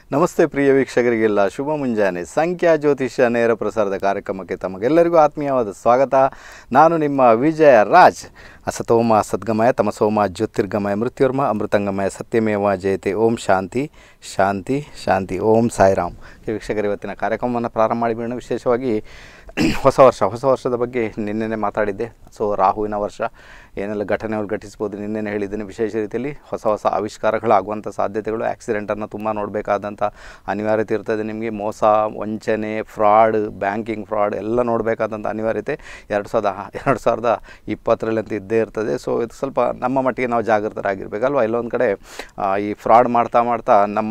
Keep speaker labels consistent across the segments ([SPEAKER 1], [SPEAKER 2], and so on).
[SPEAKER 1] ನಮಸ್ತೆ ಪ್ರಿಯ ವೀಕ್ಷಕರಿಗೆಲ್ಲ ಶುಭ ಮುಂಜಾನೆ ಸಂಖ್ಯಾ ಜ್ಯೋತಿಷ್ಯ ನೇರ ಪ್ರಸಾರದ ಕಾರ್ಯಕ್ರಮಕ್ಕೆ ತಮಗೆಲ್ಲರಿಗೂ ಆತ್ಮೀಯವಾದ ಸ್ವಾಗತ ನಾನು ನಿಮ್ಮ ವಿಜಯ ರಾಜ್ ಅಸತೋಮ ಸದ್ಗಮಯ ತಮಸೋಮ ಜ್ಯೋತಿರ್ಗಮಯ ಮೃತ್ಯುರ್ಮ ಅಮೃತಂಗಮಯ ಸತ್ಯಮೇವ ಜಯತೆ ಓಂ ಶಾಂತಿ ಶಾಂತಿ ಶಾಂತಿ ಓಂ ಸಾಯಿರಾಮ್ ವೀಕ್ಷಕರು ಇವತ್ತಿನ ಕಾರ್ಯಕ್ರಮವನ್ನು ಪ್ರಾರಂಭ ಮಾಡಿಬಿಡೋಣ ವಿಶೇಷವಾಗಿ ಹೊಸ ವರ್ಷ ಹೊಸ ವರ್ಷದ ಬಗ್ಗೆ ನಿನ್ನೆನೆ ಮಾತಾಡಿದ್ದೆ ಸೊ ರಾಹುವಿನ ವರ್ಷ ಏನೆಲ್ಲ ಘಟನೆಗಳು ಘಟಿಸ್ಬೋದು ನಿನ್ನೆನೆ ಹೇಳಿದ್ದೀನಿ ವಿಶೇಷ ರೀತಿಯಲ್ಲಿ ಹೊಸ ಹೊಸ ಆವಿಷ್ಕಾರಗಳಾಗುವಂಥ ಸಾಧ್ಯತೆಗಳು ಆಕ್ಸಿಡೆಂಟನ್ನು ತುಂಬ ನೋಡಬೇಕಾದಂಥ ಅನಿವಾರ್ಯತೆ ಇರ್ತದೆ ನಿಮಗೆ ಮೋಸ ವಂಚನೆ ಫ್ರಾಡ್ ಬ್ಯಾಂಕಿಂಗ್ ಫ್ರಾಡ್ ಎಲ್ಲ ನೋಡಬೇಕಾದಂಥ ಅನಿವಾರ್ಯತೆ ಎರಡು ಸಾವಿರದ ಎರಡು ಸಾವಿರದ ಇಪ್ಪತ್ತರಲ್ಲಂತೂ ಇದ್ದೇ ಇರ್ತದೆ ಸೊ ಇದು ಸ್ವಲ್ಪ ನಮ್ಮ ಮಟ್ಟಿಗೆ ನಾವು ಜಾಗೃತರಾಗಿರ್ಬೇಕಲ್ವ ಎಲ್ಲೊಂದು ಕಡೆ ಆ, ಈ ಫ್ರಾಡ್ ಮಾಡ್ತಾ ಮಾಡ್ತಾ ನಮ್ಮ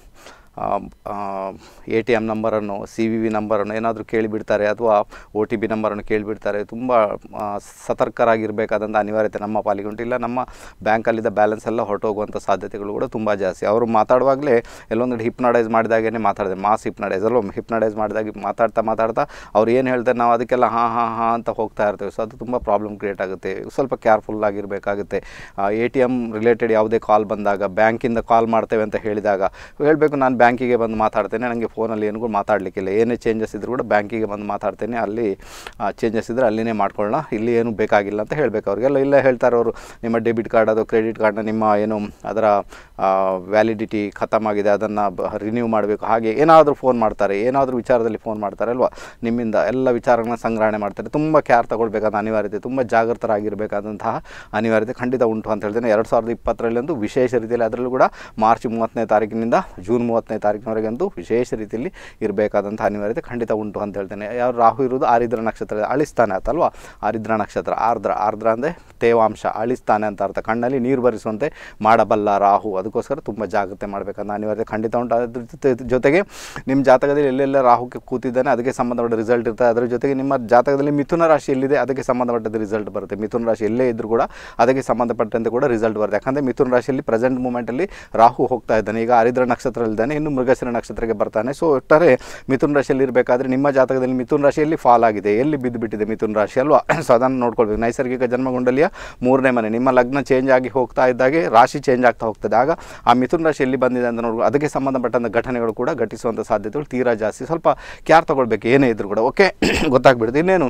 [SPEAKER 1] ಎ ಟಿ ಎಮ್ ನಂಬರನ್ನು ಸಿ ವಿ ವಿ ನಂಬರನ್ನು ಏನಾದರೂ ಕೇಳಿಬಿಡ್ತಾರೆ ಅಥವಾ ಒ ಟಿ ಪಿ ನಂಬರನ್ನು ಕೇಳಿಬಿಡ್ತಾರೆ ತುಂಬ ಆ, ಸತರ್ಕರಾಗಿರಬೇಕಾದಂಥ ಅನಿವಾರ್ಯತೆ ನಮ್ಮ ಪಾಲಿಗೆ ಉಂಟು ಇಲ್ಲ ನಮ್ಮ ಬ್ಯಾಂಕಲ್ಲಿದ್ದ ಬ್ಯಾಲೆನ್ಸ್ ಎಲ್ಲ ಹೊರಟೋಗುವಂಥ ಸಾಧ್ಯತೆಗಳು ಕೂಡ ತುಂಬ ಜಾಸ್ತಿ ಅವರು ಮಾತಾಡುವಾಗಲೇ ಎಲ್ಲೊಂದು ಹಿಪ್ನಡೈಸ್ ಮಾಡಿದಾಗೇ ಮಾತಾಡಿದೆ ಮಾಸ್ ಹಿಪ್ನಡೈಸ್ ಅಲ್ವ ಹಿಪ್ನಡೈಸ್ ಮಾಡಿದಾಗ ಮಾತಾಡ್ತಾ ಮಾತಾಡ್ತಾ ಅವ್ರು ಏನು ಹೇಳ್ತಾರೆ ನಾವು ಅದಕ್ಕೆಲ್ಲ ಹಾಂ ಹಾಂ ಹಾಂ ಅಂತ ಹೋಗ್ತಾ ಇರ್ತೇವೆ ಸೊ ಅದು ತುಂಬ ಪ್ರಾಬ್ಲಮ್ ಕ್ರಿಯೇಟ್ ಆಗುತ್ತೆ ಸ್ವಲ್ಪ ಕೇರ್ಫುಲ್ ಆಗಿರಬೇಕಾಗುತ್ತೆ ಎ ಟಿ ಎಮ್ ರಿಲೇಟೆಡ್ ಯಾವುದೇ ಕಾಲ್ ಬಂದಾಗ ಬ್ಯಾಂಕಿಂದ ಕಾಲ್ ಮಾಡ್ತೇವೆ ಅಂತ ಹೇಳಿದಾಗ ಹೇಳಬೇಕು ನಾನು ಬ್ಯಾಂಕಿಗೆ ಬಂದು ಮಾತಾಡ್ತೇನೆ ನನಗೆ ಫೋನಲ್ಲಿ ಏನೂ ಮಾತಾಡಲಿಕ್ಕಿಲ್ಲ ಏನೇ ಚೇಂಜಸ್ ಇದ್ರೂ ಕೂಡ ಬ್ಯಾಂಕಿಗೆ ಬಂದು ಮಾತಾಡ್ತೇನೆ ಅಲ್ಲಿ ಚೇಂಜಸ್ ಇದ್ದರೆ ಅಲ್ಲಿನೇ ಮಾಡ್ಕೊಳ್ಳೋಣ ಇಲ್ಲಿ ಏನು ಬೇಕಾಗಿಲ್ಲ ಅಂತ ಹೇಳಬೇಕು ಅವ್ರಿಗೆಲ್ಲ ಇಲ್ಲ ಹೇಳ್ತಾರೆ ಅವರು ನಿಮ್ಮ ಡೆಬಿಟ್ ಕಾರ್ಡ್ ಅದು ಕ್ರೆಡಿಟ್ ಕಾರ್ಡ್ನ ನಿಮ್ಮ ಏನು ಅದರ ವ್ಯಾಲಿಡಿಟಿ ಖತಮ್ ಆಗಿದೆ ಅದನ್ನು ರಿನ್ಯೂ ಮಾಡಬೇಕು ಹಾಗೆ ಏನಾದರೂ ಫೋನ್ ಮಾಡ್ತಾರೆ ಏನಾದರೂ ವಿಚಾರದಲ್ಲಿ ಫೋನ್ ಮಾಡ್ತಾರೆ ಅಲ್ವಾ ನಿಮ್ಮಿಂದ ಎಲ್ಲ ವಿಚಾರಗಳನ್ನ ಸಂಗ್ರಹಣೆ ಮಾಡ್ತಾರೆ ತುಂಬ ಕೇರ್ ತಗೊಳ್ಬೇಕಾದ ಅನಿವಾರ್ಯತೆ ತುಂಬ ಜಾಗೃತರಾಗಿರಬೇಕಾದಂತಹ ಅನಿವಾರ್ಯತೆ ಖಂಡಿತ ಉಂಟು ಅಂತ ಹೇಳ್ತೇನೆ ಎರಡು ಸಾವಿರದ ಇಪ್ಪತ್ತರಲ್ಲಂತೂ ವಿಶೇಷ ರೀತಿಯಲ್ಲಿ ಅದರಲ್ಲೂ ಕೂಡ ಮಾರ್ಚ್ ಮೂವತ್ತನೇ ತಾರೀಕಿನಿಂದ ಜೂನ್ ಮೂವತ್ತನೇ ತಾರೀಕಿನವರೆಗಂತೂ ವಿಶೇಷ ರೀತಿಯಲ್ಲಿ ಇರಬೇಕಾದಂಥ ಅನಿವಾರ್ಯತೆ ಖಂಡಿತ ಉಂಟು ಅಂತ ಹೇಳ್ತೇನೆ ಯಾವ ರಾಹು ಇರುವುದು ಆರಿದ್ರ ನಕ್ಷತ್ರ ಅಳಿಸ್ತಾನೆ ಆತಲ್ವಾ ಆರಿದ್ರ ನಕ್ಷತ್ರ ಆರ್ದ್ರ ಆರ್ದ್ರ ಅಂದರೆ ತೇವಾಂಶ ಅಳಿಸ್ತಾನೆ ಅಂತ ಅರ್ಥ ಕಣ್ಣಲ್ಲಿ ನೀರು ಬರಿಸುವಂತೆ ಮಾಡಬಲ್ಲ ರಾಹು ಅದಕ್ಕೋಸ್ಕರ ತುಂಬ ಜಾಗ್ರತೆ ಮಾಡಬೇಕಂತ ಅನಿವಾರ್ಯತೆ ಖಂಡಿತ ಉಂಟು ಅದ್ರ ಜೊತೆ- ಜೊತೆಗೆ ನಿಮ್ಮ ಜಾತಕದಲ್ಲಿ ಎಲ್ಲೆಲ್ಲ ರಾಹುಕ್ಕೆ ಕೂತಿದ್ದಾನೆ ಅದಕ್ಕೆ ಸಂಬಂಧಪಟ್ಟ ರಿಸಲ್ಟ್ ಇರ್ತದೆ ಅದರ ಜೊತೆಗೆ ನಿಮ್ಮ ಜಾತಕದಲ್ಲಿ ಮಿಥುನ ರಾಶಿ ಎಲ್ಲಿದೆ ಅದಕ್ಕೆ ಸಂಬಂಧಪಟ್ಟದ್ದು ರಿಸಲ್ಟ್ ಬರುತ್ತೆ ಮಿಥುನ ರಾಶಿ ಎಲ್ಲೇ ಇದ್ದರೂ ಕೂಡ ಅದಕ್ಕೆ ಸಂಬಂಧಪಟ್ಟಂತೆ ಕೂಡ ರಿಸಲ್ಟ್ ಬರುತ್ತೆ ಯಾಕಂದರೆ ಮಿಥುನ ರಾಶಿಯಲ್ಲಿ ಪ್ರೆಸೆಂಟ್ ಮೂಮೆಂಟಲ್ಲಿ ರಾಹು ಹೋಗ್ತಾ ಇದ್ದಾನೆ ಈಗ ಹರಿದ್ರ ನಕ್ಷತ್ರದಲ್ಲಿದ್ದಾನೆ ಇನ್ನು ಮೃಗಶಿರ ನಕ್ಷತ್ರಕ್ಕೆ ಬರ್ತಾನೆ ಸೊ ಒಟ್ಟಾರೆ ಮಿಥುನ ರಾಶಿಯಲ್ಲಿ ಇರಬೇಕಾದ್ರೆ ನಿಮ್ಮ ಜಾತಕದಲ್ಲಿ ಮಿಥುನ ರಾಶಿಯಲ್ಲಿ ಫಾಲ್ ಆಗಿದೆ ಎಲ್ಲಿ ಬಿದ್ದು ಬಿಟ್ಟಿದೆ ಮಿಥುನ ರಾಶಿ ಅಲ್ವಾ ಸೊ ಅದನ್ನು ನೋಡ್ಕೊಳ್ಬೇಕು ನೈಸರ್ಗಿಕ ಜನ್ಮಗುಂಡಲಿಯ ಮೂರನೇ ಮನೆ ನಿಮ್ಮ ಲಗ್ನ ಚೇಂಜ್ ಆಗಿ ಹೋಗ್ತಾ ಇದ್ದಾಗೆ ರಾಶಿ ಚೇಂಜ್ ಆಗ್ತಾ ಹೋಗ್ತದೆ ಆಗ ಆ ಮಿಥುನ ರಾಶಿ ಎಲ್ಲಿ ಬಂದಿದೆ ಅಂತ ನೋಡ್ಬೋದು ಅದಕ್ಕೆ ಸಂಬಂಧಪಟ್ಟಂಥ ಘಟನೆಗಳು ಕೂಡ ಘಟಿಸುವಂಥ ಸಾಧ್ಯತೆಗಳು ತೀರಾ ಜಾಸ್ತಿ ಸ್ವಲ್ಪ ಕ್ಯಾರ್ ತಗೊಳ್ಬೇಕು ಏನೇ ಇದ್ರೂ ಕೂಡ ಓಕೆ ಗೊತ್ತಾಗ್ಬಿಡುತ್ತೆ ಇನ್ನೇನು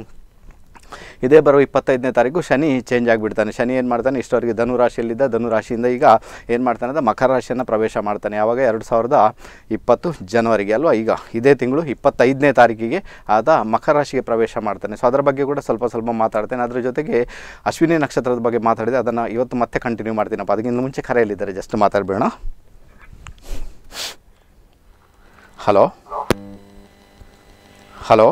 [SPEAKER 1] ಇದೇ ಬರೋ ಇಪ್ಪತ್ತೈದನೇ ತಾರೀಕು ಶನಿ ಚೇಂಜ್ ಆಗಿಬಿಡ್ತಾನೆ ಶನಿ ಏನು ಮಾಡ್ತಾನೆ ಇಷ್ಟವರೆಗೆ ಧನು ರಾಶಿಯಲ್ಲಿದ್ದ ಧನು ರಾಶಿಯಿಂದ ಈಗ ಏನು ಮಾಡ್ತಾನೆ ಅಂದರೆ ಮಕರ ರಾಶಿಯನ್ನು ಪ್ರವೇಶ ಮಾಡ್ತಾನೆ ಯಾವಾಗ ಎರಡು ಸಾವಿರದ ಇಪ್ಪತ್ತು ಜನವರಿಗೆ ಅಲ್ವಾ ಈಗ ಇದೇ ತಿಂಗಳು ಇಪ್ಪತ್ತೈದನೇ ತಾರೀಕಿಗೆ ಆದ ಮಕರ ರಾಶಿಗೆ ಪ್ರವೇಶ ಮಾಡ್ತಾನೆ ಸೊ ಅದರ ಬಗ್ಗೆ ಕೂಡ ಸ್ವಲ್ಪ ಸ್ವಲ್ಪ ಮಾತಾಡ್ತೇನೆ ಅದ್ರ ಜೊತೆಗೆ ಅಶ್ವಿನಿ ನಕ್ಷತ್ರದ ಬಗ್ಗೆ ಮಾತಾಡಿದೆ ಅದನ್ನು ಇವತ್ತು ಮತ್ತೆ ಕಂಟಿನ್ಯೂ ಮಾಡ್ತೀನಪ್ಪ ಅದಕ್ಕಿಂತ ಮುಂಚೆ ಕರೆಯಲ್ಲಿದ್ದಾರೆ ಜಸ್ಟ್ ಮಾತಾಡಬೇಡ ಹಲೋ ಹಲೋ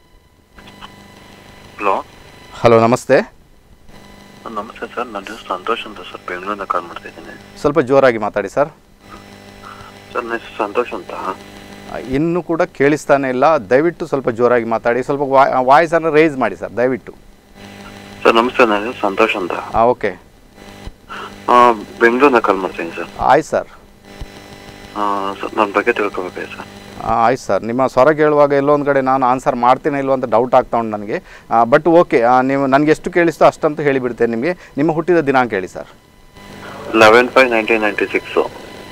[SPEAKER 2] ಹಲೋ
[SPEAKER 1] ಹಲೋ ನಮಸ್ತೆ
[SPEAKER 2] ನಮಸ್ತೆ ಸರ್ ನನ್ನ ಹೆಸರು ಸಂತೋಷ್ ಅಂತ ಸರ್ ಬೆಂಗಳೂರಿಂದ ಕಾಲ್ ಮಾಡ್ತಾ ಇದ್ದೀನಿ
[SPEAKER 1] ಸ್ವಲ್ಪ ಜೋರಾಗಿ ಮಾತಾಡಿ ಸರ್
[SPEAKER 2] ಸರ್ ನನ್ನ ಹೆಸರು ಸಂತೋಷ್ ಅಂತ
[SPEAKER 1] ಇನ್ನೂ ಕೂಡ ಕೇಳಿಸ್ತಾನೆ ಇಲ್ಲ ದಯವಿಟ್ಟು ಸ್ವಲ್ಪ ಜೋರಾಗಿ ಮಾತಾಡಿ ಸ್ವಲ್ಪ ವಾಯ್ಸನ್ನು ರೇಸ್ ಮಾಡಿ ಸರ್ ದಯವಿಟ್ಟು
[SPEAKER 2] ಸರ್ ನಮಸ್ತೆ ನನ್ನ ಹೆಸರು ಸಂತೋಷ್ ಅಂತ
[SPEAKER 1] ಹಾಂ ಓಕೆ
[SPEAKER 2] ಆ, ಬೆಂಗಳೂರಿಂದ ಕಾಲ್ ಮಾಡ್ತೀನಿ ಸರ್
[SPEAKER 1] ಆಯ್ತು ಸರ್
[SPEAKER 2] ಆ, ಸರ್ ನನ್ನ ಬಗ್ಗೆ ತಿಳ್ಕೊಬೇಕಾಗಿ ಸರ್
[SPEAKER 1] ಆಯ್ತು ಸರ್ ನಿಮ್ಮ ಸ್ವರ ಕೇಳುವಾಗ ಎಲ್ಲೊಂದು ಕಡೆ ನಾನು ಆನ್ಸರ್ ಮಾಡ್ತೀನಿ ಇಲ್ವೋ ಅಂತ ಡೌಟ್ ಆಗ್ತಾ ಉಂಟು ನನಗೆ ಬಟ್ ಓಕೆ ನೀವು ನನಗೆ ಎಷ್ಟು ಕೇಳಿಸ್ತೋ ಅಷ್ಟಂತೂ ಹೇಳಿಬಿಡ್ತೇನೆ ನಿಮಗೆ ನಿಮ್ಮ ಹುಟ್ಟಿದ ದಿನಾಂಕ ಹೇಳಿ sir
[SPEAKER 2] eleven five nineteen ninety six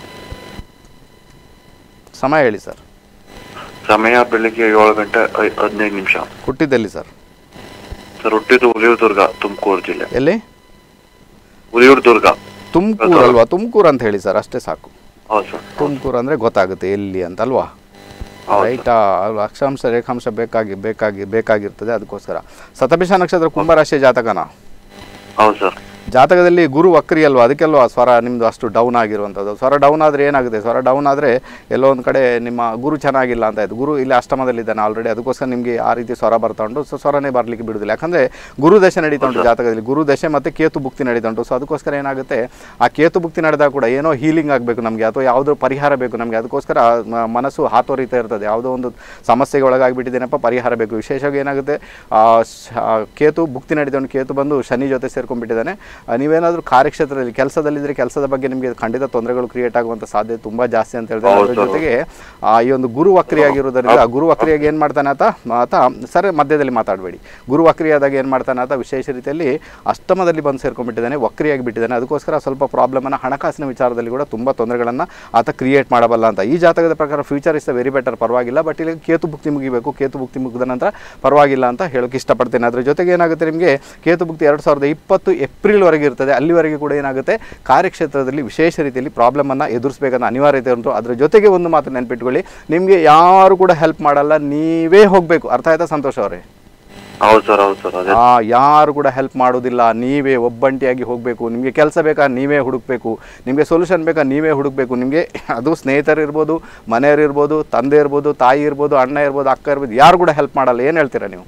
[SPEAKER 1] ಸಮಯ ಹೇಳಿ ಸರ್
[SPEAKER 2] ಸಮಯ ಬೆಳಿಗ್ಗೆ ಏಳು ಗಂಟೆ ಐ- ಹದಿನೈದು ನಿಮಿಷ
[SPEAKER 1] ಹುಟ್ಟಿದ್ದೆಲ್ಲಿ ಸರ್
[SPEAKER 2] ಸರ್ ಹುಟ್ಟಿದ್ದು ಉಲಿಯೂರು ದುರ್ಗ ತುಮಕೂರು ಜಿಲ್ಲೆ
[SPEAKER 1] ಎಲ್ಲಿ
[SPEAKER 2] ಉಲಿಯೂರು ದುರ್ಗ
[SPEAKER 1] ತುಮಕೂರು ಅಲ್ವಾ ತುಮಕೂರು ಅಂತ ಹೇಳಿ ಸರ್ ಅಷ್ಟೇ ಸಾಕು
[SPEAKER 2] ಹೌದು ಸರ್
[SPEAKER 1] ತುಮಕೂರು ಅಂದರೆ ಗೊತ್ತಾಗುತ್ತೆ ಎಲ್ಲಿ ಅಂತ ಅಲ್ವಾ
[SPEAKER 2] ಹೌದು
[SPEAKER 1] ರೈಟಾ ಅಲ್ವಾ ಅಕ್ಷಾಂಶ ರೇಖಾಂಶ ಬೇಕಾಗಿ ಬೇಕಾಗಿ ಬೇಕಾಗಿರ್ತದೆ ಅದಕ್ಕೋಸ್ಕರ ಸತಭಿಷ ನಕ್ಷತ್ರ ಕುಂಭರಾಶಿಯ ಜಾತಕನ
[SPEAKER 2] ಹೌದು ಸರ್
[SPEAKER 1] ಜಾತಕದಲ್ಲಿ ಗುರು ವಕ್ರಿ ಅಲ್ವಾ ಅದಕ್ಕೆಲ್ವಾ ಸ್ವರ ನಿಮ್ಮದು ಅಷ್ಟು ಡೌನ್ ಆಗಿರುವಂಥದ್ದು ಸ್ವರ ಡೌನ್ ಆದರೆ ಏನಾಗುತ್ತೆ ಸ್ವರ ಡೌನ್ ಆದರೆ ಎಲ್ಲೋ ಒಂದು ಕಡೆ ನಿಮ್ಮ ಗುರು ಚೆನ್ನಾಗಿಲ್ಲ ಅಂತ ಆಯ್ತು ಗುರು ಇಲ್ಲಿ ಅಷ್ಟಮದಲ್ಲಿದ್ದಾನೆ ಆಲ್ರೆಡಿ ಅದಕ್ಕೋಸ್ಕರ ನಿಮಗೆ ಆ ರೀತಿ ಸ್ವರ ಬರ್ತಾ ಉಂಟು ಸೊ ಸ್ವರನೇ ಬರಲಿಕ್ಕೆ ಬಿಡುವುದಿಲ್ಲ ಯಾಕಂದರೆ ಗುರು ದಶೆ ನಡೀತಾ ಉಂಟು ಜಾತಕದಲ್ಲಿ ಗುರು ದಶೆ ಮತ್ತು ಕೇತು ಭುಕ್ತಿ ನಡೀತಾ ಉಂಟು ಸೊ ಅದಕ್ಕೋಸ್ಕರ ಏನಾಗುತ್ತೆ ಆ ಕೇತು ಭುಕ್ತಿ ನಡೆದಾಗ ಕೂಡ ಏನೋ ಹೀಲಿಂಗ್ ಆಗಬೇಕು ನಮಗೆ ಅಥವಾ ಯಾವುದೋ ಪರಿಹಾರ ಬೇಕು ನಮಗೆ ಅದಕ್ಕೋಸ್ಕರ ಮ- ಮನಸ್ಸು ಹಾತೊರಿತಾ ಇರ್ತದೆ ಯಾವುದೋ ಒಂದು ಸಮಸ್ಯೆಗೆ ಒಳಗಾಗಿಬಿಟ್ಟಿದ್ದೇನಪ್ಪ ಪರಿಹಾರ ಬೇಕು ವಿಶೇಷವಾಗಿ ಏನಾಗುತ್ತೆ ಆ ಶ- ಆ ಕೇತು ಭುಕ್ತಿ ನಡೀತಾ ಉಂಟು ಕೇತು ಬಂದು ಶನಿ ಜೊತೆ ಸೇರ್ಕೊಂಡ್ಬಿಟ್ಟಿದ್ದಾನೆ ಆ, ನೀವೇನಾದರೂ ಕಾರ್ಯಕ್ಷೇತ್ರದಲ್ಲಿ ಕೆಲಸದಲ್ಲಿದ್ದರೆ ಕೆಲಸದ ಬಗ್ಗೆ ನಿಮಗೆ ಖಂಡಿತ ತೊಂದರೆಗಳು ಕ್ರಿಯೇಟ್ ಆಗುವಂಥ ಸಾಧ್ಯತೆ ತುಂಬ ಜಾಸ್ತಿ ಅಂತ ಹೇಳಿದ್ರೆ ಅದ್ರ
[SPEAKER 2] ಹೌದು.
[SPEAKER 1] ಜೊತೆಗೆ ಆ, ಈ ಒಂದು ಗುರು ವಕ್ರಿಯಾಗಿರೋದ್ರಿಂದ ಆ ಗುರು ವಕ್ರಿಯಾಗಿ ಏನು ಮಾಡ್ತಾನೆ ಆತ ಆತ ಸರ್ ಮಧ್ಯದಲ್ಲಿ ಮಾತಾಡಬೇಡಿ ಗುರು ವಕ್ರಿಯಾದಾಗ ಏನು ಮಾಡ್ತಾನೆ ಆತ ವಿಶೇಷ ರೀತಿಯಲ್ಲಿ ಅಷ್ಟಮದಲ್ಲಿ ಬಂದು ಸೇರ್ಕೊಂಡ್ಬಿಟ್ಟಿದ್ದಾನೆ ವಕ್ರಿಯಾಗಿ ಬಿಟ್ಟಿದ್ದಾನೆ ಅದಕ್ಕೋಸ್ಕರ ಸ್ವಲ್ಪ ಪ್ರಾಬ್ಲಮನ್ನು ಹಣಕಾಸಿನ ವಿಚಾರದಲ್ಲಿ ಕೂಡ ತುಂಬ ತೊಂದರೆಗಳನ್ನು ಆತ ಕ್ರಿಯೇಟ್ ಮಾಡಬಲ್ಲ ಅಂತ ಈ ಜಾತಕದ ಪ್ರಕಾರ ಫ್ಯೂಚರ್ ಇಸ್ ವೆರಿ ಬೆಟರ್ ಪರವಾಗಿಲ್ಲ ಬಟ್ ಇಲ್ಲಿ ಕೇತು ಭುಕ್ತಿ ಮುಗಿಬೇಕು ಕೇತು ಭುಕ್ತಿ ಮುಗಿದ ನಂತರ ಪರವಾಗಿಲ್ಲ ಅಂತ ಹೇಳೋಕೆ ಇಷ್ಟಪಡ್ತೇನೆ ಅದ್ರ ಜೊತೆಗೆ ಏನಾಗುತ್ತೆ ನಿಮಗೆ ಕೇತು ಭುಕ್ತಿ ಎರಡು ಸಾವಿರದ ಇಪ್ಪತ್ತು ಏಪ್ರಿಲ್ವರೆಗೆ ಇರ್ತದೆ ಅಲ್ಲಿವರೆಗೆ ಕೂಡ ಏನಾಗುತ್ತೆ ಕಾರ್ಯಕ್ಷೇತ್ರದಲ್ಲಿ ವಿಶೇಷ ರೀತಿಯಲ್ಲಿ ಪ್ರಾಬ್ಲಮನ್ನು ಎದುರಿಸಬೇಕನ್ನೋ ಅನಿವಾರ್ಯತೆ ಉಂಟು ಅದ್ರ ಜೊತೆಗೆ ಒಂದು ಮಾತು ನೆನ್ಪಿಟ್ಕೊಳ್ಳಿ ನಿಮಗೆ ಯಾರು ಕೂಡ ಹೆಲ್ಪ್ ಮಾಡಲ್ಲ ನೀವೇ ಹೋಗಬೇಕು ಅರ್ಥ ಆಯ್ತಾ ಸಂತೋಷ್ ಅವರೇ
[SPEAKER 2] ಹೌದು ಸರ್ ಹೌದು ಸರ್ ಅದೇ
[SPEAKER 1] ಆ ಯಾರು ಕೂಡ ಹೆಲ್ಪ್ ಮಾಡೋದಿಲ್ಲ ನೀವೇ ಒಬ್ಬಂಟಿಯಾಗಿ ಹೋಗಬೇಕು ನಿಮಗೆ ಕೆಲಸ ಬೇಕಾ ನೀವೇ ಹುಡುಕ್ಬೇಕು ನಿಮಗೆ ಸೊಲ್ಯೂಷನ್ ಬೇಕಾ ನೀವೇ ಹುಡುಕ್ಬೇಕು ನಿಮಗೆ ಅದು ಸ್ನೇಹಿತರು ಇರ್ಬೋದು ಮನೆಯವರು ಇರ್ಬೋದು ತಂದೆ ಇರ್ಬೋದು ತಾಯಿ ಇರ್ಬೋದು ಅಣ್ಣ ಇರ್ಬೋದು ಅಕ್ಕ ಇರ್ಬೋದು ಯಾರು ಕೂಡ ಹೆಲ್ಪ್ ಮಾಡಲ್ಲ ಏನು ಹೇಳ್ತೀರಾ ನೀವು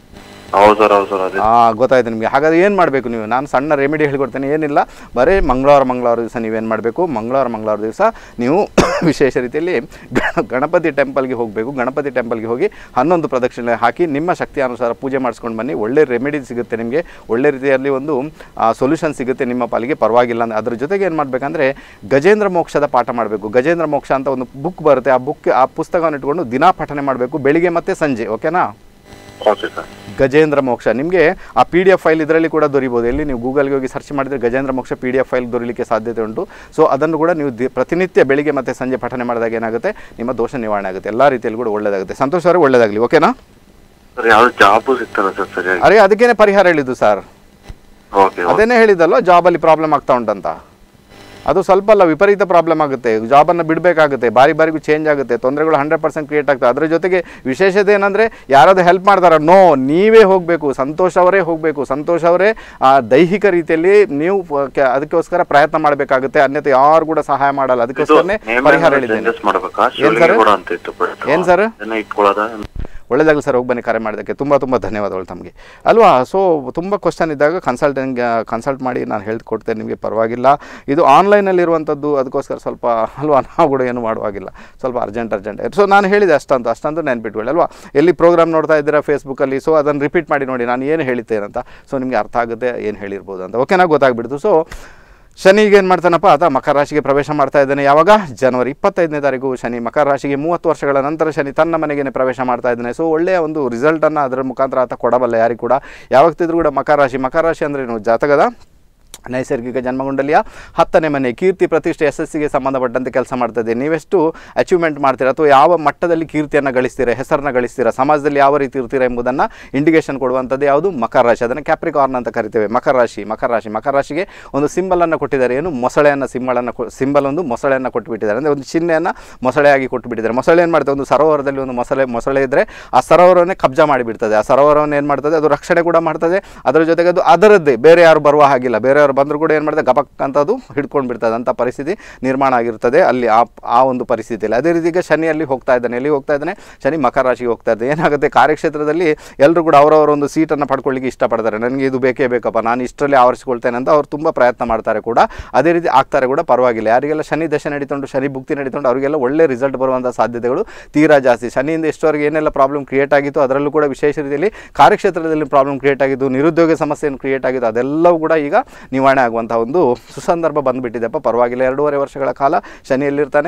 [SPEAKER 2] ಹೌದು ಸರ್ ಹೌದು ಸರ್ ಅದೇ
[SPEAKER 1] ಹಾಂ ಗೊತ್ತಾಯ್ತು ನಿಮಗೆ ಹಾಗಾದ್ರೆ ಏನು ಮಾಡಬೇಕು ನೀವು ನಾನು ಸಣ್ಣ ರೆಮಿಡಿ ಹೇಳ್ಕೊಡ್ತೇನೆ ಏನಿಲ್ಲ ಬರೀ ಮಂಗಳವಾರ ಮಂಗಳವಾರ ದಿವಸ ನೀವೇನು ಮಾಡಬೇಕು ಮಂಗಳವಾರ ಮಂಗಳವಾರ ದಿವಸ ನೀವು ವಿಶೇಷ ರೀತಿಯಲ್ಲಿ ಗಣ ಗಣಪತಿ ಟೆಂಪಲ್ಗೆ ಹೋಗಬೇಕು ಗಣಪತಿ ಟೆಂಪಲ್ಗೆ ಹೋಗಿ ಹನ್ನೊಂದು ಪ್ರದಕ್ಷಿಣೆ ಹಾಕಿ ನಿಮ್ಮ ಶಕ್ತಿ ಅನುಸಾರ ಪೂಜೆ ಮಾಡಿಸ್ಕೊಂಡು ಬನ್ನಿ ಒಳ್ಳೆ ರೆಮಿಡಿ ಸಿಗುತ್ತೆ ನಿಮಗೆ ಒಳ್ಳೆ ರೀತಿಯಲ್ಲಿ ಒಂದು ಸೊಲ್ಯೂಷನ್ ಸಿಗುತ್ತೆ ನಿಮ್ಮ ಪಾಲಿಗೆ ಪರವಾಗಿಲ್ಲ ಅಂದ್ರೆ ಅದ್ರ ಜೊತೆಗೆ ಏನು ಮಾಡಬೇಕಂದ್ರೆ ಗಜೇಂದ್ರ ಮೋಕ್ಷದ ಪಾಠ ಮಾಡಬೇಕು ಗಜೇಂದ್ರ ಮೋಕ್ಷ ಅಂತ ಒಂದು ಬುಕ್ ಬರುತ್ತೆ ಆ ಬುಕ್ ಆ ಪುಸ್ತಕವನ್ನು ಇಟ್ಕೊಂಡು ದಿನಾ ಪಠನೆ ಮಾಡಬೇಕು ಬೆಳಿಗ್ಗೆ ಮತ್ತು ಸಂಜೆ ಓಕೆನಾ
[SPEAKER 2] ಓಕೆ ಸರ್
[SPEAKER 1] ಗಜೇಂದ್ರ ಮೋಕ್ಷ ನಿಮಗೆ ಆ ಪಿ ಡಿ ಎಫ್ ಫೈಲ್ ಇದರಲ್ಲಿ ಕೂಡ ದೊರಿಬೋದು ಎಲ್ಲಿ ನೀವು ಗೂಗಲ್ಗೆ ಹೋಗಿ ಸರ್ಚ್ ಮಾಡಿದರೆ Gajendra Moksha P D F file ದೊರೀಲಿಕ್ಕೆ ಸಾಧ್ಯತೆ ಉಂಟು ಸೊ ಅದನ್ನು ಕೂಡ ನೀವು ದಿ- ಪ್ರತಿನಿತ್ಯ ಬೆಳಿಗ್ಗೆ ಮತ್ತು ಸಂಜೆ ಪಠನೆ ಮಾಡಿದಾಗ ಏನಾಗುತ್ತೆ ನಿಮ್ಮ ದೋಷ ನಿವಾರಣೆ ಆಗುತ್ತೆ ಎಲ್ಲ ರೀತಿಯಲ್ಲಿ ಕೂಡ ಒಳ್ಳೆಯದಾಗುತ್ತೆ ಸಂತೋಷ್ ಅವರೇ ಒಳ್ಳೆಯದಾಗಲಿ ಓಕೆನಾ
[SPEAKER 2] ಸರ್ ಯಾವ್ದು ಜಾಬು ಸಿಗ್ತಲ್ಲ ಸರ್ ಸರಿಯಾಗಿ
[SPEAKER 1] ಅರೆ ಅದಕ್ಕೇನೆ ಪರಿಹಾರ ಹೇಳಿದ್ದು ಸರ್
[SPEAKER 2] ಓಕೆ ಓಕೆ
[SPEAKER 1] ಅದೇನೇ ಹೇಳಿದ್ದಲ್ವ ಜಾಬಲ್ಲಿ ಪ್ರಾಬ್ಲಮ್ ಆಗ್ತಾ ಉಂಟಂತ ಅದು ಸ್ವಲ್ಪ ಅಲ್ಲ ವಿಪರೀತ ಪ್ರಾಬ್ಲಮ್ ಆಗುತ್ತೆ ಜಾಬನ್ನು ಬಿಡಬೇಕಾಗುತ್ತೆ ಬಾರಿ ಬಾರಿಗೂ ಚೇಂಜ್ ಆಗುತ್ತೆ ತೊಂದರೆಗಳು ಹಂಡ್ರೆಡ್ ಪರ್ಸೆಂಟ್ ಕ್ರಿಯೇಟ್ ಆಗ್ತದೆ ಅದ್ರ ಜೊತೆಗೆ ವಿಶೇಷತೆ ಏನಂದರೆ ಯಾರಾದರೂ ಹೆಲ್ಪ್ ಮಾಡ್ತಾರ ನೋ ನೀವೇ ಹೋಗಬೇಕು ಸಂತೋಷ್ ಅವರೇ ಹೋಗಬೇಕು ಸಂತೋಷ್ ಅವರೇ ಆ, ದೈಹಿಕ ರೀತಿಯಲ್ಲಿ ನೀವು ಪ- ಕೆ- ಅದಕ್ಕೋಸ್ಕರ ಪ್ರಯತ್ನ ಮಾಡಬೇಕಾಗುತ್ತೆ ಅನ್ಯತೆ ಯಾರು ಕೂಡ ಸಹಾಯ ಮಾಡಲ್ಲ ಅದಕ್ಕೋಸ್ಕರನೇ ಪರಿಹಾರ ಹೇಳಿದ್ದೇನೆ
[SPEAKER 2] ಚೇಂಜಸ್ ಮಾಡ್ಬೇಕಾ
[SPEAKER 1] ಏನ್ ಸರ್?
[SPEAKER 2] ಶಿವಲಿಂಗ ಕೂಡ ಅಂತ ಇತ್ತು but
[SPEAKER 1] ಏನ್ ಸರ್?
[SPEAKER 2] ಅದನ್ನ ಇಟ್ಕೊಳ್ಳೋದ
[SPEAKER 1] ಒಳ್ಳೆದಾಗಲಿ ಸರ್ ಹೋಗಿ ಬನ್ನಿ ಕರೆ ಮಾಡೋದಕ್ಕೆ ತುಂಬ ತುಂಬ ಧನ್ಯವಾದಗಳು ತಮಗೆ ಅಲ್ವಾ ಸೊ ತುಂಬ ಕ್ವಶನ್ ಇದ್ದಾಗ ಕನ್ಸಲ್ಟೆಂಟ್ ಕನ್ಸಲ್ಟ್ ಮಾಡಿ ನಾನು ಹೇಳ್ಕೊಡ್ತೇನೆ ನಿಮಗೆ ಪರವಾಗಿಲ್ಲ ಇದು ಆನ್ಲೈನಲ್ಲಿರುವಂಥದ್ದು ಅದಕ್ಕೋಸ್ಕರ ಸ್ವಲ್ಪ ಅಲ್ವಾ ನಾವು ಕೂಡ ಏನು ಮಾಡುವಾಗಿಲ್ಲ ಸ್ವಲ್ಪ ಅರ್ಜೆಂಟ್ ಅರ್ಜೆಂಟ್ ಸೊ ನಾನು ಹೇಳಿದೆ ಅಷ್ಟಂತ ಅಷ್ಟಂತೂ ನೆನ್ಪಿಟ್ಕೊಳ್ಳಿ ಅಲ್ವಾ ಎಲ್ಲಿ ಪ್ರೋಗ್ರಾಮ್ ನೋಡ್ತಾ ಇದ್ದೀರಾ ಫೇಸ್ಬುಕ್ಕಲ್ಲಿ ಸೊ ಅದನ್ನು ರಿಪೀಟ್ ಮಾಡಿ ನೋಡಿ ನಾನು ಏನು ಹೇಳಿದ್ದೇನಂತ ಸೊ ನಿಮಗೆ ಅರ್ಥ ಆಗುತ್ತೆ ಏನು ಹೇಳಿರ್ಬೋದು ಅಂತ ಓಕೆನಾ ಗೊತ್ತಾಗ್ಬಿಡ್ತು ಸೊ ಶನಿಗೆ ಏನು ಮಾಡ್ತಾನಪ್ಪ ಆತ ಮಕರ ರಾಶಿಗೆ ಪ್ರವೇಶ ಮಾಡ್ತಾ ಇದ್ದಾನೆ ಯಾವಾಗ ಜನವರಿ ಇಪ್ಪತ್ತೈದನೇ ತಾರೀಕು ಶನಿ ಮಕರ ರಾಶಿಗೆ ಮೂವತ್ತು ವರ್ಷಗಳ ನಂತರ ಶನಿ ತನ್ನ ಮನೆಗೇನೆ ಪ್ರವೇಶ ಮಾಡ್ತಾ ಇದ್ದಾನೆ ಸೊ ಒಳ್ಳೆಯ ಒಂದು ರಿಸಲ್ಟನ್ನು ಅದರ ಮುಖಾಂತರ ಆತ ಕೊಡಬಲ್ಲ ಯಾರಿಗೂ ಕೂಡ ಯಾವತ್ತಿದ್ರೂ ಕೂಡ ಮಕರ ರಾಶಿ ಮಕರ ರಾಶಿ ಅಂದ್ರೆ ಏನು ಜಾತಕದ ನೈಸರ್ಗಿಕ ಜನ್ಮಗುಂಡಲಿಯ ಹತ್ತನೇ ಮನೆ ಕೀರ್ತಿ ಪ್ರತಿಷ್ಠೆ ಯಶಸ್ಸಿಗೆ ಸಂಬಂಧಪಟ್ಟಂತೆ ಕೆಲಸ ಮಾಡ್ತದೆ ನೀವೆಷ್ಟು ಅಚೀವ್ಮೆಂಟ್ ಮಾಡ್ತೀರಾ ಅಥವಾ ಯಾವ ಮಟ್ಟದಲ್ಲಿ ಕೀರ್ತಿಯನ್ನು ಗಳಿಸ್ತೀರಾ ಹೆಸರನ್ನ ಗಳಿಸ್ತೀರಾ ಸಮಾಜದಲ್ಲಿ ಯಾವ ರೀತಿ ಇರ್ತೀರಾ ಎಂಬುದನ್ನು ಇಂಡಿಕೇಶನ್ ಕೊಡುವಂಥದ್ದು ಯಾವುದು ಮಕರ ರಾಶಿ ಅದನ್ನು ಕ್ಯಾಪ್ರಿಕಾರ್ನ್ ಅಂತ ಕರಿತೇವೆ ಮಕರ ರಾಶಿ ಮಕರ ರಾಶಿ ಮಕರ ರಾಶಿಗೆ ಒಂದು ಸಿಂಬಲನ್ನು ಕೊಟ್ಟಿದ್ದಾರೆ ಏನು ಮೊಸಳೆಯನ್ನು ಸಿಂಬಲನ್ನು ಸಿಂಬಲ್ ಒಂದು ಮೊಸಳೆಯನ್ನು ಕೊಟ್ಟುಬಿಟ್ಟಿದ್ದಾರೆ ಅಂದರೆ ಒಂದು ಚಿಹ್ನೆಯನ್ನು ಮೊಸಳೆಯಾಗಿ ಕೊಟ್ಟುಬಿಟ್ಟಿದ್ದಾರೆ ಮೊಸಳೆ ಏನು ಮಾಡ್ತದೆ ಒಂದು ಸರೋವರದಲ್ಲಿ ಒಂದು ಮೊಸಳೆ ಮೊಸಳೆ ಇದ್ದರೆ ಆ ಸರೋವರವನ್ನೇ ಕಬ್ಜಾ ಮಾಡಿಬಿಡ್ತದೆ ಆ ಸರೋವರವನ್ನು ಏನು ಮಾಡ್ತದೆ ಅದು ರಕ್ಷಣೆ ಕೂಡ ಮಾಡ್ತದೆ ಅದರ ಜೊತೆಗೆ ಅದು ಅದರದ್ದೇ ಬೇರೆ ಯಾರು ಬರುವ ಹಾಗಿಲ್ಲ ಬೇರೆಯವರು ಬಂದರೂ ಕೂಡ ಏನು ಮಾಡ್ತದೆ ಗಪಕ್ ಅಂತ ಅದು ಹಿಡ್ಕೊಂಡು ಬಿಡ್ತದೆ ಅಂತ ಪರಿಸ್ಥಿತಿ ನಿರ್ಮಾಣ ಆಗಿರ್ತದೆ ಅಲ್ಲಿ ಆ ಆ ಒಂದು ಪರಿಸ್ಥಿತಿಯಲ್ಲಿ ಅದೇ ರೀತಿ ಈಗ ಶನಿಯಲ್ಲಿ ಹೋಗ್ತಾ ಇದ್ದಾನೆ ಎಲ್ಲಿ ಹೋಗ್ತಾ ಇದ್ದಾನೆ ಶನಿ ಮಕರ ರಾಶಿಗೆ ಹೋಗ್ತಾ ಇದ್ದಾನೆ ಏನಾಗುತ್ತೆ ಕಾರ್ಯಕ್ಷೇತ್ರದಲ್ಲಿ ಎಲ್ಲರೂ ಕೂಡ ಅವರವರ ಒಂದು ಸೀಟನ್ನು ಪಡ್ಕೊಳ್ಳಿಕ್ಕೆ ಇಷ್ಟಪಡ್ತಾರೆ ನನಗೆ ಇದು ಬೇಕೇ ಬೇಕಪ್ಪ ನಾನು ಇಷ್ಟರಲ್ಲಿ ಆವರಿಸಿಕೊಳ್ತೇನೆ ಅಂತ ಅವ್ರು ತುಂಬ ಪ್ರಯತ್ನ ಮಾಡ್ತಾರೆ ಕೂಡ ಅದೇ ರೀತಿ ಆಗ್ತಾರೆ ಕೂಡ ಪರವಾಗಿಲ್ಲ ಯಾರಿಗೆಲ್ಲ ಶನಿ ದಶೆ ನಡೀತುಂಟು ಶನಿ ಭುಕ್ತಿ ನಡೀತುಂಟು ಅವರಿಗೆಲ್ಲ ಒಳ್ಳೆ ರಿಸಲ್ಟ್ ಬರುವಂಥ ಸಾಧ್ಯತೆಗಳು ತೀರಾ ಜಾಸ್ತಿ ಶನಿಯಿಂದ ಎಷ್ಟವರೆಗೆ ಏನೆಲ್ಲ ಪ್ರಾಬ್ಲಮ್ ಕ್ರಿಯೇಟ್ ಆಗಿತ್ತು ಅದರಲ್ಲೂ ಕೂಡ ವಿಶೇಷ ರೀತಿಯಲ್ಲಿ ಕಾರ್ಯಕ್ಷೇತ್ರದಲ್ಲಿ ಪ್ರಾಬ್ಲಮ್ ಕ್ರಿಯೇಟ್ ಆಗಿದ್ದು ನಿರುದ್ಯೋಗ ಸಮಸ್ಯೆ ಏನು ಕ್ರಿಯೇಟ್ ಆಗಿದ್ದು ಅದೆಲ್ಲವೂ ಕೂಡ ಈಗ ನಿವಾರಣೆ ಆಗುವಂಥ ಒಂದು ಸುಸಂದರ್ಭ ಬಂದುಬಿಟ್ಟಿದೆಪ್ಪ ಪರವಾಗಿಲ್ಲ ಎರಡೂವರೆ ವರ್ಷಗಳ ಕಾಲ ಶನಿಯಲ್ಲಿರ್ತಾನೆ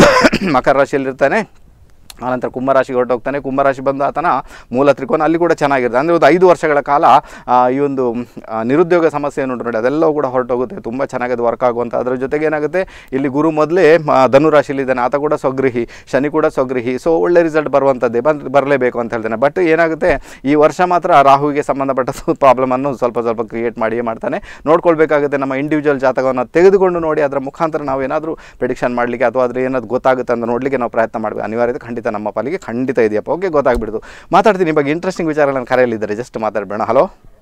[SPEAKER 1] ಮಕರ ರಾಶಿಯಲ್ಲಿರ್ತಾನೆ ಆನಂತರ ಕುಂಭರಾಶಿಗೆ ಹೊರಟೋಗ್ತಾನೆ ಕುಂಭರಾಶಿ ಬಂದು ಆತನ ಮೂಲ ತ್ರಿಕೋನ ಅಲ್ಲಿ ಕೂಡ ಚೆನ್ನಾಗಿರುತ್ತೆ ಅಂದರೆ ಒಂದು ಐದು ವರ್ಷಗಳ ಕಾಲ ಆ, ಈ ಒಂದು ಆ, ನಿರುದ್ಯೋಗ ಸಮಸ್ಯೆ ಏನು ಉಂಟು ನೋಡಿ ಅದೆಲ್ಲವೂ ಕೂಡ ಹೊರಟೋಗುತ್ತೆ ತುಂಬ ಚೆನ್ನಾಗಿ ಅದು ವರ್ಕ್ ಆಗುವಂಥ ಅದರ ಜೊತೆಗೆ ಏನಾಗುತ್ತೆ ಇಲ್ಲಿ ಗುರು ಮೊದಲೇ ಧನುರಾಶಿಲಿದ್ದಾನೆ ಆತ ಕೂಡ ಸ್ವಗೃಹಿ ಶನಿ ಕೂಡ ಸ್ವಗೃಹಿ ಸೊ ಒಳ್ಳೆ ರಿಸಲ್ಟ್ ಬರುವಂಥದ್ದೇ ಬಂದು ಬರಲೇಬೇಕು ಅಂತ ಹೇಳ್ತಾನೆ ಬಟ್ ಏನಾಗುತ್ತೆ ಈ ವರ್ಷ ಮಾತ್ರ ರಾಹುವಿಗೆ ಸಂಬಂಧಪಟ್ಟ ಪ್ರಾಬ್ಲಮನ್ನು ಸ್ವಲ್ಪ ಸ್ವಲ್ಪ ಕ್ರಿಯೇಟ್ ಮಾಡಿಯೇ ಮಾಡ್ತಾನೆ ನೋಡ್ಕೊಳ್ಬೇಕಾಗುತ್ತೆ ನಮ್ಮ ಇಂಡಿವಿಜುವಲ್ ಜಾತಕವನ್ನು ತೆಗೆದುಕೊಂಡು ನೋಡಿ ಅದರ ಮುಖಾಂತರ ನಾವು ಏನಾದರೂ ಪ್ರಿಡಿಕ್ಷನ್ ಮಾಡಲಿಕ್ಕೆ ಅಥವಾ ಅದ್ರ ಏನಾದ್ರು ಗೊತ್ತಾಗುತ್ತೆ ಅಂತ ನೋಡಲಿಕ್ಕೆ ನಾವು ಪ್ರಯತ್ನ ಮಾಡಬೇಕು ಅನಿವಾರ್ಯತೆ ಖಂಡಿತ ನಮ್ಮ ಪಾಲಿಗೆ ಖಂಡಿತ ಇದೆಯಪ್ಪ ಓಕೆ ಗೊತ್ತಾಗ್ಬಿಡ್ತು ಮಾತಾಡ್ತೀನಿ ಈ ಬಗ್ಗೆ ಇಂಟ್ರೆಸ್ಟಿಂಗ್ ವಿಚಾರಗಳನ್ನು ಕರೆಯಲಿದ್ದಾರೆ ಜಸ್ಟ್ ಮಾತಾಡಬೇಡ ಹಲೋ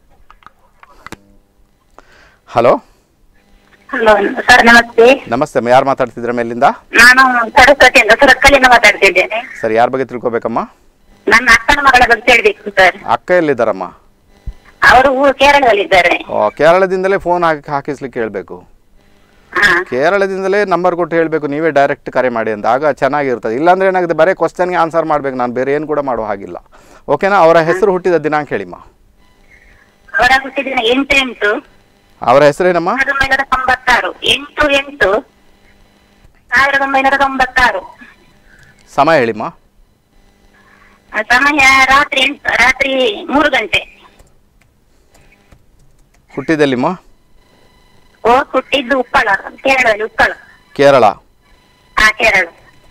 [SPEAKER 1] ಹಲೋ
[SPEAKER 3] ಹಲೋ ಸರ್ ನಮಸ್ತೆ
[SPEAKER 1] ನಮಸ್ತೆ ಅಮ್ಮ ಯಾರು ಮಾತಾಡ್ತಿದ್ರ ಮೇಲಿಂದ
[SPEAKER 3] ನಾನು ಸರಸ್ವತಿಯಿಂದ ಸುರತ್ಕಲ್ಲಿಂದ ಮಾತಾಡ್ತಿದ್ದೇನೆ
[SPEAKER 1] ಸರ್ ಯಾರ ಬಗ್ಗೆ ತಿಳ್ಕೊಬೇಕಮ್ಮ
[SPEAKER 3] ನನ್ನ ಅಕ್ಕನ ಮಗಳ ಬಗ್ಗೆ ಹೇಳ್ಬೇಕು ಸರ್
[SPEAKER 1] ಅಕ್ಕ ಎಲ್ಲಿದ್ದಾರಮ್ಮ
[SPEAKER 3] ಅವರು ಊ- ಕೇರಳದಲ್ಲಿದ್ದಾರೆ
[SPEAKER 1] ಓ ಕೇರಳದಿಂದಲೇ ಫೋನ್ ಹಾಕಿ ಹಾಕಿಸ್ಲಿಕ್ಕೆ ಹೇಳಬೇಕು
[SPEAKER 3] ಹಾ
[SPEAKER 1] ಕೇರಳದಿಂದಲೇ ನಂಬರ್ ಕೊಟ್ಟು ಹೇಳಬೇಕು ನೀವೇ ಡೈರೆಕ್ಟ್ ಕರೆ ಮಾಡಿ ಅಂತ ಆಗ ಚೆನ್ನಾಗಿರ್ತದೆ ಇಲ್ಲಾಂದ್ರೆ ಏನಾಗುತ್ತೆ ಬರೀ ಕ್ವಶನ್ಗೆ ಆನ್ಸರ್ ಮಾಡಬೇಕು ನಾನು ಬೇರೆ ಏನು ಕೂಡ ಮಾಡೋ ಹಾಗಿಲ್ಲ ಓಕೆನಾ ಅವರ ಹೆಸರು ಹುಟ್ಟಿದ ದಿನಾಂಕ ಹೇಳಿಮ್ಮ
[SPEAKER 3] ಅವರ ಹುಟ್ಟಿದಿನ ಎಂಟು ಎಂಟು
[SPEAKER 1] ಅವರ ಹೆಸರೇನಮ್ಮ
[SPEAKER 3] ಸಾವಿರದ ಒಂಬೈನೂರ ತೊಂಬತ್ತಾರು ಎಂಟು ಎಂಟು ಸಾವಿರದ ಒಂಬೈನೂರ ತೊಂಬತ್ತಾರು
[SPEAKER 1] ಸಮಯ ಹೇಳಿಮ್ಮ
[SPEAKER 3] ಆ, ಸಮಯ ರಾತ್ರಿ ಎಂಟು ರಾತ್ರಿ ಮೂರು ಗಂಟೆ
[SPEAKER 1] ಹುಟ್ಟಿದೆಲ್ಲಿಮ್ಮ
[SPEAKER 3] ಓ ಹುಟ್ಟಿದ್ದು ಉಪ್ಪಳ ಕೇರಳದಲ್ಲಿ ಉಪ್ಪಳ
[SPEAKER 1] ಕೇರಳ
[SPEAKER 3] ಆ ಕೇರಳ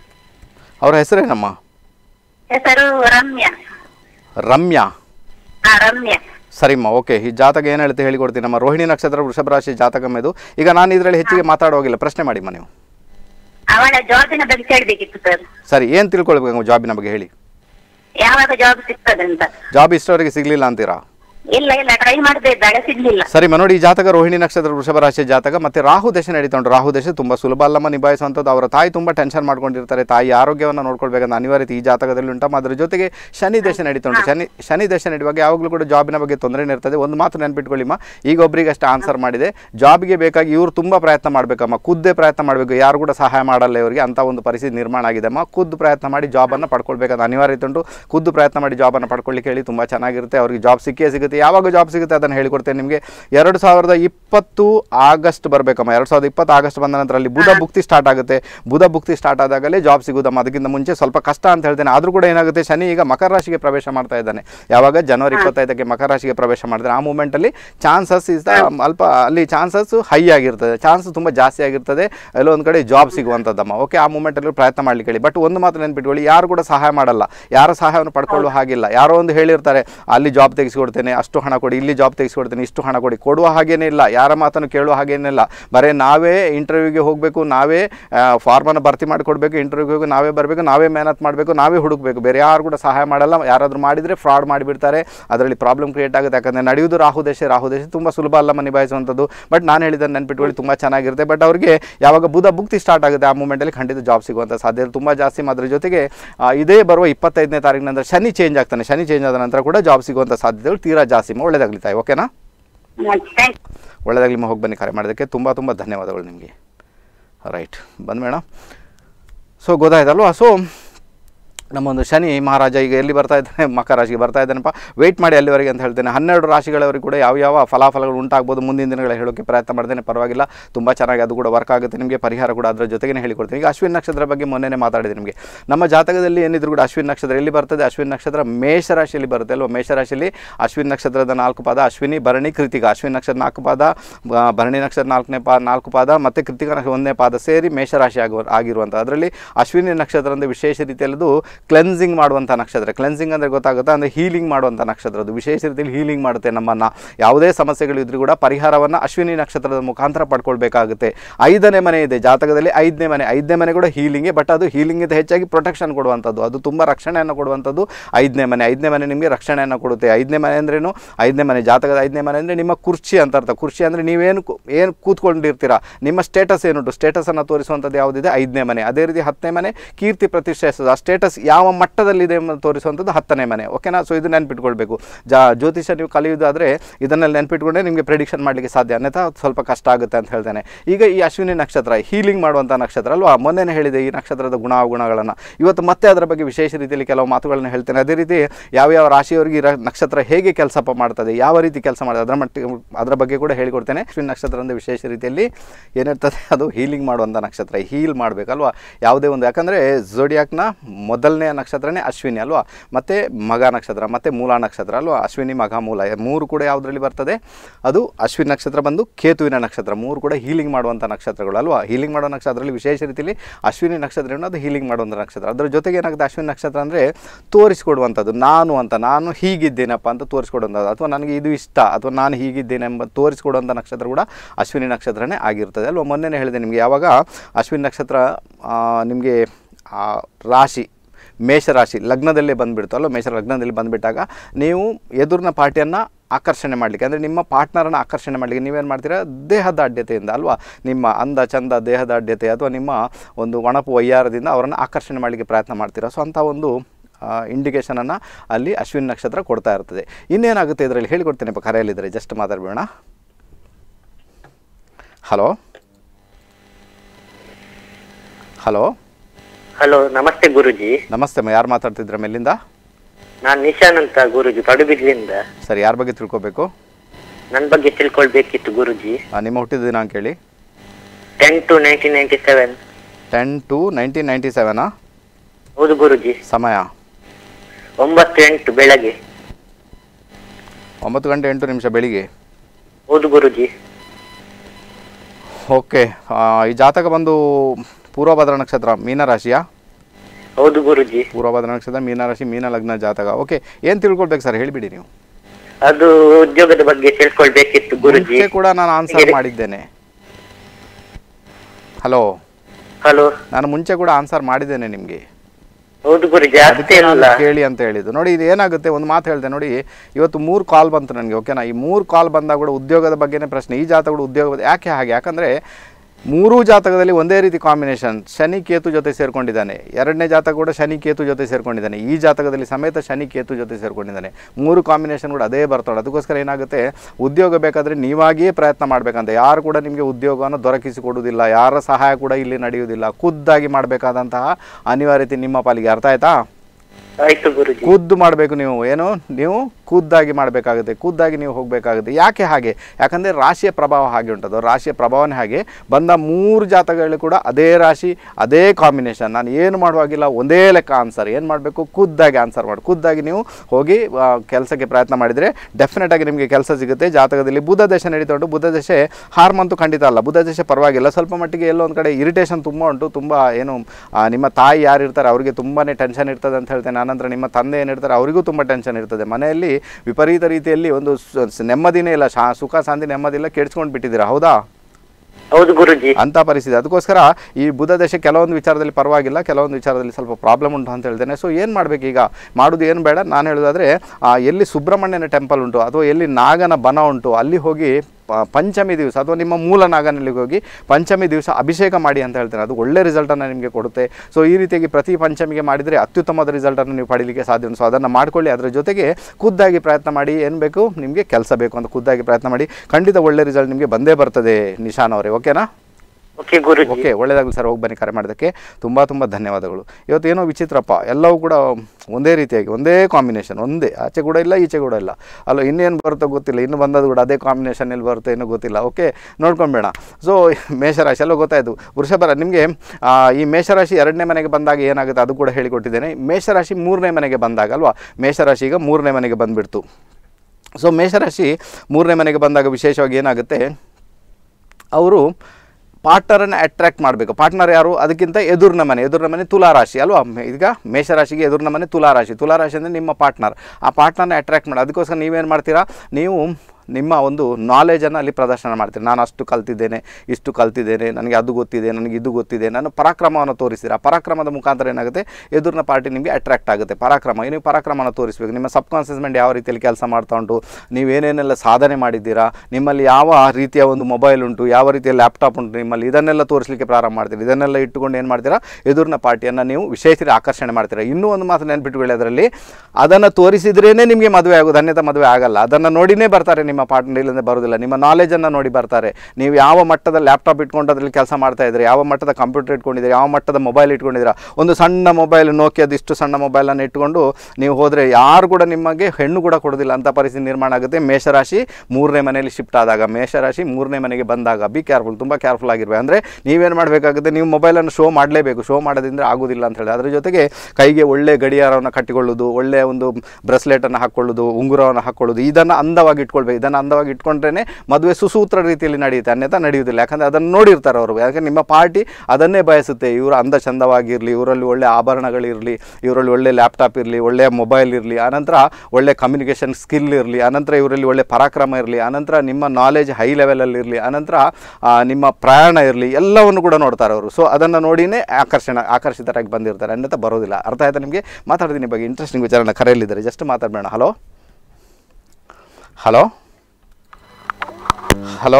[SPEAKER 1] ಅವರ ಹೆಸರೇನಮ್ಮ
[SPEAKER 3] ಹೆಸರು ರಮ್ಯಾ
[SPEAKER 1] ರಮ್ಯಾ
[SPEAKER 3] ಆ ರಮ್ಯಾ
[SPEAKER 1] ಸರಿಮ್ಮ ಓಕೆ ಈ ಜಾತಕ ಏನು ಹೇಳುತ್ತೆ ಹೇಳಿಕೊಡ್ತೀನಿ ನಮ್ಮ ರೋಹಿಣಿ ನಕ್ಷತ್ರ ವೃಷಭ ರಾಶಿ ಜಾತಕ ಇದು ಈಗ ನಾನು ಇದರಲ್ಲಿ ಹೆಚ್ಚಿಗೆ ಮಾತಾಡೋಗಿಲ್ಲ ಪ್ರಶ್ನೆ ಮಾಡಿಮ್ಮ ನೀವು
[SPEAKER 3] ಅವಳ ಜಾಬಿನ ಬಗ್ಗೆ ಕೇಳ್ಬೇಕಿತ್ತು ಸರ್
[SPEAKER 1] ಸರಿ ಏನು ತಿಳ್ಕೊಳ್ಬೇಕು ಜಾಬಿನ ಬಗ್ಗೆ ಹೇಳಿ
[SPEAKER 3] ಯಾವಾಗ ಜಾಬ್ ಸಿಗ್ತದೆ ಅಂತ
[SPEAKER 1] ಜಾಬ್ ಇಷ್ಟವರೆಗೆ ಸಿಗಲಿಲ್ಲ ಅಂತೀರಾ
[SPEAKER 3] ಇಲ್ಲ ಇಲ್ಲ ಟ್ರೈ ಮಾಡದೇ ಇದ್ದಾಳೆ ಸಿಗ್ಲಿಲ್ಲ
[SPEAKER 1] ಸರಿ ನೋಡಿ ಈ ಜಾತಕ ರೋಹಿಣಿ ನಕ್ಷತ್ರ ವೃಷಭ ರಾಶಿ ಜಾತಕ ಮತ್ತೆ ರಾಹು ದಶೆ ನಡೀತಾ ಉಂಟು ರಾಹು ದಶೆ ತುಂಬ ಸುಲಭ ಅಲ್ಲಮ್ಮ ನಿಭಾಯಿಸುವಂಥದ್ದು ಅವರ ತಾಯಿ ತುಂಬ ಟೆನ್ಷನ್ ಮಾಡ್ಕೊಂಡಿರ್ತಾರೆ ತಾಯಿ ಆರೋಗ್ಯವನ್ನು ನೋಡ್ಕೊಳ್ಬೇಕಂತ ಅನಿವಾರ್ಯತೆ ಈ ಜಾತಕದಲ್ಲಿ ಉಂಟಮ್ಮ ಅದ್ರ ಜೊತೆಗೆ ಶನಿ ದಶೆ ನಡೀತಾ ಉಂಟು ಶನಿ ಶನಿ ದಶೆ ನಡೆಯುವಾಗ ಯಾವಾಗಲೂ ಕೂಡ ಜಾಬಿನ ಬಗ್ಗೆ ತೊಂದರೆನೇ ಇರ್ತದೆ ಒಂದು ಮಾತು ನೆನ್ಪಿಟ್ಕೊಳ್ಳಿಮ್ಮ ಈಗ ಒಬ್ಬರಿಗೆ ಅಷ್ಟೇ ಆನ್ಸರ್ ಮಾಡಿದೆ ಜಾಬ್ಗೆ ಬೇಕಾಗಿ ಇವರು ತುಂಬ ಪ್ರಯತ್ನ ಮಾಡಬೇಕಮ್ಮ ಖುದ್ದೇ ಪ್ರಯತ್ನ ಮಾಡಬೇಕು ಯಾರು ಕೂಡ ಸಹಾಯ ಮಾಡಲ್ಲ ಇವರಿಗೆ ಅಂತ ಒಂದು ಪರಿಸ್ಥಿತಿ ನಿರ್ಮಾಣ ಆಗಿದೆ ಅಮ್ಮ ಖುದ್ದು ಪ್ರಯತ್ನ ಮಾಡಿ ಜಾಬನ್ನು ಪಡ್ಕೊಳ್ಬೇಕಂತ ಅನಿವಾರ್ಯತೆ ಉಂಟು ಖುದ್ದು ಪ್ರಯತ್ನ ಮಾಡಿ ಜಾಬನ್ನು ಪಡ್ಕೊಳ್ಳಿಕ್ಕೆ ಹೇಳಿ ತುಂಬ ಚೆನ್ನಾಗಿರುತ್ತೆ ಅವ್ರಿಗೆ ಜಾಬ್ ಸಿಕ್ಕೇ ಸಿಗುತ್ತೆ ಯಾವಾಗ ಜಾಬ್ ಸಿಗುತ್ತೆ ಅದನ್ನು ಹೇಳಿಕೊಡ್ತೇನೆ ನಿಮಗೆ ಎರಡು ಸಾವಿರದ ಇಪ್ಪತ್ತು ಆಗಸ್ಟ್ ಬರಬೇಕಮ್ಮ ಎರಡು ಸಾವಿರದ ಇಪ್ಪತ್ತು ಆಗಸ್ಟ್ ಬಂದ ನಂತರ ಅಲ್ಲಿ ಬುಧ ಭುಕ್ತಿ ಸ್ಟಾರ್ಟ್ ಆಗುತ್ತೆ ಬುಧ ಭುಕ್ತಿ ಸ್ಟಾರ್ಟ್ ಆದಾಗಲೇ ಜಾಬ್ ಸಿಗೋದಮ್ಮ ಅದಕ್ಕಿಂತ ಮುಂಚೆ ಸ್ವಲ್ಪ ಕಷ್ಟ ಅಂತ ಹೇಳ್ತೇನೆ ಆದರೂ ಕೂಡ ಏನಾಗುತ್ತೆ ಶನಿ ಈಗ ಮಕರ ರಾಶಿಗೆ ಪ್ರವೇಶ ಮಾಡ್ತಾ ಇದ್ದಾನೆ ಯಾವಾಗ ಜನವರಿ ಇಪ್ಪತ್ತೈದಕ್ಕೆ ಮಕರ ರಾಶಿಗೆ ಪ್ರವೇಶ ಮಾಡಿದ್ರೆ ಆ ಮೂಮೆಂಟಲ್ಲಿ ಚಾನ್ಸಸ್ ಇಸ್ ದ ಅಲ್ಪ ಅಲ್ಲಿ ಚಾನ್ಸಸ್ ಹೈ ಆಗಿರ್ತದೆ ಚಾನ್ಸ್ ತುಂಬ ಜಾಸ್ತಿ ಆಗಿರ್ತದೆ ಎಲ್ಲೋ ಒಂದು ಕಡೆ ಜಾಬ್ ಸಿಗುವಂಥದ್ದಮ್ಮ ಓಕೆ ಆ ಮೂಮೆಂಟಲ್ಲಿ ಪ್ರಯತ್ನ ಮಾಡ್ಲಿಕ್ಕೆ ಹೇಳಿ ಬಟ್ ಒಂದು ಮಾತು ನೆನ್ಪಿಟ್ಕೊಳ್ಳಿ ಯಾರು ಕೂಡ ಸಹಾಯ ಮಾಡಲ್ಲ ಯಾರ ಸಹಾಯವನ್ನು ಪಡ್ಕೊಳ್ಳುವ ಹಾಗಿಲ್ಲ ಯಾರೋ ಒಂದು ಹೇಳಿರ್ತಾರೆ ಅಲ್ಲಿ ಜಾಬ್ ತೆಗೆಸಿಕೊಡ್ತೇನೆ ಅಷ್ಟು ಹಣ ಕೊಡಿ ಇಲ್ಲಿ ಜಾಬ್ ತೆಗೆಸಿಕೊಡ್ತೇನೆ ಇಷ್ಟು ಹಣ ಕೊಡಿ ಕೊಡುವ ಹಾಗೇನೇ ಇಲ್ಲ ಯಾರ ಮಾತನ್ನು ಕೇಳುವ ಹಾಗೇನಿಲ್ಲ ಬರೀ ನಾವೇ ಇಂಟರ್ವ್ಯೂಗೆ ಹೋಗಬೇಕು ನಾವೇ ಫಾರ್ಮನ್ನು ಭರ್ತಿ ಮಾಡಿಕೊಡ್ಬೇಕು ಇಂಟರ್ವ್ಯೂಗೆ ಹೋಗಿ ನಾವೇ ಬರಬೇಕು ನಾವೇ ಮೆಹನತ್ ಮಾಡಬೇಕು ನಾವೇ ಹುಡುಕಬೇಕು ಬೇರೆ ಯಾರು ಕೂಡ ಸಹಾಯ ಮಾಡಲ್ಲ ಯಾರಾದರೂ ಮಾಡಿದರೆ ಫ್ರಾಡ್ ಮಾಡಿಬಿಡ್ತಾರೆ ಅದರಲ್ಲಿ ಪ್ರಾಬ್ಲಮ್ ಕ್ರಿಯೇಟ್ ಆಗುತ್ತೆ ಯಾಕಂದರೆ ನಡೆಯುವುದು ರಾಹು ದೇಶ ರಾಹು ದೇಶ ತುಂಬ ಸುಲಭ ಅಲ್ಲ ನಿಭಾಯಿಸುವಂಥದ್ದು ಬಟ್ ನಾನು ಹೇಳಿದ್ದನ್ನು ನೆನ್ಪಿಟ್ಕೊಳ್ಳಿ ತುಂಬ ಚೆನ್ನಾಗಿರುತ್ತೆ ಬಟ್ ಅವರಿಗೆ ಯಾವಾಗ ಬುಧ ಭುಕ್ತಿ ಸ್ಟಾರ್ಟ್ ಆಗುತ್ತೆ ಆ ಮೂಮೆಂಟಲ್ಲಿ ಖಂಡಿತ ಜಾಬ್ ಸಿಗುವಂಥ ಸಾಧ್ಯತೆ ತುಂಬ ಜಾಸ್ತಿ ಅದ್ರ ಜೊತೆಗೆ ಆ, ಇದೇ ಬರುವ ಇಪ್ಪತ್ತೈದನೇ ತಾರೀಕಿನ ನಂತರ ಶನಿ ಚೇಂಜ್ ಆಗ್ತಾನೆ ಶನಿ ಚೇಂಜ್ ಆದ ನಂತರ ಕೂಡ ಜಾಬ್ ಸಿಗುವಂಥ ಸಾಧ್ಯತೆಗಳು ತೀರಾ ಜಾಸ್ತಿ ಒಳ್ಳೆಯದಾಗಲಿ ತಾಯಿ ಓಕೆನಾ
[SPEAKER 3] ಥ್ಯಾಂಕ್
[SPEAKER 1] ಒಳ್ಳೆಯದಾಗಲಿ ಹೋಗಿ ಬನ್ನಿ ಕರೆ ಮಾಡೋದಕ್ಕೆ ತುಂಬ ತುಂಬ ಧನ್ಯವಾದಗಳು ನಿಮಗೆ ರೈಟ್ ಬಂದ ಮೇಡಮ್ ಸೊ ಗೊತ್ತಾಯ್ತಲ್ವಾ ಸೊ ನಮ್ಮೊಂದು ಶನಿ ಮಹಾರಾಜ ಈಗ ಎಲ್ಲಿ ಬರ್ತಾ ಇದ್ದಾನೆ ಮಕರ ರಾಶಿಗೆ ಬರ್ತಾ ಇದ್ದಾನಪ್ಪ ವೆಯ್ಟ್ ಮಾಡಿ ಅಲ್ಲಿವರೆಗೆ ಅಂತ ಹೇಳ್ತೇನೆ ಹನ್ನೆರಡು ರಾಶಿಗಳವರೆಗೆ ಕೂಡ ಯಾವ ಯಾವ ಫಲಾಫಲಗಳು ಉಂಟಾಗ್ಬೋದು ಮುಂದಿನ ದಿನಗಳ ಹೇಳೋಕ್ಕೆ ಪ್ರಯತ್ನ ಮಾಡ್ತೇನೆ ಪರವಾಗಿಲ್ಲ ತುಂಬ ಚೆನ್ನಾಗಿ ಅದು ಕೂಡ ವರ್ಕ್ ಆಗುತ್ತೆ ನಿಮಗೆ ಪರಿಹಾರ ಕೂಡ ಅದರ ಜೊತೆಗೇ ಹೇಳಿಕೊಡ್ತೀನಿ ಈಗ ಅಶ್ವಿನ್ ನಕ್ಷತ್ರ ಬಗ್ಗೆ ಮೊನ್ನೆನೇ ಮಾತಾಡಿದೆ ನಿಮಗೆ ನಮ್ಮ ಜಾತಕದಲ್ಲಿ ಏನಿದ್ರು ಕೂಡ ಅಶ್ವಿನ್ ನಕ್ಷತ್ರ ಎಲ್ಲಿ ಬರ್ತದೆ ಅಶ್ವಿನ್ ನಕ್ಷತ್ರ ಮೇಷರಾಶಿಯಲ್ಲಿ ಬರುತ್ತೆ ಅಲ್ವಾ ಮೇಷರಾಶಿಯಲ್ಲಿ ಅಶ್ವಿನ್ ನಕ್ಷತ್ರದ ನಾಲ್ಕು ಪಾದ ಅಶ್ವಿನಿ ಭರಣಿ ಕೃತಿಕ ಅಶ್ವಿನ್ ನಕ್ಷತ್ರ ನಾಲ್ಕು ಪಾದ ಬ- ಭರಣಿ ನಕ್ಷತ್ರ ನಾಲ್ಕನೇ ಪಾ ನಾಲ್ಕು ಪಾದ ಮತ್ತು ಕೃತಿಕ ನಕ್ಷತ್ರ ಒಂದನೇ ಪಾದ ಸೇರಿ ಮೇಷರಾಶಿ ಆಗುವ ಆಗಿರುವಂಥ ಅದರಲ್ಲಿ ಅಶ್ವಿನಿ ನಕ್ಷತ್ರ ಅಂದರೆ ವಿಶೇಷ ರೀತಿಯಲ್ಲಿ ಅದು ಕ್ಲೆನ್ಸಿಂಗ್ ಮಾಡುವಂಥ ನಕ್ಷತ್ರ ಕ್ಲೆನ್ಸಿಂಗ್ ಅಂದರೆ ಗೊತ್ತಾಗುತ್ತಾ ಅಂದರೆ ಹೀಲಿಂಗ್ ಮಾಡುವಂಥ ನಕ್ಷತ್ರ ಅದು ವಿಶೇಷ ರೀತಿಯಲ್ಲಿ ಹೀಲಿಂಗ್ ಮಾಡುತ್ತೆ ನಮ್ಮನ್ನು ಯಾವುದೇ ಸಮಸ್ಯೆಗಳಿದ್ರೂ ಕೂಡ ಪರಿಹಾರವನ್ನು ಅಶ್ವಿನಿ ನಕ್ಷತ್ರದ ಮುಖಾಂತರ ಪಡ್ಕೊಳ್ಬೇಕಾಗುತ್ತೆ ಐದನೇ ಮನೆ ಇದೆ ಜಾತಕದಲ್ಲಿ ಐದನೇ ಮನೆ ಐದನೇ ಮನೆ ಕೂಡ ಹೀಲಿಂಗೆ ಬಟ್ ಅದು ಹೀಲಿಂಗಿಂದ ಹೆಚ್ಚಾಗಿ ಪ್ರೊಟೆಕ್ಷನ್ ಕೊಡುವಂಥದ್ದು ಅದು ತುಂಬ ರಕ್ಷಣೆಯನ್ನು ಕೊಡುವಂಥದ್ದು ಐದನೇ ಮನೆ ಐದನೇ ಮನೆ ನಿಮಗೆ ರಕ್ಷಣೆಯನ್ನು ಕೊಡುತ್ತೆ ಐದನೇ ಮನೆ ಅಂದ್ರೇನು ಐದನೇ ಮನೆ ಜಾತಕದ ಐದನೇ ಮನೆ ಅಂದರೆ ನಿಮ್ಮ ಕುರ್ಚಿ ಅಂತ ಅರ್ಥ ಕುರ್ಚಿ ಅಂದರೆ ನೀವೇನು ಕು- ಏನು ಕೂತ್ಕೊಂಡಿರ್ತೀರಾ ನಿಮ್ಮ ಸ್ಟೇಟಸ್ ಏನುಂಟು ಸ್ಟೇಟಸನ್ನು ತೋರಿಸುವಂಥದ್ದು ಯಾವುದಿದೆ ಐದನೇ ಮನೆ ಅದೇ ರೀತಿ ಹತ್ತನೇ ಮನೆ ಕೀರ್ತಿ ಪ್ರತಿಷ್ಠೆ ಹೆಸರು. ಆ ಸ್ಟೇಟಸ್ ಯಾವ ಮಟ್ಟದಲ್ಲಿದೆ ಎಂಬುದನ್ನು ತೋರಿಸುವಂಥದ್ದು ಹತ್ತನೇ ಮನೆ ಓಕೆನಾ ಸೊ ಇದು ನೆನ್ಪಿಟ್ಕೊಳ್ಬೇಕು ಜಾ ಜ್ಯೋತಿಷ ನೀವು ಕಲಿಯೋದಾದರೆ ಇದನ್ನೆಲ್ಲ ನೆನ್ಪಿಟ್ಕೊಂಡೆ ನಿಮಗೆ ಪ್ರಿಡಿಕ್ಷನ್ ಮಾಡಲಿಕ್ಕೆ ಸಾಧ್ಯ ಅನ್ಯथा ಸ್ವಲ್ಪ ಕಷ್ಟ ಆಗುತ್ತೆ ಅಂತ ಹೇಳ್ತೇನೆ ಈಗ ಈ ಅಶ್ವಿನಿ ನಕ್ಷತ್ರ ಹೀಲಿಂಗ್ ಮಾಡುವಂಥ ನಕ್ಷತ್ರ ಅಲ್ವಾ ಮೊನ್ನೆನೇ ಹೇಳಿದೆ ಈ ನಕ್ಷತ್ರದ ಗುಣ ಅವಗುಣಗಳನ್ನು ಇವತ್ತು ಮತ್ತೆ ಅದರ ಬಗ್ಗೆ ವಿಶೇಷ ರೀತಿಯಲ್ಲಿ ಕೆಲವು ಮಾತುಗಳನ್ನು ಹೇಳ್ತೇನೆ ಅದೇ ರೀತಿ ಯಾವ ಯಾವ ರಾಶಿಯವರಿಗೆ ಈ ರ- ನಕ್ಷತ್ರ ಹೇಗೆ ಕೆಲಸ ಮಾಡ್ತದೆ ಯಾವ ರೀತಿ ಕೆಲಸ ಮಾಡ್ತದೆ ಅದರ ಮಟ್ಟಿಗೆ ಅದರ ಬಗ್ಗೆ ಕೂಡ ಹೇಳಿಕೊಡ್ತೇನೆ ಅಶ್ವಿನಿ ನಕ್ಷತ್ರ ಅಂದರೆ ವಿಶೇಷ ರೀತಿಯಲ್ಲಿ ಏನಿರ್ತದೆ ಅದು ಹೀಲಿಂಗ್ ಮಾಡುವಂಥ ನಕ್ಷತ್ರ ಹೀಲ್ ಮಾಡಬೇಕಲ್ವಾ ಯಾವುದೇ ಒಂದು ಯಾಕಂದರೆ ಝೋಡಿಯಾಕ್ನ ಮೊದಲನೇ ನಕ್ಷತ್ರನೇ ಅಶ್ವಿನಿ ಅಲ್ವಾ ಮತ್ತು ಮಗ ನಕ್ಷತ್ರ ಮತ್ತು ಮೂಲ ನಕ್ಷತ್ರ ಅಲ್ವಾ ಅಶ್ವಿನಿ ಮಗ ಮೂಲ ಎ- ಮೂರು ಕೂಡ ಯಾವುದರಲ್ಲಿ ಬರ್ತದೆ ಅದು ಅಶ್ವಿನಿ ನಕ್ಷತ್ರ ಬಂದು ಕೇತುವಿನ ನಕ್ಷತ್ರ ಮೂರು ಕೂಡ ಹೀಲಿಂಗ್ ಮಾಡುವಂಥ ನಕ್ಷತ್ರಗಳು ಅಲ್ವಾ ಹೀಲಿಂಗ್ ಮಾಡೋ ನಕ್ಷತ್ರ ಅದರಲ್ಲಿ ವಿಶೇಷ ರೀತಿಯಲ್ಲಿ ಅಶ್ವಿನಿ ನಕ್ಷತ್ರ ಏನು ಅದು ಹೀಲಿಂಗ್ ಮಾಡುವಂಥ ನಕ್ಷತ್ರ ಅದರ ಜೊತೆಗೆ ಏನಾಗುತ್ತೆ ಅಶ್ವಿನಿ ನಕ್ಷತ್ರ ಅಂದರೆ ತೋರಿಸ್ಕೊಡುವಂಥದ್ದು ನಾನು ಅಂತ ನಾನು ಹೀಗಿದ್ದೇನಪ್ಪ ಅಂತ ತೋರಿಸ್ಕೊಡುವಂಥದ್ದು ಅಥವಾ ನನಗೆ ಇದು ಇಷ್ಟ ಅಥವಾ ನಾನು ಹೀಗಿದ್ದೇನೆ ಎಂಬ ತೋರಿಸ್ಕೊಡುವಂಥ ನಕ್ಷತ್ರ ಕೂಡ ಅಶ್ವಿನಿ ನಕ್ಷತ್ರನೇ ಆಗಿರ್ತದೆ ಅಲ್ವಾ ಮೊನ್ನೆನೇ ಹೇಳಿದೆ ನಿಮಗೆ ಯಾವಾಗ ಅಶ್ವಿನಿ ನಕ್ಷತ್ರ ಆ, ನಿಮಗೆ ಆ ರಾಶಿ ಮೇಷರಾಶಿ ಲಗ್ನದಲ್ಲೇ ಬಂದುಬಿಡ್ತು ಅಲ್ವ ಮೇಷ ಲಗ್ನದಲ್ಲಿ ಬಂದುಬಿಟ್ಟಾಗ ನೀವು ಎದುರಿನ ಪಾರ್ಟಿಯನ್ನು ಆಕರ್ಷಣೆ ಮಾಡಲಿಕ್ಕೆ ಅಂದರೆ ನಿಮ್ಮ ಪಾರ್ಟ್ನರನ್ನು ಆಕರ್ಷಣೆ ಮಾಡಲಿಕ್ಕೆ ನೀವೇನು ಮಾಡ್ತೀರಾ ದೇಹದಾಢ್ಯತೆಯಿಂದ ಅಲ್ವಾ ನಿಮ್ಮ ಅಂದ ಚಂದ ದೇಹದಾಢ್ಯತೆ ಅಥವಾ ನಿಮ್ಮ ಒಂದು ಒಣಪು ವಯ್ಯಾರದಿಂದ ಅವರನ್ನು ಆಕರ್ಷಣೆ ಮಾಡಲಿಕ್ಕೆ ಪ್ರಯತ್ನ ಮಾಡ್ತೀರಾ ಸೊ ಅಂಥ ಒಂದು ಇಂಡಿಕೇಷನನ್ನು ಅಲ್ಲಿ ಅಶ್ವಿನ್ ನಕ್ಷತ್ರ ಕೊಡ್ತಾ ಇರ್ತದೆ ಇನ್ನೇನಾಗುತ್ತೆ ಇದರಲ್ಲಿ ಹೇಳಿಕೊಡ್ತೇನೆ ಕರೆಯಲ್ಲಿದ್ದರೆ ಜಸ್ಟ್ ಮಾತಾಡಬೇಡ ಹಲೋ ಹಲೋ
[SPEAKER 4] ಹಲೋ ನಮಸ್ತೆ ಗುರುಜಿ
[SPEAKER 1] ನಮಸ್ತೆ ಅಮ್ಮ ಯಾರು ಮಾತಾಡ್ತಿದ್ರ ಮೇಲಿಂದ
[SPEAKER 4] ನಾನ್ ನಿಶಾನ್ ಅಂತ ಗುರುಜಿ ಪಡುಬಿದ್ಲಿಂದ
[SPEAKER 1] ಸರಿ ಯಾರ ಬಗ್ಗೆ ತಿಳ್ಕೊಬೇಕು
[SPEAKER 4] ನನ್ನ ಬಗ್ಗೆ ತಿಳ್ಕೊಳ್ಬೇಕಿತ್ತು ಗುರುಜಿ
[SPEAKER 1] ಆ, ನಿಮ್ಮ ಹುಟ್ಟಿದ ದಿನಾಂಕ ಹೇಳಿ
[SPEAKER 4] ten two nineteen ninety seven
[SPEAKER 1] ten two nineteen ninety ಸೆವೆನಾ
[SPEAKER 4] ಹೌದು ಗುರುಜಿ
[SPEAKER 1] ಸಮಯ
[SPEAKER 4] ಒಂಬತ್ತು ಎಂಟು ಬೆಳಗ್ಗೆ
[SPEAKER 1] ಒಂಬತ್ತು ಗಂಟೆ ಎಂಟು ನಿಮಿಷ ಬೆಳಿಗ್ಗೆ
[SPEAKER 4] ಹೌದು ಗುರುಜಿ
[SPEAKER 1] ಓಕೆ ಆ, ಈ ಜಾತಕ ಬಂದು ಪೂರ್ವಭದ್ರ ನಕ್ಷತ್ರ ಮೀನರಾಶಿಯಾ
[SPEAKER 4] ಹೌದು ಗುರುಜಿ
[SPEAKER 1] ಪೂರ್ವಭದ್ರ ನಕ್ಷತ್ರ ಮೀನರಾಶಿ ಮೀನ ಲಗ್ನ ಜಾತಕ ಓಕೆ ಏನು ತಿಳ್ಕೊಳ್ಬೇಕು ಸರ್ ಹೇಳಿಬಿಡಿ ನೀವು
[SPEAKER 4] ಅದು ಉದ್ಯೋಗದ ಬಗ್ಗೆ ತಿಳ್ಕೊಳ್ಬೇಕಿತ್ತು ಗುರುಜಿ
[SPEAKER 1] ಮುಂಚೆ ಕೂಡ ನಾನು ಆನ್ಸರ್ ಮಾಡಿದ್ದೇನೆ ಹಲೋ
[SPEAKER 4] ಹಲೋ
[SPEAKER 1] ನಾನು ಮುಂಚೆ ಕೂಡ ಆನ್ಸರ್ ಮಾಡಿದ್ದೇನೆ ನಿಮಗೆ
[SPEAKER 4] ಹೌದು ಗುರುಜಿ ಅಷ್ಟೇ
[SPEAKER 1] ಅದಕ್ಕೆ ನಾನು
[SPEAKER 4] ಅಲ್ಲ
[SPEAKER 1] ಕೇಳಿ ಅಂತ ಹೇಳಿದ್ದು ನೋಡಿ ಇದು ಏನಾಗುತ್ತೆ ಒಂದು ಮಾತು ಹೇಳಿದೆ ನೋಡಿ ಇವತ್ತು ಮೂರು ಕಾಲ್ ಬಂತು ನನಗೆ ಓಕೆನಾ ಈ ಮೂರು ಕಾಲ್ ಬಂದಾಗ ಕೂಡ ಉದ್ಯೋಗದ ಬಗ್ಗೆನೇ ಪ್ರಶ್ನೆ ಈ ಜಾತಕಗಳು ಉದ್ಯೋಗ ಯಾಕೆ ಹಾಗೆ ಯಾಕಂದರೆ ಮೂರೂ ಜಾತಕದಲ್ಲಿ ಒಂದೇ ರೀತಿ ಕಾಂಬಿನೇಷನ್ ಶನಿ ಕೇತು ಜೊತೆ ಸೇರ್ಕೊಂಡಿದ್ದಾನೆ ಎರಡನೇ ಜಾತಕ ಕೂಡ ಶನಿ ಕೇತು ಜೊತೆ ಸೇರ್ಕೊಂಡಿದ್ದಾನೆ ಈ ಜಾತಕದಲ್ಲಿ ಸಮೇತ ಶನಿ ಕೇತು ಜೊತೆ ಸೇರ್ಕೊಂಡಿದ್ದಾನೆ ಮೂರು ಕಾಂಬಿನೇಷನ್ ಕೂಡ ಅದೇ ಬರ್ತಾಳೆ ಅದಕ್ಕೋಸ್ಕರ ಏನಾಗುತ್ತೆ ಉದ್ಯೋಗ ಬೇಕಾದರೆ ನೀವಾಗಿಯೇ ಪ್ರಯತ್ನ ಮಾಡಬೇಕಂತ ಯಾರು ಕೂಡ ನಿಮಗೆ ಉದ್ಯೋಗವನ್ನು ದೊರಕಿಸಿಕೊಡುವುದಿಲ್ಲ ಯಾರ ಸಹಾಯ ಕೂಡ ಇಲ್ಲಿ ನಡೆಯುವುದಿಲ್ಲ ಖುದ್ದಾಗಿ ಮಾಡಬೇಕಾದಂತಹ ಅನಿವಾರ್ಯತೆ ನಿಮ್ಮ ಪಾಲಿಗೆ ಅರ್ಥ ಆಯ್ತಾ
[SPEAKER 4] ಆಯ್ತು ಗುರುಜಿ
[SPEAKER 1] ಖುದ್ದು ಮಾಡಬೇಕು ನೀವು ಏನು ನೀವು ಖುದ್ದಾಗಿ ಮಾಡಬೇಕಾಗುತ್ತೆ ಖುದ್ದಾಗಿ ನೀವು ಹೋಗಬೇಕಾಗುತ್ತೆ ಯಾಕೆ ಹಾಗೆ ಯಾಕಂದರೆ ರಾಶಿಯ ಪ್ರಭಾವ ಹಾಗೆ ಉಂಟದು ರಾಶಿಯ ಪ್ರಭಾವನೇ ಹಾಗೆ ಬಂದ ಮೂರು ಜಾತಕಗಳು ಕೂಡ ಅದೇ ರಾಶಿ ಅದೇ ಕಾಂಬಿನೇಷನ್ ನಾನು ಏನು ಮಾಡುವಾಗಿಲ್ಲ ಒಂದೇ ಲೆಕ್ಕ ಆನ್ಸರ್ ಏನು ಮಾಡಬೇಕು ಖುದ್ದಾಗಿ ಆನ್ಸರ್ ಮಾಡಿ ಖುದ್ದಾಗಿ ನೀವು ಹೋಗಿ ಕೆಲಸಕ್ಕೆ ಪ್ರಯತ್ನ ಮಾಡಿದರೆ ಡೆಫಿನೆಟಾಗಿ ನಿಮಗೆ ಕೆಲಸ ಸಿಗುತ್ತೆ ಜಾತಕದಲ್ಲಿ ಬುಧ ದಶೆ ನಡೀತಾ ಉಂಟು ಬುಧ ದಶೆ ಹಾರ್ಮಂತು ಖಂಡಿತ ಅಲ್ಲ ಬುಧ ದಶೆ ಪರವಾಗಿಲ್ಲ ಸ್ವಲ್ಪ ಮಟ್ಟಿಗೆ ಎಲ್ಲೋ ಒಂದು ಕಡೆ ಇರಿಟೇಷನ್ ತುಂಬ ಉಂಟು ತುಂಬ ಏನು ಆ, ನಿಮ್ಮ ತಾಯಿ ಯಾರು ಇರ್ತಾರೆ ಅವರಿಗೆ ತುಂಬಾ ಟೆನ್ಷನ್ ಇರ್ತದೆ ಅಂತ ಹೇಳ್ತೇನೆ ಆನಂತರ ನಿಮ್ಮ ತಂದೆ ಏನಿರ್ತಾರೆ ಅವರಿಗೂ ತುಂಬ ಟೆನ್ಷನ್ ಇರ್ತದೆ ಮನೆಯಲ್ಲಿ ವಿಪರೀತ ರೀತಿಯಲ್ಲಿ ಒಂದು ಸ- ಸ- ನೆಮ್ಮದಿನೇ ಇಲ್ಲ ಶಾ ಸುಖ ಶಾಂತಿ ನೆಮ್ಮದಿ ಇಲ್ಲ ಕೆಡ್ಸ್ಕೊಂಡು ಬಿಟ್ಟಿದ್ದೀರಾ ಹೌದಾ
[SPEAKER 4] ಹೌದು ಗುರುಜಿ
[SPEAKER 1] ಅಂಥ ಪರಿಸ್ಥಿತಿ ಅದಕ್ಕೋಸ್ಕರ ಈ ಬುಧ ದಶೆ ಕೆಲವೊಂದು ವಿಚಾರದಲ್ಲಿ ಪರವಾಗಿಲ್ಲ ಕೆಲವೊಂದು ವಿಚಾರದಲ್ಲಿ ಸ್ವಲ್ಪ ಪ್ರಾಬ್ಲಮ್ ಉಂಟು ಅಂತ ಹೇಳ್ತೇನೆ ಸೊ ಏನು ಮಾಡಬೇಕು ಈಗ ಮಾಡೋದು ಏನು ಬೇಡ ನಾನು ಹೇಳೋದಾದರೆ ಎಲ್ಲಿ ಸುಬ್ರಹ್ಮಣ್ಯನ ಟೆಂಪಲ್ ಉಂಟು ಅಥವಾ ಎಲ್ಲಿ ನಾಗನ ಬನ ಉಂಟು ಅಲ್ಲಿ ಹೋಗಿ ಪ- ಪಂಚಮಿ ದಿವಸ ಅಥವಾ ನಿಮ್ಮ ಮೂಲ ನಾಗನಲ್ಲಿಗೆ ಹೋಗಿ ಪಂಚಮಿ ದಿವಸ ಅಭಿಷೇಕ ಮಾಡಿ ಅಂತ ಹೇಳ್ತೇನೆ ಅದು ಒಳ್ಳೆ ರಿಸಲ್ಟನ್ನು ನಿಮಗೆ ಕೊಡುತ್ತೆ ಸೊ ಈ ರೀತಿಯಾಗಿ ಪ್ರತಿ ಪಂಚಮಿಗೆ ಮಾಡಿದರೆ ಅತ್ಯುತ್ತಮವಾದ ರಿಸಲ್ಟನ್ನು ನೀವು ಪಡೀಲಿಕ್ಕೆ ಸಾಧ್ಯ ಉಂಟು ಸೊ ಅದನ್ನು ಮಾಡ್ಕೊಳ್ಳಿ ಅದರ ಜೊತೆಗೆ ಖುದ್ದಾಗಿ ಪ್ರಯತ್ನ ಮಾಡಿ ಏನು ಬೇಕು ನಿಮಗೆ ಕೆಲಸ ಬೇಕು ಅಂತ ಖುದ್ದಾಗಿ ಪ್ರಯತ್ನ ಮಾಡಿ ಖಂಡಿತ ಒಳ್ಳೆ ರಿಸಲ್ಟ್ ನಿಮಗೆ ಬಂದೇ ಬರ್ತದೆ ನಿಶಾನ್ ಅವರೇ ಓಕೆನಾ
[SPEAKER 4] ಓಕೆ ಗುರುಜಿ
[SPEAKER 1] ಓಕೆ ಒಳ್ಳೆಯದಾಗಲಿ ಸರ್ ಹೋಗಿ ಬನ್ನಿ ಕರೆ ಮಾಡೋದಕ್ಕೆ ತುಂಬ ತುಂಬ ಧನ್ಯವಾದಗಳು ಇವತ್ತು ಏನೋ ವಿಚಿತ್ರಪ್ಪ ಎಲ್ಲವೂ ಕೂಡ ಒಂದೇ ರೀತಿಯಾಗಿ ಒಂದೇ ಕಾಂಬಿನೇಷನ್ ಒಂದೇ ಆಚೆ ಕೂಡ ಇಲ್ಲ ಈಚೆ ಕೂಡ ಇಲ್ಲ ಅಲ್ಲ ಇನ್ನೇನು ಬರುತ್ತೋ ಗೊತ್ತಿಲ್ಲ ಇನ್ನು ಬಂದದ್ದು ಕೂಡ ಅದೇ ಕಾಂಬಿನೇಷನ್ ಎಲ್ಲಿ ಬರುತ್ತೆ ಏನೋ ಗೊತ್ತಿಲ್ಲ ಓಕೆ ನೋಡ್ಕೊಂಬೇಡ ಸೊ ಮೇಷರಾಶಿ ಎಲ್ಲ ಗೊತ್ತಾಯಿತು ವೃಷಭರ ನಿಮಗೆ ಈ ಮೇಷರಾಶಿ ಎರಡನೇ ಮನೆಗೆ ಬಂದಾಗ ಏನಾಗುತ್ತೆ ಅದು ಕೂಡ ಹೇಳಿಕೊಟ್ಟಿದ್ದೇನೆ ಮೇಷರಾಶಿ ಮೂರನೇ ಮನೆಗೆ ಬಂದಾಗ ಅಲ್ವಾ ಮೇಷರಾಶಿ ಈಗ ಮೂರನೇ ಮನೆಗೆ ಬಂದುಬಿಡ್ತು ಸೊ ಮೇಷರಾಶಿ ಮೂರನೇ ಮನೆಗೆ ಬಂದಾಗ ವಿಶೇಷವಾಗಿ ಏನಾಗುತ್ತೆ ಅವರು ಪಾರ್ಟ್ನರನ್ನು ಅಟ್ರಾಕ್ಟ್ ಮಾಡಬೇಕು ಪಾರ್ಟ್ನರ್ ಯಾರು ಅದಕ್ಕಿಂತ ಎದುರಿನ ಮನೆ ಎದುರಿನ ಮನೆ ತುಲಾರಾಶಿ ಅಲ್ವಾ ಈಗ ಮೇಷರಾಶಿಗೆ ಎದುರಿನ ಮನೆ ತುಲಾರಾಶಿ ತುಲಾರಾಶಿ ಅಂದರೆ ನಿಮ್ಮ ಪಾರ್ಟ್ನರ್ ಆ ಪಾರ್ಟ್ನರ್ನ ಅಟ್ರಾಕ್ಟ್ ಮಾಡಿ ಅದಕ್ಕೋಸ್ಕರ ನೀವೇನು ಮಾಡ್ತೀರಾ ನೀವು ನಿಮ್ಮ ಒಂದು ನಾಲೆಜನ್ನು ಅಲ್ಲಿ ಪ್ರದರ್ಶನ ಮಾಡ್ತೀರಿ ನಾನು ಅಷ್ಟು ಕಲ್ತಿದ್ದೇನೆ ಇಷ್ಟು ಕಲ್ತಿದ್ದೇನೆ ನನಗೆ ಅದು ಗೊತ್ತಿದೆ ನನಗೆ ಇದು ಗೊತ್ತಿದೆ ನಾನು ಪರಾಕ್ರಮವನ್ನು ತೋರಿಸ್ತೀರಾ ಪರಾಕ್ರಮದ ಮುಖಾಂತರ ಏನಾಗುತ್ತೆ ಎದುರಿನ ಪಾರ್ಟಿ ನಿಮಗೆ ಅಟ್ರಾಕ್ಟ್ ಆಗುತ್ತೆ ಪರಾಕ್ರಮ ನೀವು ಪರಾಕ್ರಮನ ತೋರಿಸ್ಬೇಕು ನಿಮ್ಮ ಸಬ್ ಕಾನ್ಷಿಯಸ್ ಮೈಂಡ್ ಯಾವ ರೀತಿಯಲ್ಲಿ ಕೆಲಸ ಮಾಡ್ತಾ ಉಂಟು ನೀವೇನೇನೆಲ್ಲ ಸಾಧನೆ ಮಾಡಿದ್ದೀರಾ ನಿಮ್ಮಲ್ಲಿ ಯಾವ ರೀತಿಯ ಒಂದು ಮೊಬೈಲ್ ಉಂಟು ಯಾವ ರೀತಿಯ ಲ್ಯಾಪ್ಟಾಪ್ ಉಂಟು ನಿಮ್ಮಲ್ಲಿ ಇದನ್ನೆಲ್ಲ ತೋರಿಸಲಿಕ್ಕೆ ಪ್ರಾರಂಭ ಮಾಡ್ತೀರಿ ಇದನ್ನೆಲ್ಲ ಇಟ್ಟುಕೊಂಡು ಏನು ಮಾಡ್ತೀರಾ ಎದುರಿನ ಪಾರ್ಟಿಯನ್ನು ನೀವು ವಿಶೇಷ ರೀತಿ ಆಕರ್ಷಣೆ ಮಾಡ್ತೀರಾ ಇನ್ನೂ ಒಂದು ಮಾತು ನೆನ್ಪಿಟ್ಕೊಳ್ಳಿ ಅದರಲ್ಲಿ ಅದನ್ನು ತೋರಿಸಿದ್ರೇ ನಿಮಗೆ ಮದುವೆ ಆಗೋದು ಅನ್ಯತಾ ಮದುವೆ ಆಗಲ್ಲ ಅದನ್ನು ನೋಡಿನೇ ಬರ್ತಾರೆ ನಿಮ್ಮ ಪಾರ್ಟ್ನರ್ ಇಲ್ಲಂದ್ರೆ ಬರೋದಿಲ್ಲ ನಿಮ್ಮ ನಾಲೆಜನ್ನು ನೋಡಿ ಬರ್ತಾರೆ ನೀವು ಯಾವ ಮಟ್ಟದ ಲ್ಯಾಪ್ಟಾಪ್ ಇಟ್ಕೊಂಡು ಅದರಲ್ಲಿ ಕೆಲಸ ಮಾಡ್ತಾ ಇದ್ದೀರಿ ಯಾವ ಮಟ್ಟದ ಕಂಪ್ಯೂಟರ್ ಇಟ್ಕೊಂಡಿದ್ದೀರಿ ಯಾವ ಮಟ್ಟದ ಮೊಬೈಲ್ ಇಟ್ಕೊಂಡಿದ್ದೀರಾ ಒಂದು ಸಣ್ಣ ಮೊಬೈಲ್ ನೋಕಿಯದು ಇಷ್ಟು ಸಣ್ಣ ಮೊಬೈಲನ್ನು ಇಟ್ಕೊಂಡು ನೀವು ಹೋದರೆ ಯಾರು ಕೂಡ ನಿಮಗೆ ಹೆಣ್ಣು ಕೂಡ ಕೊಡೋದಿಲ್ಲ ಅಂತ ಪರಿಸ್ಥಿತಿ ನಿರ್ಮಾಣ ಆಗುತ್ತೆ ಮೇಷರಾಶಿ ಮೂರನೇ ಮನೆಯಲ್ಲಿ ಶಿಫ್ಟ್ ಆದಾಗ ಮೇಷರಾಶಿ ಮೂರನೇ ಮನೆಗೆ ಬಂದಾಗ ಬಿ ಕೇರ್ಫುಲ್ ತುಂಬ ಕೇರ್ಫುಲ್ ಆಗಿರ್ಬೇಕು ಅಂದರೆ ನೀವೇನು ಮಾಡಬೇಕಾಗುತ್ತೆ ನೀವು ಮೊಬೈಲನ್ನು ಶೋ ಮಾಡಲೇಬೇಕು ಶೋ ಮಾಡೋದ್ರಿಂದ ಆಗೋದಿಲ್ಲ ಅಂತ ಹೇಳಿ ಅದ್ರ ಜೊತೆಗೆ ಕೈಗೆ ಒಳ್ಳೆ ಗಡಿಯಾರವನ್ನು ಕಟ್ಟಿಕೊಳ್ಳೋದು ಒಳ್ಳೆಯ ಒಂದು ಬ್ರೆಸ್ಲೆಟನ್ನು ಹಾಕ್ಕೊಳ್ಳೋದು ಉಂಗುರವನ್ನು ಹಾಕ್ಕೊಳ್ಳೋದು ಇದನ್ನು ಅಂದವಾಗಿ ಇಟ್ಕೊಳ್ಬೇಕು ಇದನ್ನು ಅಂದವಾಗಿ ಇಟ್ಕೊಂಡ್ರೇ ಮದುವೆ ಸುಸೂತ್ರ ರೀತಿಯಲ್ಲಿ ನಡೆಯುತ್ತೆ ಅನ್ಯथा ನಡೆಯುವುದಿಲ್ಲ ಯಾಕಂದರೆ ಅದನ್ನು ನೋಡಿರ್ತಾರೆ ಅವರು ಯಾಕಂದ್ರೆ ನಿಮ್ಮ ಪಾರ್ಟಿ ಅದನ್ನೇ ಬಯಸುತ್ತೆ ಇವರು ಅಂದ ಚಂದವಾಗಿರಲಿ ಇವರಲ್ಲಿ ಒಳ್ಳೆ ಆಭರಣಗಳಿರಲಿ ಇವರಲ್ಲಿ ಒಳ್ಳೆ ಲ್ಯಾಪ್ಟಾಪ್ ಇರಲಿ ಒಳ್ಳೆಯ ಮೊಬೈಲ್ ಇರಲಿ ಆನಂತರ ಒಳ್ಳೆ ಕಮ್ಯುನಿಕೇಷನ್ ಸ್ಕಿಲ್ ಇರಲಿ ಆನಂತರ ಇವರಲ್ಲಿ ಒಳ್ಳೆ ಪರಾಕ್ರಮ ಇರಲಿ ಆನಂತರ ನಿಮ್ಮ ನಾಲೆಜ್ ಹೈ ಲೆವೆಲಲ್ಲಿ ಇರಲಿ ಆನಂತರ ಆ, ನಿಮ್ಮ ಪ್ರಯಾಣ ಇರಲಿ ಎಲ್ಲವನ್ನು ಕೂಡ ನೋಡ್ತಾರೆ ಅವರು ಸೊ ಅದನ್ನು ನೋಡಿನೇ ಆಕರ್ಷಣ ಆಕರ್ಷಿತರಾಗಿ ಬಂದಿರ್ತಾರೆ ಅನ್ಯथा ಬರೋದಿಲ್ಲ ಅರ್ಥ ಆಯ್ತಾ ನಿಮಗೆ ಮಾತಾಡ್ತೀನಿ ಈ ಬಗ್ಗೆ ಇಂಟ್ರೆಸ್ಟಿಂಗ್ ವಿಚಾರನ ಕರೆಯಲ್ಲಿದ್ದಾರೆ ಜಸ್ಟ್ ಮಾತಾಡಬೇಡ hello hello hello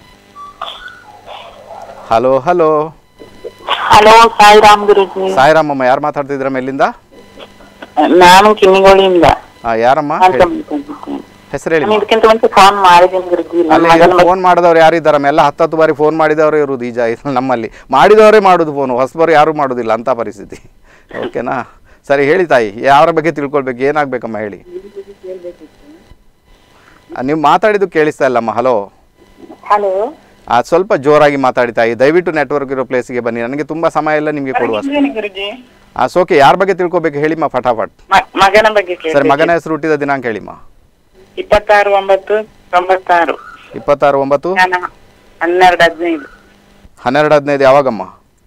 [SPEAKER 1] hello hello
[SPEAKER 5] hello Sairam Guruji
[SPEAKER 1] ಸಾಯಿರಾಮಮ್ಮ ಯಾರು ಮಾತಾಡ್ತಿದ್ರಮ್ಮ ಎಲ್ಲಿಂದ
[SPEAKER 5] ನಾನು ಕಿನ್ನಿಗೋಳಿಯಿಂದ
[SPEAKER 1] ಆ, ಯಾರಮ್ಮ
[SPEAKER 5] ಅಂತ
[SPEAKER 1] ಹೇಳಿ
[SPEAKER 5] ಮಾತಾಡ್ತಿದ್ದೇನೆ.
[SPEAKER 1] ಹೆಸರು ಹೇಳಿ
[SPEAKER 5] ನಾನು ಇದಕ್ಕಿಂತ ಮುಂಚೆ ಫೋನ್ ಮಾಡಿದ್ದೀನಿ ಗುರುಜಿ ನನ್ನ
[SPEAKER 1] ಅಲ್ಲಿ
[SPEAKER 5] ಮಗನ ಬಗ್ಗೆ-
[SPEAKER 1] ಫೋನ್ ಮಾಡಿದವ್ರು ಯಾರಿದ್ದಾರಮ್ಮ ಎಲ್ಲ ಹತ್ತತ್ತು ಬಾರಿ ಫೋನ್ ಮಾಡಿದವರೇ ಇರುವುದು ಈ ಜಾ ನಮ್ಮಲ್ಲಿ ಮಾಡಿದವರೇ ಮಾಡೋದು ಫೋನು ಹೊಸಬರು ಯಾರೂ ಮಾಡೋದಿಲ್ಲ ಅಂಥ ಪರಿಸ್ಥಿತಿ ಓಕೆನಾ ಸರಿ ಹೇಳಿ ತಾಯಿ ಯಾರ ಬಗ್ಗೆ ತಿಳ್ಕೊಳ್ಬೇಕು ಏನಾಗಬೇಕಮ್ಮ ಹೇಳಿ ನೀವು ಮಾತಾಡಿದ್ದು ಕೇಳಿಸ್ತಾ ಇಲ್ಲಮ್ಮ ಹಲೋ
[SPEAKER 5] ಹಲೋ
[SPEAKER 1] ಆ, ಸ್ವಲ್ಪ ಜೋರಾಗಿ ಮಾತಾಡಿ ತಾಯಿ ದಯವಿಟ್ಟು ನೆಟ್ವರ್ಕ್ ಇರೋ ಪ್ಲೇಸಿಗೆ ಬನ್ನಿ ನನಗೆ ತುಂಬ ಸಮಯ ಇಲ್ಲ ನಿಮಗೆ ಕೊಡುವ
[SPEAKER 5] ಗುರುಜಿ
[SPEAKER 1] ಆ ಸೋಕೆ ಯಾರ ಬಗ್ಗೆ ತಿಳ್ಕೊಬೇಕು ಹೇಳಿಮ್ಮ ಫಟಾಫಟ್
[SPEAKER 5] ಮ- ಮಗನ ಬಗ್ಗೆ
[SPEAKER 1] ಸರ್
[SPEAKER 5] ಕೇಳಿ
[SPEAKER 1] ಮಗನ ಹೆಸರು ಹುಟ್ಟಿದ ದಿನಾಂಕ ಹೇಳಿಮ್ಮ
[SPEAKER 5] ಇಪ್ಪತ್ತಾರು ಒಂಬತ್ತು ತೊಂಬತ್ತಾರು
[SPEAKER 1] ಇಪ್ಪತ್ತಾರು ಒಂಬತ್ತು
[SPEAKER 5] ನಾನು ಹನ್ನೆರಡು ಹದಿನೈದು
[SPEAKER 1] ಹನ್ನೆರಡು ಹದಿನೈದು ಯಾವಾಗಮ್ಮ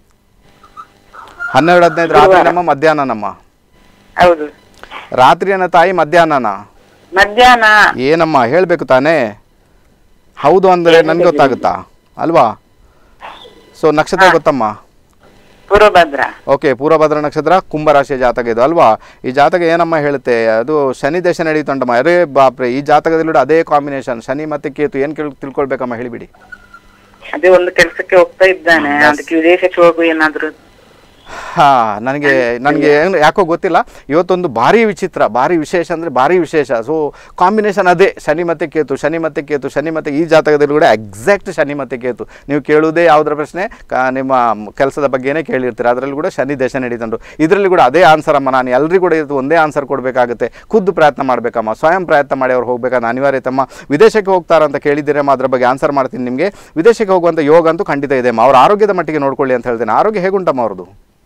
[SPEAKER 1] ಹನ್ನೆರಡು ಹದಿನೈದು ರಾತ್ರಿನಮ್ಮ ಮಧ್ಯಾಹ್ನನಮ್ಮ
[SPEAKER 5] ಹೌದು
[SPEAKER 1] ರಾತ್ರಿಯನ್ನ ತಾಯಿ ಮಧ್ಯಾಹ್ನನ
[SPEAKER 5] ಮಧ್ಯಾಹ್ನ
[SPEAKER 1] ಏನಮ್ಮ ಹೇಳಬೇಕು ತಾನೇ ಹೌದು ಅಂದರೆ ನನ್ಗೆ ಗೊತ್ತಾಗುತ್ತಾ ಅಲ್ವಾ ಸೊ ನಕ್ಷತ್ರ ಗೊತ್ತಮ್ಮ
[SPEAKER 5] ಪೂರ್ವಭದ್ರ
[SPEAKER 1] ಓಕೆ ಪೂರ್ವಭದ್ರ ನಕ್ಷತ್ರ ಕುಂಭರಾಶಿಯ ಜಾತಕ ಇದು ಅಲ್ವಾ ಈ ಜಾತಕ ಏನಮ್ಮ ಹೇಳುತ್ತೆ ಅದು ಶನಿ ದೇಶ ನಡೀತುಂಟಮ್ಮ ಅರೇ ಬಾಪ್ರೆ ಈ ಜಾತಕದಲ್ಲಿ ಅದೇ ಕಾಂಬಿನೇಷನ್ ಶನಿ ಮತ್ತೆ ಕೇತು ಏನು ಕೇಳಿ ತಿಳ್ಕೊಳ್ಬೇಕಮ್ಮ ಹೇಳಿಬಿಡಿ
[SPEAKER 5] ಅದೇ ಒಂದು ಕೆಲಸಕ್ಕೆ ಹೋಗ್ತಾ ಇದ್ದಾನೆ ಅದಕ್ಕೆ ವಿದೇಶಕ್ಕೆ ಹೋಗು ಏನಾದ್ರು
[SPEAKER 1] ಹಾ ನನಗೆ ನನಗೆ ಏನು ಯಾಕೋ ಗೊತ್ತಿಲ್ಲ ಇವತ್ತೊಂದು ಭಾರಿ ವಿಚಿತ್ರ ಭಾರಿ ವಿಶೇಷ ಅಂದರೆ ಭಾರಿ ವಿಶೇಷ ಸೊ ಕಾಂಬಿನೇಷನ್ ಅದೇ ಶನಿ ಮತ್ತೆ ಕೇತು ಶನಿ ಮತ್ತೆ ಕೇತು ಶನಿ ಮತ್ತೆ ಈ ಜಾತಕದಲ್ಲಿ ಕೂಡ ಎಕ್ಸಾಕ್ಟ್ ಶನಿ ಮತ್ತೆ ಕೇತು ನೀವು ಕೇಳುವುದೇ ಯಾವುದರ ಪ್ರಶ್ನೆ ಕ- ನಿಮ್ಮ ಕೆಲಸದ ಬಗ್ಗೆನೇ ಕೇಳಿರ್ತೀರ ಅದರಲ್ಲಿ ಕೂಡ ಶನಿ ದೇಶ ನಡೀತಂಡು ಇದರಲ್ಲಿ ಕೂಡ ಅದೇ ಆನ್ಸರ್ ಅಮ್ಮ ನಾನು ಎಲ್ರಿಗೂ ಕೂಡ ಇದು ಒಂದೇ ಆನ್ಸರ್ ಕೊಡಬೇಕಾಗುತ್ತೆ ಖುದ್ದು ಪ್ರಯತ್ನ ಮಾಡಬೇಕಮ್ಮ ಸ್ವಯಂ ಪ್ರಯತ್ನ ಮಾಡಿ ಅವ್ರು ಹೋಗ್ಬೇಕಾದ ಅನಿವಾರ್ಯತಮ್ಮ ವಿದೇಶಕ್ಕೆ ಹೋಗ್ತಾರ ಅಂತ ಕೇಳಿದ್ದೀರಮ್ಮ ಅದ್ರ ಬಗ್ಗೆ ಆನ್ಸರ್ ಮಾಡ್ತೀನಿ ನಿಮಗೆ ವಿದೇಶಕ್ಕೆ ಹೋಗುವಂಥ ಯೋಗ ಅಂತೂ ಖಂಡಿತ ಇದೆ ಅಮ್ಮ ಅವ್ರ ಆರೋಗ್ಯದ ಮಟ್ಟಿಗೆ ನೋಡ್ಕೊಳ್ಳಿ ಅಂತ ಹೇಳ್ತೇನೆ ಆರೋಗ್ಯ ಹೇಗುಂಟಮ್ಮ ಅವ್ರದ್ದು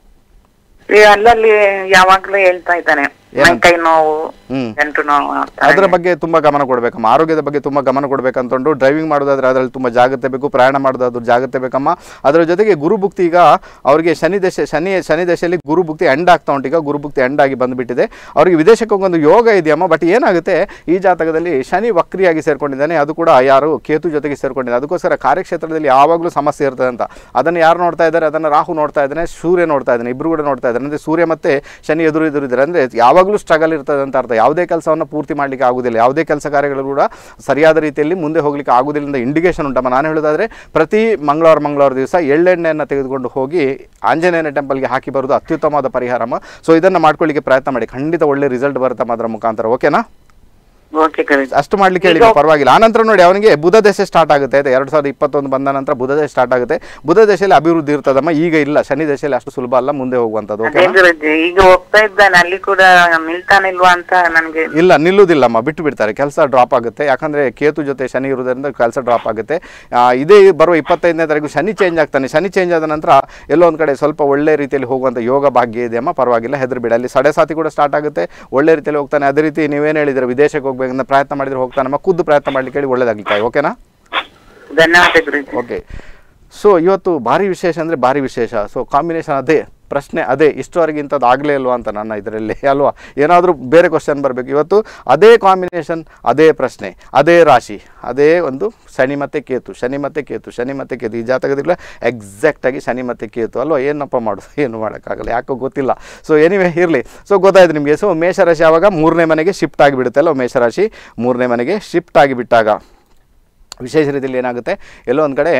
[SPEAKER 5] ಈ ಅಲ್ಲಲ್ಲಿ ಯಾವಾಗ್ಲೂ ಹೇಳ್ತಾ ಇದ್ದಾನೆ ಮೈ ಕೈ ನೋವು
[SPEAKER 1] ಹ್ಮ್.
[SPEAKER 5] ಗಂಟು ನೋವು ಆ ತರ
[SPEAKER 1] ಅದರ ಬಗ್ಗೆ ತುಂಬ ಗಮನ ಕೊಡಬೇಕಮ್ಮ ಆರೋಗ್ಯದ ಬಗ್ಗೆ ತುಂಬ ಗಮನ ಕೊಡಬೇಕಂತಂದು ಡ್ರೈವಿಂಗ್ ಮಾಡೋದಾದ್ರೆ ಅದರಲ್ಲಿ ತುಂಬ ಜಾಗ್ರತೆ ಬೇಕು ಪ್ರಯಾಣ ಮಾಡೋದಾದ್ರೂ ಜಾಗ್ರತೆ ಬೇಕಮ್ಮ ಅದರ ಜೊತೆಗೆ ಗುರುಭುಕ್ತಿ ಈಗ ಅವರಿಗೆ ಶನಿ ದಶೆ ಶನಿ ಶನಿ ದಶೆಯಲ್ಲಿ ಗುರುಭುಕ್ತಿ ಎಂಡ್ ಆಗ್ತಾ ಉಂಟು ಈಗ ಗುರುಭುಕ್ತಿ ಎಂಡ್ ಆಗಿ ಬಂದುಬಿಟ್ಟಿದೆ ಅವರಿಗೆ ವಿದೇಶಕ್ಕೆ ಹೋಗೊಂದು ಯೋಗ ಇದೆಯಮ್ಮ ಬಟ್ ಏನಾಗುತ್ತೆ ಈ ಜಾತಕದಲ್ಲಿ ಶನಿ ವಕ್ರಿಯಾಗಿ ಸೇರ್ಕೊಂಡಿದ್ದಾನೆ ಅದು ಕೂಡ ಯಾರು ಕೇತು ಜೊತೆಗೆ ಸೇರ್ಕೊಂಡಿದ್ದಾನೆ ಅದಕ್ಕೋಸ್ಕರ ಕಾರ್ಯಕ್ಷೇತ್ರದಲ್ಲಿ ಯಾವಾಗಲೂ ಸಮಸ್ಯೆ ಇರ್ತದೆ ಅಂತ ಅದನ್ನು ಯಾರು ನೋಡ್ತಾ ಇದ್ದಾರೆ ಅದನ್ನು ರಾಹು ನೋಡ್ತಾ ಇದ್ದಾನೆ ಸೂರ್ಯ ನೋಡ್ತಾ ಇದ್ದಾನೆ ಇಬ್ಬರು ಕೂಡ ನೋಡ್ತಾ ಇದ್ದಾರೆ ಅಂದರೆ ಸೂರ್ಯ ಮತ್ತೆ ಶನಿ ಎದುರು ಎದುರು ಇದ್ದಾರೆ ಅಂದರೆ ಯಾವಾಗಲೂ ಸ್ಟ್ರಗಲ್ ಇರ್ತದೆ ಅಂತ ಅರ್ಥ ಯಾವುದೇ ಕೆಲಸವನ್ನು ಪೂರ್ತಿ ಮಾಡಲಿಕ್ಕೆ ಆಗುದಿಲ್ಲ ಯಾವುದೇ ಕೆಲಸ ಕಾರ್ಯಗಳು ಕೂಡ ಸರಿಯಾದ ರೀತಿಯಲ್ಲಿ ಮುಂದೆ ಹೋಗ್ಲಿಕ್ಕೆ ಆಗುದಿಲ್ಲ ಅಂತ ಇಂಡಿಕೇಶನ್ ಉಂಟಮ್ಮ ನಾನು ಹೇಳೋದಾದ್ರೆ ಪ್ರತಿ ಮಂಗಳವಾರ ಮಂಗಳವಾರ ದಿವಸ ಎಳ್ಳೆಣ್ಣೆಯನ್ನು ತೆಗೆದುಕೊಂಡು ಹೋಗಿ ಆಂಜನೇಯನ ಟೆಂಪಲ್ಗೆ ಹಾಕಿ ಬರೋದು ಅತ್ಯುತ್ತಮವಾದ ಪರಿಹಾರಮ್ಮ ಸೊ ಇದನ್ನು ಮಾಡ್ಕೊಳ್ಳಿಕ್ಕೆ ಪ್ರಯತ್ನ ಮಾಡಿ ಖಂಡಿತ ಒಳ್ಳೆ ರಿಸಲ್ಟ್ ಬರುತ್ತಮ್ಮ ಅದರ ಮುಖಾಂತರ ಓಕೆನಾ
[SPEAKER 5] ಓಕೆ ಗುರುಜಿ
[SPEAKER 1] ಅಷ್ಟು ಮಾಡ್ಲಿಕ್ಕೆ ಹೇಳಿ ಪರವಾಗಿಲ್ಲ ಆನಂತರ ನೋಡಿ ಅವನಿಗೆ ಬುಧ ದಶೆ ಸ್ಟಾರ್ಟ್ ಆಗುತ್ತೆ ಆಯ್ತಾ ಎರಡು ಸಾವಿರದ ಇಪ್ಪತ್ತೊಂದು ಬಂದ ನಂತರ ಬುಧ ದಶೆ ಸ್ಟಾರ್ಟ್ ಆಗುತ್ತೆ ಬುಧ ದಶೆಯಲ್ಲಿ ಅಭಿವೃದ್ಧಿ ಇರ್ತದಮ್ಮ ಈಗ ಇಲ್ಲ ಶನಿ ದಶೆಯಲ್ಲಿ ಅಷ್ಟು ಸುಲಭ ಅಲ್ಲ ಮುಂದೆ ಹೋಗುವಂಥದ್ದು
[SPEAKER 5] ಅದೇ
[SPEAKER 1] ಓಕೆನಾ
[SPEAKER 5] ಗುರುಜಿ ಈಗ ಹೋಗ್ತಾ ಇದ್ದಾನೆ ಅಲ್ಲಿ ಕೂಡ ನಿಲ್ತಾನಿಲ್ವಾ ಅಂತ ನನ್ಗೆ
[SPEAKER 1] ಇಲ್ಲ ನಿಲ್ಲುವುದಿಲ್ಲಮ್ಮ ಬಿಟ್ಟು ಬಿಡ್ತಾರೆ ಕೆಲಸ ಡ್ರಾಪ್ ಆಗುತ್ತೆ ಯಾಕಂದ್ರೆ ಕೇತು ಜೊತೆ ಶನಿ ಇರುವುದರಿಂದ ಕೆಲಸ ಡ್ರಾಪ್ ಆಗುತ್ತೆ ಆ, ಇದೇ ಬರುವ ಇಪ್ಪತ್ತೈದನೇ ತಾರೀಕು ಶನಿ ಚೇಂಜ್ ಆಗ್ತಾನೆ ಶನಿ ಚೇಂಜ್ ಆದ ನಂತರ ಎಲ್ಲೋ ಒಂದು ಕಡೆ ಸ್ವಲ್ಪ ಒಳ್ಳೆ ರೀತಿಯಲ್ಲಿ ಹೋಗುವಂಥ ಯೋಗ ಭಾಗ್ಯ ಇದೆಯಮ್ಮ ಪರವಾಗಿಲ್ಲ ಹೆದರ್ಬೇಡ ಅಲ್ಲಿ ಸಡೆ ಸಾತಿ ಕೂಡ ಸ್ಟಾರ್ಟ್ ಆಗುತ್ತೆ ಒಳ್ಳೆ ರೀತಿಯಲ್ಲಿ ಹೋಗ್ತಾನೆ ಅದೇ ರೀತಿ ನೀವೇನು ಹೇಳಿದ್ರೆ ವಿದೇಶಕ್ಕೆ ಹೋಗ್ಬೇಕಂತ ಪ್ರಯತ್ನ ಮಾಡಿದ್ರೆ ಹೋಗ್ತಾನಮ್ಮ ಖುದ್ದು ಪ್ರಯತ್ನ ಮಾಡ್ಲಿಕ್ಕೆ ಹೇಳಿ ಒಳ್ಳೇದಾಗ್ಲಿಕ್ಕೆ ಓಕೆನಾ
[SPEAKER 5] ಧನ್ಯವಾದ ಗುರುಜಿ
[SPEAKER 1] ಓಕೆ ಸೊ ಇವತ್ತು ಭಾರಿ ವಿಶೇಷ ಅಂದರೆ ಭಾರಿ ವಿಶೇಷ ಸೊ ಕಾಂಬಿನೇಷನ್ ಅದೇ ಪ್ರಶ್ನೆ ಅದೇ ಇಷ್ಟವರೆಗೆ ಇಂಥದ್ದು ಆಗಲೇ ಇಲ್ವಾ ಅಂತ ನನ್ನ ಇದರಲ್ಲಿ ಅಲ್ವಾ ಏನಾದರೂ ಬೇರೆ ಕ್ವಶನ್ ಬರಬೇಕು ಇವತ್ತು ಅದೇ ಕಾಂಬಿನೇಷನ್ ಅದೇ ಪ್ರಶ್ನೆ ಅದೇ ರಾಶಿ ಅದೇ ಒಂದು ಶನಿ ಮತ್ತು ಕೇತು ಶನಿ ಮತ್ತು ಕೇತು ಶನಿ ಮತ್ತು ಕೇತು ಈ ಜಾತಕದಲ್ಲಿ ಎಕ್ಸಾಕ್ಟಾಗಿ ಶನಿ ಮತ್ತು ಕೇತು ಅಲ್ವಾ ಏನಪ್ಪ ಮಾಡೋದು ಏನು ಮಾಡೋಕ್ಕಾಗಲ್ಲ ಯಾಕೋ ಗೊತ್ತಿಲ್ಲ ಸೊ ಎನಿವೆ ಇರಲಿ ಸೊ ಗೊತ್ತಾಯ್ತು ನಿಮಗೆ ಸೊ ಮೇಷರಾಶಿ ಯಾವಾಗ ಮೂರನೇ ಮನೆಗೆ ಶಿಫ್ಟ್ ಆಗಿಬಿಡುತ್ತೆ ಅಲ್ವಾ ಮೇಷರಾಶಿ ಮೂರನೇ ಮನೆಗೆ ಶಿಫ್ಟ್ ಆಗಿಬಿಟ್ಟಾಗ ವಿಶೇಷ ರೀತಿಯಲ್ಲಿ ಏನಾಗುತ್ತೆ ಎಲ್ಲೋ ಒಂದು ಕಡೆ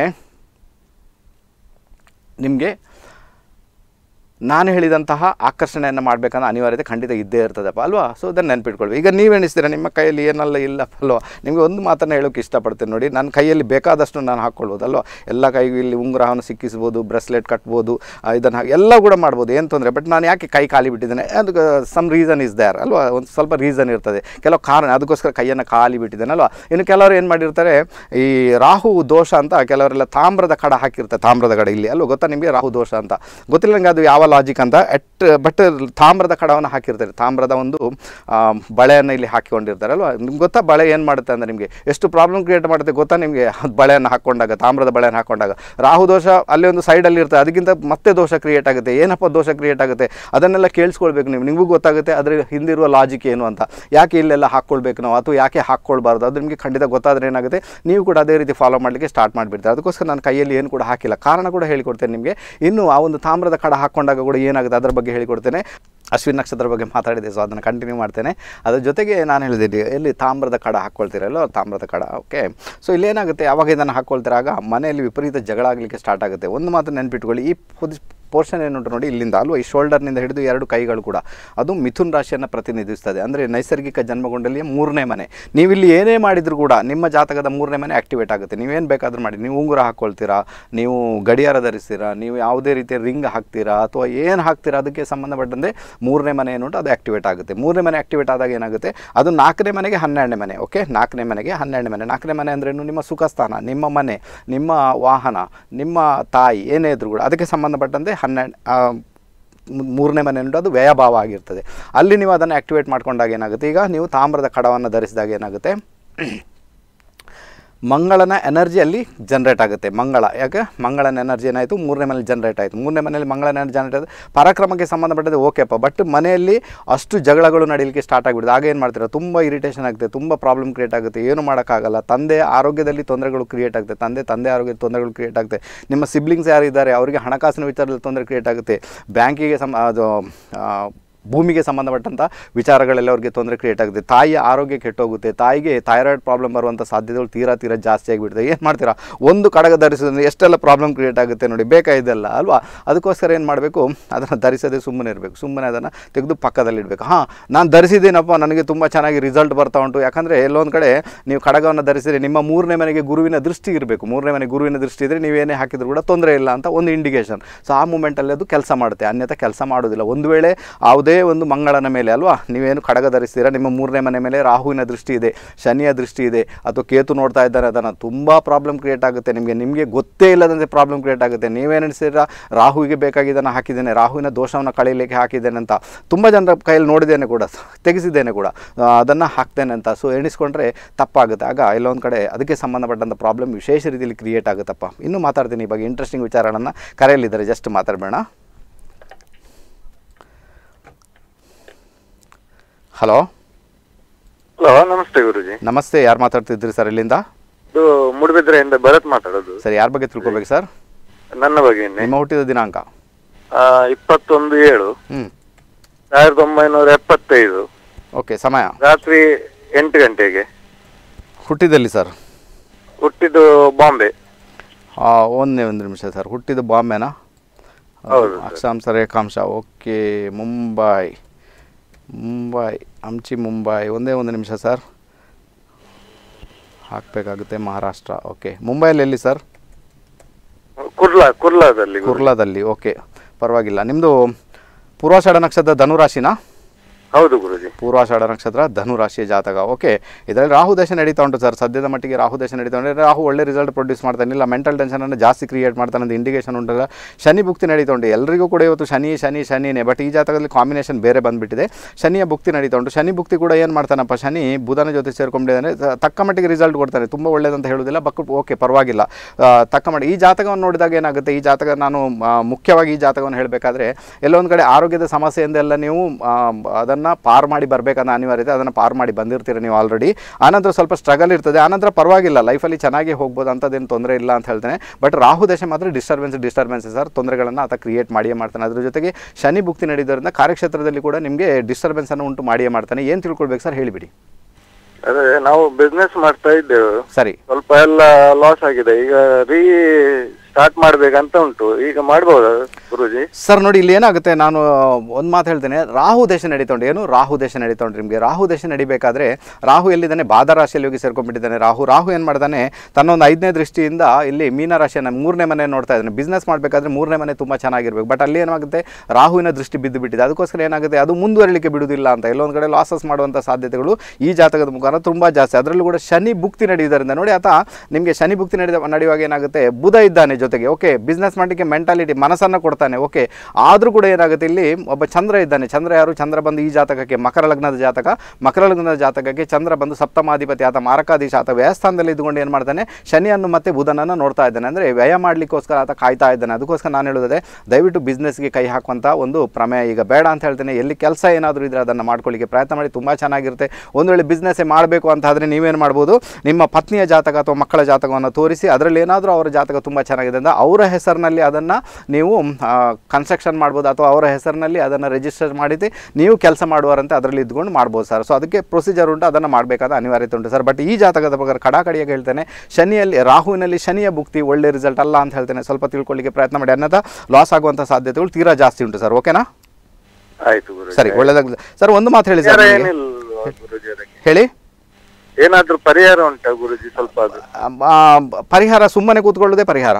[SPEAKER 1] ನಿಮಗೆ ನಾನು ಹೇಳಿದಂತಹ ಆಕರ್ಷಣೆಯನ್ನು ಮಾಡಬೇಕನ್ನೋ ಅನಿವಾರ್ಯತೆ ಖಂಡಿತ ಇದ್ದೇ ಇರ್ತದಪ್ಪ ಅಲ್ವಾ ಸೊ ಅದನ್ನು ನೆನ್ಪಿಟ್ಕೊಳ್ಬೇಕು ಈಗ ನೀವೆಣಿಸ್ತೀರ ನಿಮ್ಮ ಕೈಯಲ್ಲಿ ಏನಲ್ಲ ಇಲ್ಲ ಅಲ್ವಾ ನಿಮಗೆ ಒಂದು ಮಾತನ್ನು ಹೇಳೋಕೆ ಇಷ್ಟಪಡ್ತೀನಿ ನೋಡಿ ನನ್ನ ಕೈಯಲ್ಲಿ ಬೇಕಾದಷ್ಟು ನಾನು ಹಾಕ್ಕೊಳ್ಬೋದು ಅಲ್ವಾ ಎಲ್ಲ ಕೈಗೂ ಇಲ್ಲಿ ಉಂಗುರವನ್ನು ಸಿಕ್ಕಿಸ್ಬೋದು ಬ್ರೆಸ್ಲೆಟ್ ಕಟ್ಬೋದು ಇದನ್ನು ಎಲ್ಲ ಕೂಡ ಮಾಡ್ಬೋದು ಏನು ತೊಂದರೆ ಬಟ್ ನಾನು ಯಾಕೆ ಕೈ ಖಾಲಿ ಬಿಟ್ಟಿದ್ದೇನೆ ಅದಕ್ಕೆ ಸಮ್ ರೀಸನ್ ಇಸ್ ದೇರ್ ಅಲ್ವಾ ಒಂದು ಸ್ವಲ್ಪ ರೀಸನ್ ಇರ್ತದೆ ಕೆಲವು ಕಾರಣ ಅದಕ್ಕೋಸ್ಕರ ಕೈಯನ್ನು ಖಾಲಿ ಬಿಟ್ಟಿದ್ದೇನೆ ಅಲ್ವಾ ಇನ್ನು ಕೆಲವರು ಏನು ಮಾಡಿರ್ತಾರೆ ಈ ರಾಹು ದೋಷ ಅಂತ ಕೆಲವರೆಲ್ಲ ತಾಮ್ರದ ಕಡ ಹಾಕಿರ್ತಾರೆ ತಾಮ್ರದ ಕಡ ಇಲ್ಲಿ ಅಲ್ವಾ ಗೊತ್ತಾ ನಿಮಗೆ ರಾಹು ದೋಷ ಅಂತ ಗೊತ್ತಿಲ್ಲ ನನಗೆ ಅದು ಯಾವ ಲಾಜಿಕ್ ಅಂತ ಎಟ್ ಬಟ್ ತಾಮ್ರದ ಕಡವನ್ನು ಹಾಕಿರ್ತಾರೆ ತಾಮ್ರದ ಒಂದು ಆ, ಬಳೆಯನ್ನು ಇಲ್ಲಿ ಹಾಕಿಕೊಂಡಿರ್ತಾರೆ ಅಲ್ವಾ ನಿಮ್ಗೆ ಗೊತ್ತಾ ಬಳೆ ಏನು ಮಾಡುತ್ತೆ ಅಂದರೆ ನಿಮಗೆ ಎಷ್ಟು ಪ್ರಾಬ್ಲಮ್ ಕ್ರಿಯೇಟ್ ಮಾಡುತ್ತೆ ಗೊತ್ತಾ ನಿಮಗೆ ಅದು ಬಳೆಯನ್ನು ಹಾಕ್ಕೊಂಡಾಗ ತಾಮ್ರದ ಬಳೆಯನ್ನು ಹಾಕ್ಕೊಂಡಾಗ ರಾಹು ದೋಷ ಅಲ್ಲಿ ಒಂದು ಸೈಡಲ್ಲಿ ಇರ್ತದೆ ಅದಕ್ಕಿಂತ ಮತ್ತೆ ದೋಷ ಕ್ರಿಯೇಟ್ ಆಗುತ್ತೆ ಏನಪ್ಪ ದೋಷ ಕ್ರಿಯೇಟ್ ಆಗುತ್ತೆ ಅದನ್ನೆಲ್ಲ ಕೇಳಿಸ್ಕೊಳ್ಬೇಕು ನೀವು ನಿಮಗೂ ಗೊತ್ತಾಗುತ್ತೆ ಅದ್ರ ಹಿಂದಿರುವ ಲಾಜಿಕ್ ಏನು ಅಂತ ಯಾಕೆ ಇಲ್ಲೆಲ್ಲ ಹಾಕ್ಕೊಳ್ಬೇಕು ನಾವು ಅಥವಾ ಯಾಕೆ ಹಾಕ್ಕೊಳ್ಬಾರ್ದು ಅದು ನಿಮಗೆ ಖಂಡಿತ ಗೊತ್ತಾದರೆ ಏನಾಗುತ್ತೆ ನೀವು ಕೂಡ ಅದೇ ರೀತಿ ಫಾಲೋ ಮಾಡಲಿಕ್ಕೆ ಸ್ಟಾರ್ಟ್ ಮಾಡಿಬಿಡ್ತಾರೆ ಅದಕ್ಕೋಸ್ಕರ ನಾನು ಕೈಯಲ್ಲಿ ಏನು ಕೂಡ ಹಾಕಿಲ್ಲ ಕಾರಣ ಕೂಡ ಹೇಳಿಕೊಡ್ತೇನೆ ನಿಮಗೆ ಇನ್ನು ಆ ಒಂದು ತಾಮ್ರದ ಕಡ ಹಾಕ್ಕೊಂಡಾಗ ಕೂಡ ಏನಾಗುತ್ತೆ ಅದರ ಬಗ್ಗೆ ಹೇಳಿಕೊಡ್ತೇನೆ ಅಶ್ವಿನ್ ನಕ್ಷತ್ರ ಬಗ್ಗೆ ಮಾತಾಡಿದೆ ಸೊ ಅದನ್ನು ಕಂಟಿನ್ಯೂ ಮಾಡ್ತೇನೆ ಅದ್ರ ಜೊತೆಗೆ ನಾನು ಹೇಳಿದ್ದೀನಿ ಎಲ್ಲಿ ತಾಮ್ರದ ಕಡ ಹಾಕ್ಕೊಳ್ತೀರಲ್ಲ ತಾಮ್ರದ ಕಡ ಓಕೆ ಸೊ ಇಲ್ಲೇನಾಗುತ್ತೆ ಯಾವಾಗ ಇದನ್ನು ಹಾಕ್ಕೊಳ್ತೀರಾಗ ಮನೆಯಲ್ಲಿ ವಿಪರೀತ ಜಗಳ ಆಗಲಿಕ್ಕೆ ಸ್ಟಾರ್ಟ್ ಆಗುತ್ತೆ ಒಂದು ಮಾತು ನೆನ್ಪಿಟ್ಕೊಳ್ಳಿ ಈ ಪೊಸಿ ಪೋರ್ಷನ್ ಏನುಂಟು ನೋಡಿ ಇಲ್ಲಿಂದ ಅಲ್ವಾ ಈ ಶೋಲ್ಡರ್ನಿಂದ ಹಿಡಿದು ಎರಡು ಕೈಗಳು ಕೂಡ ಅದು ಮಿಥುನ್ ರಾಶಿಯನ್ನು ಪ್ರತಿನಿಧಿಸ್ತದೆ ಅಂದರೆ ನೈಸರ್ಗಿಕ ಜನ್ಮಗೊಂಡಲ್ಲಿಯ ಮೂರನೇ ಮನೆ ನೀವಿಲ್ಲಿ ಏನೇ ಮಾಡಿದರೂ ಕೂಡ ನಿಮ್ಮ ಜಾತಕದ ಮೂರನೇ ಮನೆ ಆ್ಯಕ್ಟಿವೇಟ್ ಆಗುತ್ತೆ ನೀವೇನು ಬೇಕಾದರೂ ಮಾಡಿ ನೀವು ಉಂಗುರ ಹಾಕ್ಕೊಳ್ತೀರಾ ನೀವು ಗಡಿಯಾರ ಧರಿಸ್ತೀರಾ ನೀವು ಯಾವುದೇ ರೀತಿಯ ರಿಂಗ್ ಹಾಕ್ತೀರಾ ಅಥವಾ ಏನು ಹಾಕ್ತೀರಾ ಅದಕ್ಕೆ ಸಂಬಂಧಪಟ್ಟಂತೆ ಮೂರನೇ ಮನೆ ಏನುಂಟು ಅದು ಆ್ಯಕ್ಟಿವೇಟ್ ಆಗುತ್ತೆ ಮೂರನೇ ಮನೆ ಆ್ಯಕ್ಟಿವೇಟ್ ಆದಾಗ ಏನಾಗುತ್ತೆ ಅದು ನಾಲ್ಕನೇ ಮನೆಗೆ ಹನ್ನೆರಡನೇ ಮನೆ ಓಕೆ ನಾಲ್ಕನೇ ಮನೆಗೆ ಹನ್ನೆರಡನೇ ಮನೆ ನಾಲ್ಕನೇ ಮನೆ ಅಂದ್ರೇನು ನಿಮ್ಮ ಸುಖ ಸ್ಥಾನ ನಿಮ್ಮ ಮನೆ ನಿಮ್ಮ ವಾಹನ ನಿಮ್ಮ ತಾಯಿ ಏನೇ ಇದ್ರೂ ಕೂಡ ಅದಕ್ಕೆ ಸಂಬಂಧಪಟ್ಟಂತೆ ಹನ್ನೆರಡು ಮೂ- ಮೂರನೇ ಮನೆ ಉಂಟು ಅದು ವ್ಯಯಭಾವ ಆಗಿರ್ತದೆ ಅಲ್ಲಿ ನೀವು ಅದನ್ನು ಆ್ಯಕ್ಟಿವೇಟ್ ಮಾಡ್ಕೊಂಡಾಗ ಏನಾಗುತ್ತೆ ಈಗ ನೀವು ತಾಮ್ರದ ಕಡವನ್ನು ಧರಿಸಿದಾಗ ಏನಾಗುತ್ತೆ ಮಂಗಳನ ಎನರ್ಜಿ ಅಲ್ಲಿ ಜನ್ರೇಟ್ ಆಗುತ್ತೆ ಮಂಗಳ ಯಾಕೆ ಮಂಗಳನ ಎನರ್ಜಿ ಏನಾಯಿತು ಮೂರನೇ ಮನೇಲಿ ಜನ್ರೇಟ್ ಆಯಿತು ಮೂರನೇ ಮನೆಯಲ್ಲಿ ಮಂಗಳನ ಎನರ್ಜಿ ಜನ್ರೇಟ್ ಆಯಿತು ಪರಾಕ್ರಮಕ್ಕೆ ಸಂಬಂಧಪಟ್ಟದ್ದು ಓಕೆಪ್ಪ ಬಟ್ ಮನೆಯಲ್ಲಿ ಅಷ್ಟು ಜಗಳಗಳು ನಡೀಲಿಕ್ಕೆ ಸ್ಟಾರ್ಟ್ ಆಗಿಬಿಡುತ್ತೆ ಆಗ ಏನು ಮಾಡ್ತೀರಾ ತುಂಬ ಇರಿಟೇಷನ್ ಆಗುತ್ತೆ ತುಂಬ ಪ್ರಾಬ್ಲಮ್ ಕ್ರಿಯೇಟ್ ಆಗುತ್ತೆ ಏನು ಮಾಡೋಕ್ಕಾಗಲ್ಲ ತಂದೆ ಆರೋಗ್ಯದಲ್ಲಿ ತೊಂದರೆಗಳು ಕ್ರಿಯೇಟ್ ಆಗುತ್ತೆ ತಂದೆ ತಂದೆ ಆರೋಗ್ಯದ ತೊಂದರೆಗಳು ಕ್ರಿಯೇಟ್ ಆಗುತ್ತೆ ನಿಮ್ಮ ಸಿಬ್ಲಿಂಗ್ಸ್ ಯಾರಿದ್ದಾರೆ ಅವರಿಗೆ ಹಣಕಾಸಿನ ವಿಚಾರದಲ್ಲಿ ತೊಂದರೆ ಕ್ರಿಯೇಟ್ ಆಗುತ್ತೆ ಬ್ಯಾಂಕಿಗೆ ಸಮ ಅದು ಆ, ಭೂಮಿಗೆ ಸಂಬಂಧಪಟ್ಟಂಥ ವಿಚಾರಗಳೆಲ್ಲ ಅವ್ರಿಗೆ ತೊಂದರೆ ಕ್ರಿಯೇಟ್ ಆಗುತ್ತೆ ತಾಯಿಯ ಆರೋಗ್ಯ ಕೆಟ್ಟೋಗುತ್ತೆ ತಾಯಿಗೆ ಥೈರಾಯ್ಡ್ ಪ್ರಾಬ್ಲಮ್ ಬರುವಂಥ ಸಾಧ್ಯತೆಗಳು ತೀರಾ ತೀರಾ ಜಾಸ್ತಿ ಆಗಿಬಿಡುತ್ತೆ ಏನು ಮಾಡ್ತೀರಾ ಒಂದು ಕಡಗ ಧರಿಸೋದ್ರಿಂದ ಎಷ್ಟೆಲ್ಲ ಪ್ರಾಬ್ಲಮ್ ಕ್ರಿಯೇಟ್ ಆಗುತ್ತೆ ನೋಡಿ ಬೇಕಾಗಿದ್ದೆಲ್ಲ ಅಲ್ವಾ ಅದಕ್ಕೋಸ್ಕರ ಏನು ಮಾಡಬೇಕು ಅದನ್ನು ಧರಿಸದೆ ಸುಮ್ಮನೆ ಇರಬೇಕು ಸುಮ್ಮನೆ ಅದನ್ನು ತೆಗೆದು ಪಕ್ಕದಲ್ಲಿಡಬೇಕು ಹಾಂ ನಾನು ಧರಿಸಿದ್ದೀನಪ್ಪ ನನಗೆ ತುಂಬ ಚೆನ್ನಾಗಿ ರಿಸಲ್ಟ್ ಬರ್ತಾ ಉಂಟು ಯಾಕಂದರೆ ಎಲ್ಲೊಂದು ಕಡೆ ನೀವು ಕಡಗವನ್ನು ಧರಿಸಿದರೆ ನಿಮ್ಮ ಮೂರನೇ ಮನೆಗೆ ಗುರುವಿನ ದೃಷ್ಟಿ ಇರಬೇಕು ಮೂರನೇ ಮನೆ ಗುರುವಿನ ದೃಷ್ಟಿ ಇದ್ದರೆ ನೀವೇನೇ ಹಾಕಿದ್ರು ಕೂಡ ತೊಂದರೆ ಇಲ್ಲ ಅಂತ ಒಂದು ಇಂಡಿಕೇಶನ್ ಸೊ ಆ ಮೂಮೆಂಟಲ್ಲಿ ಅದು ಕೆಲಸ ಮಾಡುತ್ತೆ ಅನ್ಯथा ಕೆಲಸ ಮಾಡೋದಿಲ್ಲ ಒಂದು ವೇಳೆ ಯಾವುದೇ ಒಂದು ಮಂಗಳನ ಮೇಲೆ ಅಲ್ವಾ ನೀವೇನು ಕಡಗ ಧರಿಸ್ತೀರಾ ನಿಮ್ಮ ಮೂರನೇ ಮನೆ ಮೇಲೆ ರಾಹುವಿನ ದೃಷ್ಟಿ ಇದೆ ಶನಿಯ ದೃಷ್ಟಿ ಇದೆ ಅಥವಾ ಕೇತು ನೋಡ್ತಾ ಇದ್ದಾರೆ ಅದನ್ನು ತುಂಬ ಪ್ರಾಬ್ಲಮ್ ಕ್ರಿಯೇಟ್ ಆಗುತ್ತೆ ನಿಮಗೆ ನಿಮಗೆ ಗೊತ್ತೇ ಇಲ್ಲದಂತೆ ಪ್ರಾಬ್ಲಮ್ ಕ್ರಿಯೇಟ್ ಆಗುತ್ತೆ ನೀವೇನು ಅನಿಸ್ತೀರಾ ರಾಹುವಿಗೆ ಬೇಕಾಗಿದ್ದನ್ನು ಹಾಕಿದ್ದೇನೆ ರಾಹುವಿನ ದೋಷವನ್ನು ಕಳೀಲಿಕ್ಕೆ ಹಾಕಿದ್ದೇನೆ ಅಂತ ತುಂಬ ಜನರ ಕೈಯಲ್ಲಿ ನೋಡಿದ್ದೇನೆ ಕೂಡ ತೆಗೆಸಿದ್ದೇನೆ ಕೂಡ ಅದನ್ನು ಹಾಕ್ತೇನೆ ಅಂತ ಸೊ ಎಣಿಸ್ಕೊಂಡ್ರೆ ತಪ್ಪಾಗುತ್ತೆ ಆಗ ಎಲ್ಲೊಂದು ಕಡೆ ಅದಕ್ಕೆ ಸಂಬಂಧಪಟ್ಟಂಥ ಪ್ರಾಬ್ಲಮ್ ವಿಶೇಷ ರೀತಿಯಲ್ಲಿ ಕ್ರಿಯೇಟ್ ಆಗುತ್ತಪ್ಪ ಇನ್ನೂ ಮಾತಾಡ್ತೀನಿ ಈ ಬಗ್ಗೆ ಇಂಟ್ರೆಸ್ಟಿಂಗ್ ವಿಚಾರಗಳನ್ನು ಕರೆಯಲ್ಲಿದ್ದಾರೆ ಜಸ್ಟ್ ಮಾತಾಡಬೇಡ ಹಲೋ
[SPEAKER 6] ಹಲೋ ನಮಸ್ತೆ ಗುರುಜಿ
[SPEAKER 1] ನಮಸ್ತೆ ಯಾರು ಮಾತಾಡ್ತಿದ್ರಿ ಸರ್ ಇಲ್ಲಿಂದ
[SPEAKER 6] ಇದು ಮುಡುಬಿದ್ರೆಯಿಂದ ಭರತ್ ಮಾತಾಡೋದು
[SPEAKER 1] ಸರ್ ಯಾರ ಬಗ್ಗೆ ತಿಳ್ಕೊಬೇಕು ಸರ್
[SPEAKER 6] ನನ್ನ ಬಗ್ಗೆನೆ
[SPEAKER 1] ನಿಮ್ಮ ಹುಟ್ಟಿದ ದಿನಾಂಕ
[SPEAKER 6] ಆ, ಇಪ್ಪತ್ತೊಂದು ಏಳು
[SPEAKER 1] ಹ್ಞೂ
[SPEAKER 6] ಸಾವಿರದ ಒಂಬೈನೂರ ಎಪ್ಪತ್ತೈದು
[SPEAKER 1] ಓಕೆ ಸಮಯ
[SPEAKER 6] ರಾತ್ರಿ ಎಂಟು ಗಂಟೆಗೆ
[SPEAKER 1] ಹುಟ್ಟಿದಲ್ಲಿ ಸರ್
[SPEAKER 6] ಹುಟ್ಟಿದ್ದು ಬಾಂಬೆ
[SPEAKER 1] ಒಂದೇ ಒಂದು ನಿಮಿಷ ಸರ್ ಹುಟ್ಟಿದ ಬಾಂಬೆನಾ
[SPEAKER 6] ಹೌದು ಸರ್.
[SPEAKER 1] ಅಕ್ಷಾಂಶ ರೇಖಾಂಶ ಓಕೆ ಮುಂಬೈ ಮುಂಬೈ ಹಂಚಿ ಮುಂಬೈ ಒಂದೇ ಒಂದು ನಿಮಿಷ ಸರ್ ಹಾಕಬೇಕಾಗುತ್ತೆ ಮಹಾರಾಷ್ಟ್ರ ಓಕೆ ಮುಂಬೈಯಲ್ಲಿ ಎಲ್ಲಿ ಸರ್
[SPEAKER 6] ಕುರ್ಲಾ ಕುರ್ಲಾದಲ್ಲಿ ಗುರೂಜಿ.
[SPEAKER 1] ಕುರ್ಲಾದಲ್ಲಿ ಓಕೆ ಪರವಾಗಿಲ್ಲ ನಿಮ್ಮದು ಪೂರ್ವಾಷಾಢ ನಕ್ಷತ್ರ ಧನುರಾಶಿನಾ
[SPEAKER 6] ಹೌದು ಗುರುಜಿ
[SPEAKER 1] ಪೂರ್ವಾಷಾಢ ನಕ್ಷತ್ರ ಧನುರಾಶಿಯ ಜಾತಕ ಓಕೆ ಇದರಲ್ಲಿ ರಾಹು ದಶೆ ನಡೀತಾ ಉಂಟು ಸರ್ ಸದ್ಯದ ಮಟ್ಟಿಗೆ ರಾಹು ದಶೆ ನಡೀತಾ ಉಂಟು ರಾಹು ಒಳ್ಳೆ ರಿಸಲ್ಟ್ ಪ್ರೊಡ್ಯೂಸ್ ಮಾಡ್ತಾನೆ ಇಲ್ಲ ಮೆಂಟಲ್ ಟೆನ್ಷನನ್ನು ಜಾಸ್ತಿ ಕ್ರಿಯೇಟ್ ಮಾಡ್ತಾನೆ ಅಂತ ಇಂಡಿಕೇಶನ್ ಉಂಟಲ್ಲ ಶನಿ ಭುಕ್ತಿ ನಡೀತಾ ಉಂಟು ಎಲ್ಲರಿಗೂ ಕೂಡ ಇವತ್ತು ಶನಿ ಶನಿ ಶನಿನೇ ಬಟ್ ಈ ಜಾತಕದಲ್ಲಿ ಕಾಂಬಿನೇಷನ್ ಬೇರೆ ಬಂದುಬಿಟ್ಟಿದೆ ಶನಿಯ ಭುಕ್ತಿ ನಡೀತಾ ಉಂಟು ಶನಿ ಭುಕ್ತಿ ಕೂಡ ಏನು ಮಾಡ್ತಾನಪ್ಪ ಶನಿ ಬುಧನ ಜೊತೆ ಸೇರ್ಕೊಂಡಿದ್ದಾನೆ ತ- ತಕ್ಕ ಮಟ್ಟಿಗೆ ರಿಸಲ್ಟ್ ಕೊಡ್ತಾನೆ ತುಂಬ ಒಳ್ಳೇದಂತ ಹೇಳೋದಿಲ್ಲ ಬಕ್ ಓಕೆ ಪರವಾಗಿಲ್ಲ ಆ, ತಕ್ಕ ಮಟ್ಟಿಗೆ ಈ ಜಾತಕವನ್ನು ನೋಡಿದಾಗ ಏನಾಗುತ್ತೆ ಈ ಜಾತಕ ನಾನು ಆ, ಮುಖ್ಯವಾಗಿ ಈ ಜಾತಕವನ್ನು ಹೇಳಬೇಕಾದ್ರೆ ಎಲ್ಲೊಂದು ಕಡೆ ಆರೋಗ್ಯದ ಸಮಸ್ಯೆಯಿಂದೆಲ್ಲ ನೀವು ಅದನ್ನು ಪಾರು ಮಾಡಿ ಬರಬೇಕನ್ನೋ ಅನಿವಾರ್ಯತೆ ಅದನ್ನು ಪಾರು ಮಾಡಿ ಬಂದಿರ್ತೀರ ನೀವು ಆಲ್ರೆಡಿ ಆನಂತರ ಸ್ವಲ್ಪ ಸ್ಟ್ರಗಲ್ ಇರ್ತದೆ ಆನಂತರ ಪರವಾಗಿಲ್ಲ ಲೈಫಲ್ಲಿ ಚೆನ್ನಾಗಿ ಹೋಗ್ಬೋದು ಅಂಥದ್ದೇನು ತೊಂದರೆ ಇಲ್ಲ ಅಂತ ಹೇಳ್ತೇನೆ ಬಟ್ ರಾಹು ದಶೆ ಮಾತ್ರ ಡಿಸ್ಟರ್ಬೆನ್ಸ್ ಡಿಸ್ಟರ್ಬೆನ್ಸ್ ಸರ್ ತೊಂದರೆಗಳನ್ನು ಆತ ಕ್ರಿಯೇಟ್ ಮಾಡಿಯೇ ಮಾಡ್ತಾನೆ ಅದ್ರ ಜೊತೆಗೆ ಶನಿ ಭುಕ್ತಿ ನಡೆಯೋದ್ರಿಂದ ಕಾರ್ಯಕ್ಷೇತ್ರದಲ್ಲಿ ಕೂಡ ನಿಮಗೆ ಡಿಸ್ಟರ್ಬೆನ್ಸನ್ನು ಉಂಟು ಮಾಡಿಯೇ ಮಾಡ್ತಾನೆ ಏನು ತಿಳ್ಕೊಳ್ಬೇಕು ಸರ್ ಹೇಳಿಬಿಡಿ
[SPEAKER 6] ಅದೇ ನಾವು ಬಿಸ್ನೆಸ್ ಮಾಡ್ತಾ ಇದ್ದೇವೆ
[SPEAKER 1] ಸರಿ
[SPEAKER 6] ಸ್ವಲ್ಪ ಎಲ್ಲ ಲಾಸ್ ಆಗಿದೆ ಈಗ ರೀ ಸ್ಟಾರ್ಟ್ ಮಾಡ್ಬೇಕಂತ ಉಂಟು ಈಗ ಮಾಡ್ಬೋದಾ ಗುರುಜಿ
[SPEAKER 1] ಸರ್ ನೋಡಿ ಇಲ್ಲಿ ಏನಾಗುತ್ತೆ ನಾನು ಒಂದು ಮಾತು ಹೇಳ್ತೇನೆ ರಾಹು ದೇಶ ನಡೀತಾ ಉಂಟು ಏನು ರಾಹು ದೇಶ ನಡೀತಾ ಉಂಟು ನಿಮಗೆ ರಾಹು ದೇಶ ನಡಿಬೇಕಾದ್ರೆ ರಾಹು ಎಲ್ಲಿದ್ದಾನೆ ಬಾಧ ರಾಶಿಯಲ್ಲಿ ಹೋಗಿ ಸೇರ್ಕೊಂಡ್ಬಿಟ್ಟಿದ್ದಾನೆ ರಾಹು ರಾಹು ಏನು ಮಾಡ್ತಾನೆ ತನ್ನ ಒಂದು ಐದನೇ ದೃಷ್ಟಿಯಿಂದ ಇಲ್ಲಿ ಮೀನ ರಾಶಿಯನ್ನು ಮೂರನೇ ಮನೆ ನೋಡ್ತಾ ಇದ್ದಾನೆ ಬಿಸ್ನೆಸ್ ಮಾಡಬೇಕಾದ್ರೆ ಮೂರನೇ ಮನೆ ತುಂಬ ಚೆನ್ನಾಗಿರ್ಬೇಕು ಬಟ್ ಅಲ್ಲಿ ಏನಾಗುತ್ತೆ ರಾಹುವಿನ ದೃಷ್ಟಿ ಬಿದ್ದು ಬಿಟ್ಟಿದೆ ಅದಕ್ಕೋಸ್ಕರ ಏನಾಗುತ್ತೆ ಅದು ಮುಂದುವರಲಿಕ್ಕೆ ಬಿಡುವುದಿಲ್ಲ ಅಂತ ಎಲ್ಲೊಂದು ಕಡೆ ಲಾಸಸ್ ಮಾಡುವಂಥ ಸಾಧ್ಯತೆಗಳು ಈ ಜಾತಕದ ಮುಖಾಂತರ ತುಂಬ ಜಾಸ್ತಿ ಅದರಲ್ಲೂ ಕೂಡ ಶನಿ ಭುಕ್ತಿ ನಡೆಯುವುದರಿಂದ ನೋಡಿ ಆತ ನಿಮಗೆ ಶನಿ ಭುಕ್ತಿ ನಡೆದ ನಡೆಯುವಾಗ ಏನಾಗುತ್ತೆ ಬುಧ ಇದ್ದಾನೆ ಜೊತೆಗೆ ಓಕೆ ಬಿಸ್ನೆಸ್ ಮಾಡಲಿಕ್ಕೆ ಮೆಂಟಾಲಿಟಿ ಮನಸ್ಸನ್ನು ಕೊಡ್ತಾನೆ ಓಕೆ ಆದರೂ ಕೂಡ ಏನಾಗುತ್ತೆ ಇಲ್ಲಿ ಒಬ್ಬ ಚಂದ್ರ ಇದ್ದಾನೆ ಚಂದ್ರ ಯಾರು ಚಂದ್ರ ಬಂದು ಈ ಜಾತಕಕ್ಕೆ ಮಕರ ಲಗ್ನದ ಜಾತಕ ಮಕರ ಲಗ್ನದ ಜಾತಕಕ್ಕೆ ಚಂದ್ರ ಬಂದು ಸಪ್ತಮಾಧಿಪತಿ ಆತ ಮಾರಕಾಧೀಶ ಆತ ವ್ಯಯಸ್ಥಾನದಲ್ಲಿ ಇದ್ದುಕೊಂಡು ಏನು ಮಾಡ್ತಾನೆ ಶನಿಯನ್ನು ಮತ್ತೆ ಬುಧನನ್ನು ನೋಡ್ತಾ ಇದ್ದಾನೆ ಅಂದರೆ ವ್ಯಯ ಮಾಡಲಿಕ್ಕೋಸ್ಕರ ಆತ ಕಾಯ್ತಾ ಇದ್ದಾನೆ ಅದಕ್ಕೋಸ್ಕರ ನಾನು ಹೇಳೋದೇ ದಯವಿಟ್ಟು ಬಿಸ್ನೆಸ್ಗೆ ಕೈ ಹಾಕುವಂಥ ಒಂದು ಪ್ರಮೇಯ ಈಗ ಬೇಡ ಅಂತ ಹೇಳ್ತೇನೆ ಎಲ್ಲಿ ಕೆಲಸ ಏನಾದರೂ ಇದ್ದರೆ ಅದನ್ನು ಮಾಡ್ಕೊಳ್ಳಿಕ್ಕೆ ಪ್ರಯತ್ನ ಮಾಡಿ ತುಂಬ ಚೆನ್ನಾಗಿರುತ್ತೆ ಒಂದು ವೇಳೆ ಬಿಸ್ನೆಸ್ಸೇ ಮಾಡಬೇಕು ಅಂತ ಆದರೆ ನೀವೇನು ಮಾಡ್ಬೋದು ನಿಮ್ಮ ಪತ್ನಿಯ ಜಾತಕ ಅಥವಾ ಮಕ್ಕಳ ಜಾತಕವನ್ನು ತೋರಿಸಿ ಅದರಲ್ಲಿ ಏನಾದರೂ ಅವರ ಜಾತಕ ತುಂಬ ಚೆನ್ನಾಗಿದೆ ಏನಾಗುತ್ತೆ ಅಂದರೆ ಅವರ ಹೆಸರಿನಲ್ಲಿ ಅದನ್ನು ನೀವು ಕನ್ಸ್ಟ್ರಕ್ಷನ್ ಮಾಡ್ಬೋದು ಅಥವಾ ಅವರ ಹೆಸರಿನಲ್ಲಿ ಅದನ್ನು ರಿಜಿಸ್ಟರ್ ಮಾಡಿದ್ದು ನೀವು ಕೆಲಸ ಮಾಡುವರಂತೆ ಅದರಲ್ಲಿ ಇದ್ಕೊಂಡು ಮಾಡ್ಬೋದು ಸರ್ ಸೊ ಅದಕ್ಕೆ ಪ್ರೊಸೀಜರ್ ಉಂಟು ಅದನ್ನು ಮಾಡಬೇಕಾದ ಅನಿವಾರ್ಯತೆ ಉಂಟು ಸರ್ ಬಟ್ ಈ ಜಾತಕದ ಪ್ರಕಾರ ಕಡಾಕಡಿಯಾಗಿ ಹೇಳ್ತೇನೆ ಶನಿಯಲ್ಲಿ ರಾಹುವಿನಲ್ಲಿ ಶನಿಯ ಭುಕ್ತಿ ಒಳ್ಳೆ ರಿಸಲ್ಟ್ ಅಲ್ಲ ಅಂತ ಹೇಳ್ತೇನೆ ಸ್ವಲ್ಪ ತಿಳ್ಕೊಳ್ಳಿಕ್ಕೆ ಪ್ರಯತ್ನ ಮಾಡಿ ಅನ್ನದ ಲಾಸ್ ಆಗುವಂಥ ಸಾಧ್ಯತೆಗಳು ತೀರಾ ಜಾಸ್ತಿ ಉಂಟು ಸರ್ ಓಕೆನಾ
[SPEAKER 6] ಆಯ್ತು ಗುರುಜಿ
[SPEAKER 1] ಸರಿ ಒಳ್ಳೆದಾಗಲಿ ಸರ್ ಒಂದು ಮಾತು ಹೇಳಿ ಸರ್
[SPEAKER 6] ಪರಿಹಾರ
[SPEAKER 1] ನಿಮಗೆ.
[SPEAKER 6] ಏನಿಲ್ವಾ ಗುರುಜಿ ಅದಕ್ಕೆ
[SPEAKER 1] ಹೇಳಿ
[SPEAKER 6] ಏನಾದ್ರೂ ಪರಿಹಾರ ಉಂಟಾ ಗುರುಜಿ ಸ್ವಲ್ಪ ಅದು
[SPEAKER 1] ಆ, ಪರಿಹಾರ ಸುಮ್ಮನೆ ಕೂತ್ಕೊಳ್ಳೋದೇ ಪರಿಹಾರ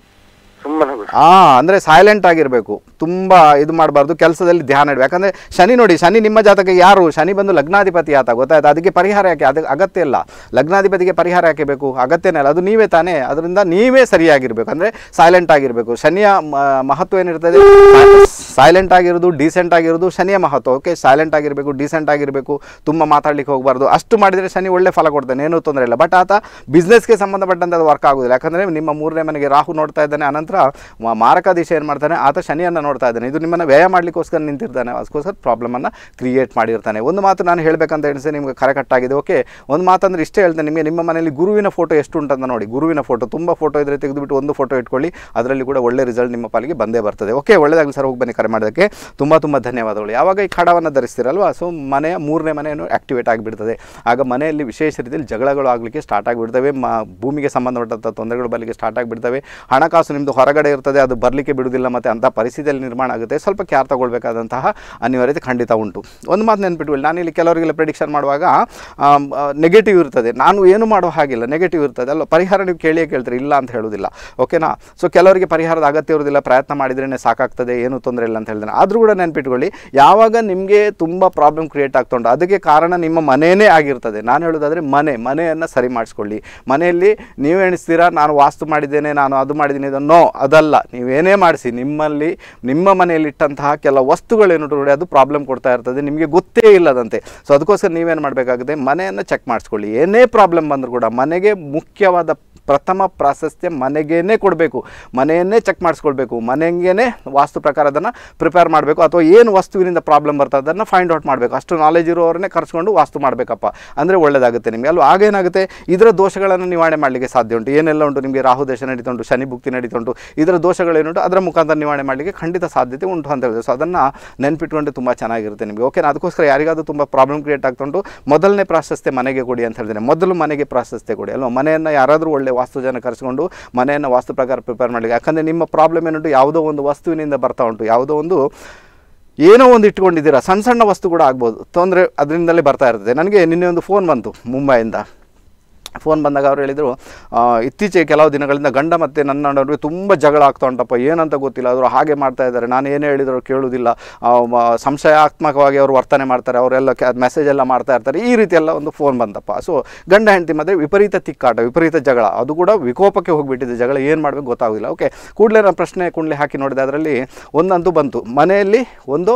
[SPEAKER 6] ಸುಮ್ಮನೆ ಗುರು
[SPEAKER 1] ಆ ಅಂದರೆ ಸೈಲೆಂಟ್ ಆಗಿರಬೇಕು ತುಂಬ ಇದು ಮಾಡಬಾರ್ದು ಕೆಲಸದಲ್ಲಿ ಧ್ಯಾನ ಇಡಬೇಕು ಯಾಕಂದರೆ ಶನಿ ನೋಡಿ ಶನಿ ನಿಮ್ಮ ಜಾತಕ ಯಾರು ಶನಿ ಬಂದು ಲಗ್ನಾಧಿಪತಿ ಆತ ಗೊತ್ತಾಯ್ತು ಅದಕ್ಕೆ ಪರಿಹಾರ ಯಾಕೆ ಅದಕ್ಕೆ ಅಗತ್ಯ ಇಲ್ಲ ಲಗ್ನಾಧಿಪತಿಗೆ ಪರಿಹಾರ ಯಾಕೆ ಬೇಕು ಅಗತ್ಯನೇ ಇಲ್ಲ ಅದು ನೀವೇ ತಾನೇ ಅದರಿಂದ ನೀವೇ ಸರಿಯಾಗಿರಬೇಕು ಅಂದರೆ ಸೈಲೆಂಟ್ ಆಗಿರಬೇಕು ಶನಿಯ ಮ- ಮಹತ್ವ ಏನಿರ್ತದೆ ಸೈಲೆಂಟ್ ಆಗಿರೋದು ಡೀಸೆಂಟ್ ಆಗಿರೋದು ಶನಿಯ ಮಹತ್ವ ಓಕೆ ಸೈಲೆಂಟ್ ಆಗಿರಬೇಕು ಡೀಸೆಂಟ್ ಆಗಿರಬೇಕು ತುಂಬ ಮಾತಾಡ್ಲಿಕ್ಕೆ ಹೋಗಬಾರ್ದು ಅಷ್ಟು ಮಾಡಿದರೆ ಶನಿ ಒಳ್ಳೆ ಫಲ ಕೊಡ್ತಾನೆ ಏನೂ ತೊಂದರೆ ಇಲ್ಲ ಬಟ್ ಆತ ಬಿಸ್ನೆಸ್ಗೆ ಸಂಬಂಧಪಟ್ಟಂತೆ ಅದು ವರ್ಕ್ ಆಗೋದಿಲ್ಲ ಯಾಕಂದರೆ ನಿಮ್ಮ ಮೂರನೇ ಮನೆಗೆ ರಾಹು ನೋಡ್ತಾ ಇದ್ದಾನೆ ಅನಂತರ ಮ- ಮಾರಕಾಧೀಶ ಏನು ಮಾಡ್ತಾನೆ ಆತ ಶನಿಯನ್ನು ನೋಡ್ತಾ ಇದ್ದಾನೆ ಇದು ನಿಮ್ಮನ್ನು ವ್ಯಯ ಮಾಡಲಿಕ್ಕೋಸ್ಕರ ನಿಂತಿರ್ತಾನೆ ಅದಕ್ಕೋಸ್ಕರ ಪ್ರಾಬ್ಲಮನ್ನು ಕ್ರಿಯೇಟ್ ಮಾಡಿರ್ತಾನೆ ಒಂದು ಮಾತು ನಾನು ಹೇಳಬೇಕಂತ ಎಣಿಸಿ ನಿಮಗೆ ಕರೆ ಕಟ್ಟಾಗಿದೆ ಓಕೆ ಒಂದು ಮಾತಂದ್ರೆ ಇಷ್ಟೇ ಹೇಳ್ತೇನೆ ನಿಮಗೆ ನಿಮ್ಮ ಮನೆಯಲ್ಲಿ ಗುರುವಿನ ಫೋಟೋ ಎಷ್ಟು ಉಂಟಂತ ನೋಡಿ ಗುರುವಿನ ಫೋಟೋ ತುಂಬ ಫೋಟೋ ಇದ್ದರೆ ತೆಗೆದುಬಿಟ್ಟು ಒಂದು ಫೋಟೋ ಇಟ್ಕೊಳ್ಳಿ ಅದರಲ್ಲಿ ಕೂಡ ಒಳ್ಳೆ ರಿಸಲ್ಟ್ ನಿಮ್ಮ ಪಾಲಿಗೆ ಬಂದೇ ಬರ್ತದೆ ಓಕೆ ಒಳ್ಳೆದಾಗಲಿ ಸರ್ ಹೋಗಿ ಬನ್ನಿ ಕರೆ ಮಾಡೋದಕ್ಕೆ ತುಂಬ ತುಂಬ ಧನ್ಯವಾದಗಳು ಯಾವಾಗ ಈ ಖಾಡವನ್ನು ಧರಿಸ್ತೀರಲ್ವಾ ಸೊ ಮನೆಯ ಮೂರನೇ ಮನೆಯನ್ನು ಆಕ್ಟಿವೇಟ್ ಆಗಿಬಿಡ್ತದೆ ಆಗ ಮನೆಯಲ್ಲಿ ವಿಶೇಷ ರೀತಿಯಲ್ಲಿ ಜಗಳಗಳು ಆಗಲಿಕ್ಕೆ ಸ್ಟಾರ್ಟ್ ಆಗಿಬಿಡ್ತವೆ ಮ ಭೂಮಿಗೆ ಸಂಬಂಧಪಟ್ಟಂಥ ತೊಂದರೆಗಳು ಬರಲಿಕ್ಕೆ ಸ್ಟಾರ್ಟ್ ಆಗಿಬಿಡ್ತವೆ ಹಣಕಾಸು ನಿಮ್ಮದು ಹೊರಗಡೆ ಇರ್ತದೆ ಅದು ಬರಲಿಕ್ಕೆ ಬಿಡುವುದಿಲ್ಲ ಮತ್ತು ಅಂಥ ಪರಿಸ್ಥಿತಿಯಲ್ಲಿ ನಿರ್ಮಾಣ ಆಗುತ್ತೆ ಸ್ವಲ್ಪ ಕ್ಯಾರ್ ತಗೊಳ್ಬೇಕಾದಂತಹ ಅನಿವಾರ್ಯತೆ ಖಂಡಿತ ಉಂಟು ಒಂದು ಮಾತು ನೆನ್ಪಿಟ್ಕೊಳ್ಳಿ ನಾನು ಇಲ್ಲಿ ಕೆಲವರಿಗೆಲ್ಲ ಪ್ರಿಡಿಕ್ಷನ್ ಮಾಡುವಾಗ ನೆಗೆಟಿವ್ ಇರ್ತದೆ ನಾನು ಏನು ಮಾಡೋ ಹಾಗಿಲ್ಲ ನೆಗೆಟಿವ್ ಇರ್ತದೆ ಅಲ್ಲ ಪರಿಹಾರ ನೀವು ಕೇಳಿಯೇ ಕೇಳ್ತೀರಿ ಇಲ್ಲ ಅಂತ ಹೇಳೋದಿಲ್ಲ ಓಕೆನಾ ಸೊ ಕೆಲವರಿಗೆ ಪರಿಹಾರದ ಅಗತ್ಯ ಇರೋದಿಲ್ಲ ಪ್ರಯತ್ನ ಮಾಡಿದ್ರೇ ಸಾಕಾಗ್ತದೆ ಏನು ತೊಂದರೆ ಇಲ್ಲ ಅಂತ ಹೇಳ್ತೇನೆ ಆದರೂ ಕೂಡ ನೆನ್ಪಿಟ್ಕೊಳ್ಳಿ ಯಾವಾಗ ನಿಮಗೆ ತುಂಬ ಪ್ರಾಬ್ಲಮ್ ಕ್ರಿಯೇಟ್ ಆಗ್ತಾ ಉಂಟು ಅದಕ್ಕೆ ಕಾರಣ ನಿಮ್ಮ ಮನೆಯೇ ಆಗಿರ್ತದೆ ನಾನು ಹೇಳೋದಾದರೆ ಮನೆ ಮನೆಯನ್ನು ಸರಿ ಮಾಡಿಸ್ಕೊಳ್ಳಿ ಮನೆಯಲ್ಲಿ ನೀವು ಎಣಿಸ್ತೀರಾ ನಾನು ವಾಸ್ತು ಮಾಡಿದ್ದೇನೆ ನಾನು ಅದು ಮಾಡಿದ್ದೀನಿ ಇದು ನೋ ಅದಲ್ಲ ನೀವೇನೇ ಮಾಡಿಸಿ ನಿಮ್ಮಲ್ಲಿ ನಿಮ್ಮ ಮನೆಯಲ್ಲಿ ಇಟ್ಟಂತಹ ಕೆಲ ವಸ್ತುಗಳೇನು ನೋಡಿ ಅದು ಪ್ರಾಬ್ಲಮ್ ಕೊಡ್ತಾ ಇರ್ತದೆ ನಿಮಗೆ ಗೊತ್ತೇ ಇಲ್ಲದಂತೆ ಸೊ ಅದಕ್ಕೋಸ್ಕರ ನೀವೇನು ಮಾಡಬೇಕಾಗುತ್ತೆ ಮನೆಯನ್ನು ಚೆಕ್ ಮಾಡಿಸ್ಕೊಳ್ಳಿ ಏನೇ ಪ್ರಾಬ್ಲಮ್ ಬಂದರೂ ಕೂಡ ಮನೆಗೆ ಮುಖ್ಯವಾದ ಪ್ರಥಮ ಪ್ರಾಶಸ್ತ್ಯ ಮನೆಗೇನೆ ಕೊಡಬೇಕು ಮನೆಯನ್ನೇ ಚೆಕ್ ಮಾಡಿಸ್ಕೊಳ್ಬೇಕು ಮನೆಗೇನೆ ವಾಸ್ತು ಪ್ರಕಾರ ಅದನ್ನು ಪ್ರಿಪೇರ್ ಮಾಡಬೇಕು ಅಥವಾ ಏನು ವಸ್ತುವಿನಿಂದ ಪ್ರಾಬ್ಲಮ್ ಬರ್ತದೆ ಅದನ್ನು ಫೈಂಡ್ ಔಟ್ ಮಾಡಬೇಕು ಅಷ್ಟು ನಾಲೆಜ್ ಇರೋರನ್ನೇ ಕರ್ಸ್ಕೊಂಡು ವಾಸ್ತು ಮಾಡಬೇಕಪ್ಪ ಅಂದರೆ ಒಳ್ಳೆಯದಾಗುತ್ತೆ ನಿಮಗೆ ಅಲ್ವಾ ಆಗೇನಾಗುತ್ತೆ ಇದರ ದೋಷಗಳನ್ನು ನಿವಾರಣೆ ಮಾಡಲಿಕ್ಕೆ ಸಾಧ್ಯ ಉಂಟು ಏನೆಲ್ಲ ಉಂಟು ನಿಮಗೆ ರಾಹು ದೇಶ ನಡೀತಾ ಉಂಟು ಶನಿ ಭುಕ್ತಿ ನಡೀತಾ ಉಂಟು ಇದರ ದೋಷಗಳೇನುಂಟು ಅದರ ಮುಖಾಂತರ ನಿವಾರಣೆ ಮಾಡಲಿಕ್ಕೆ ಖಂಡಿತ ಸಾಧ್ಯತೆ ಉಂಟು ಅಂತ ಹೇಳಿದೆ ಸೊ ಅದನ್ನು ನೆನ್ಪಿಟ್ಕೊಂಡ್ರೆ ತುಂಬ ಚೆನ್ನಾಗಿರುತ್ತೆ ನಿಮಗೆ ಓಕೆ ಅದಕ್ಕೋಸ್ಕರ ಯಾರಿಗಾದ್ರೂ ತುಂಬ ಪ್ರಾಬ್ಲಮ್ ಕ್ರಿಯೇಟ್ ಆಗ್ತಾ ಉಂಟು ಮೊದಲನೇ ಪ್ರಾಶಸ್ತ್ಯ ಮನೆಗೆ ಕೊಡಿ ಅಂತ ಹೇಳ್ತೇನೆ ಮೊದಲು ಮನೆಗೆ ಪ್ರಾಶಸ್ತ್ಯ ಕೊಡಿ ಅಲ್ವಾ ಮನೆಯನ್ನು ಯಾರಾದರೂ ಒಳ್ಳೆ ವಾಸ್ತು ಜನ ಕರೆಸ್ಕೊಂಡು ಮನೆಯನ್ನು ವಾಸ್ತು ಪ್ರಕಾರ ಪ್ರಿಪೇರ್ ಮಾಡಲಿಕ್ಕೆ ಯಾಕಂದರೆ ನಿಮ್ಮ ಪ್ರಾಬ್ಲಮ್ ಏನುಂಟು ಯಾವುದೋ ಒಂದು ವಸ್ತುವಿನಿಂದ ಬರ್ತಾ ಉಂಟು ಯಾವುದೋ ಒಂದು ಏನೋ ಒಂದು ಇಟ್ಕೊಂಡಿದ್ದೀರಾ ಸಣ್ಣ ಸಣ್ಣ ವಸ್ತು ಕೂಡ ಆಗ್ಬೋದು ತೊಂದರೆ ಅದರಿಂದಲೇ ಬರ್ತಾ ಇರ್ತದೆ ನನಗೆ ನಿನ್ನೆ ಒಂದು ಫೋನ್ ಬಂತು ಮುಂಬೈಯಿಂದ ಫೋನ್ ಬಂದಾಗ ಅವ್ರು ಹೇಳಿದರು ಇತ್ತೀಚೆಗೆ ಕೆಲವು ದಿನಗಳಿಂದ ಗಂಡ ಮತ್ತು ನನ್ನ ನಡುವೆ ತುಂಬ ಜಗಳ ಆಗ್ತಾ ಉಂಟಪ್ಪ ಏನಂತ ಗೊತ್ತಿಲ್ಲ ಅವರು ಹಾಗೆ ಮಾಡ್ತಾ ಇದ್ದಾರೆ ನಾನು ಏನೇ ಹೇಳಿದ್ರು ಕೇಳೋದಿಲ್ಲ ಆ, ಮ- ಸಂಶಯಾತ್ಮಕವಾಗಿ ಅವರು ವರ್ತನೆ ಮಾಡ್ತಾರೆ ಅವರೆಲ್ಲ ಕ್ಯಾ ಮೆಸೇಜ್ ಎಲ್ಲ ಮಾಡ್ತಾ ಇರ್ತಾರೆ ಈ ರೀತಿ ಎಲ್ಲ ಒಂದು ಫೋನ್ ಬಂತಪ್ಪ ಸೊ ಗಂಡ ಹೆಂಡತಿ ಮಧ್ಯೆ ವಿಪರೀತ ತಿಕ್ಕಾಟ ವಿಪರೀತ ಜಗಳ ಅದು ಕೂಡ ವಿಕೋಪಕ್ಕೆ ಹೋಗಿಬಿಟ್ಟಿದೆ ಜಗಳ ಏನು ಮಾಡಬೇಕು ಗೊತ್ತಾಗೋದಿಲ್ಲ ಓಕೆ ಕೂಡಲೇ ನಾನು ಪ್ರಶ್ನೆ ಕುಂಡ್ಲೆ ಹಾಕಿ ನೋಡಿದೆ ಅದರಲ್ಲಿ ಒಂದಂತೂ ಬಂತು ಮನೆಯಲ್ಲಿ ಒಂದು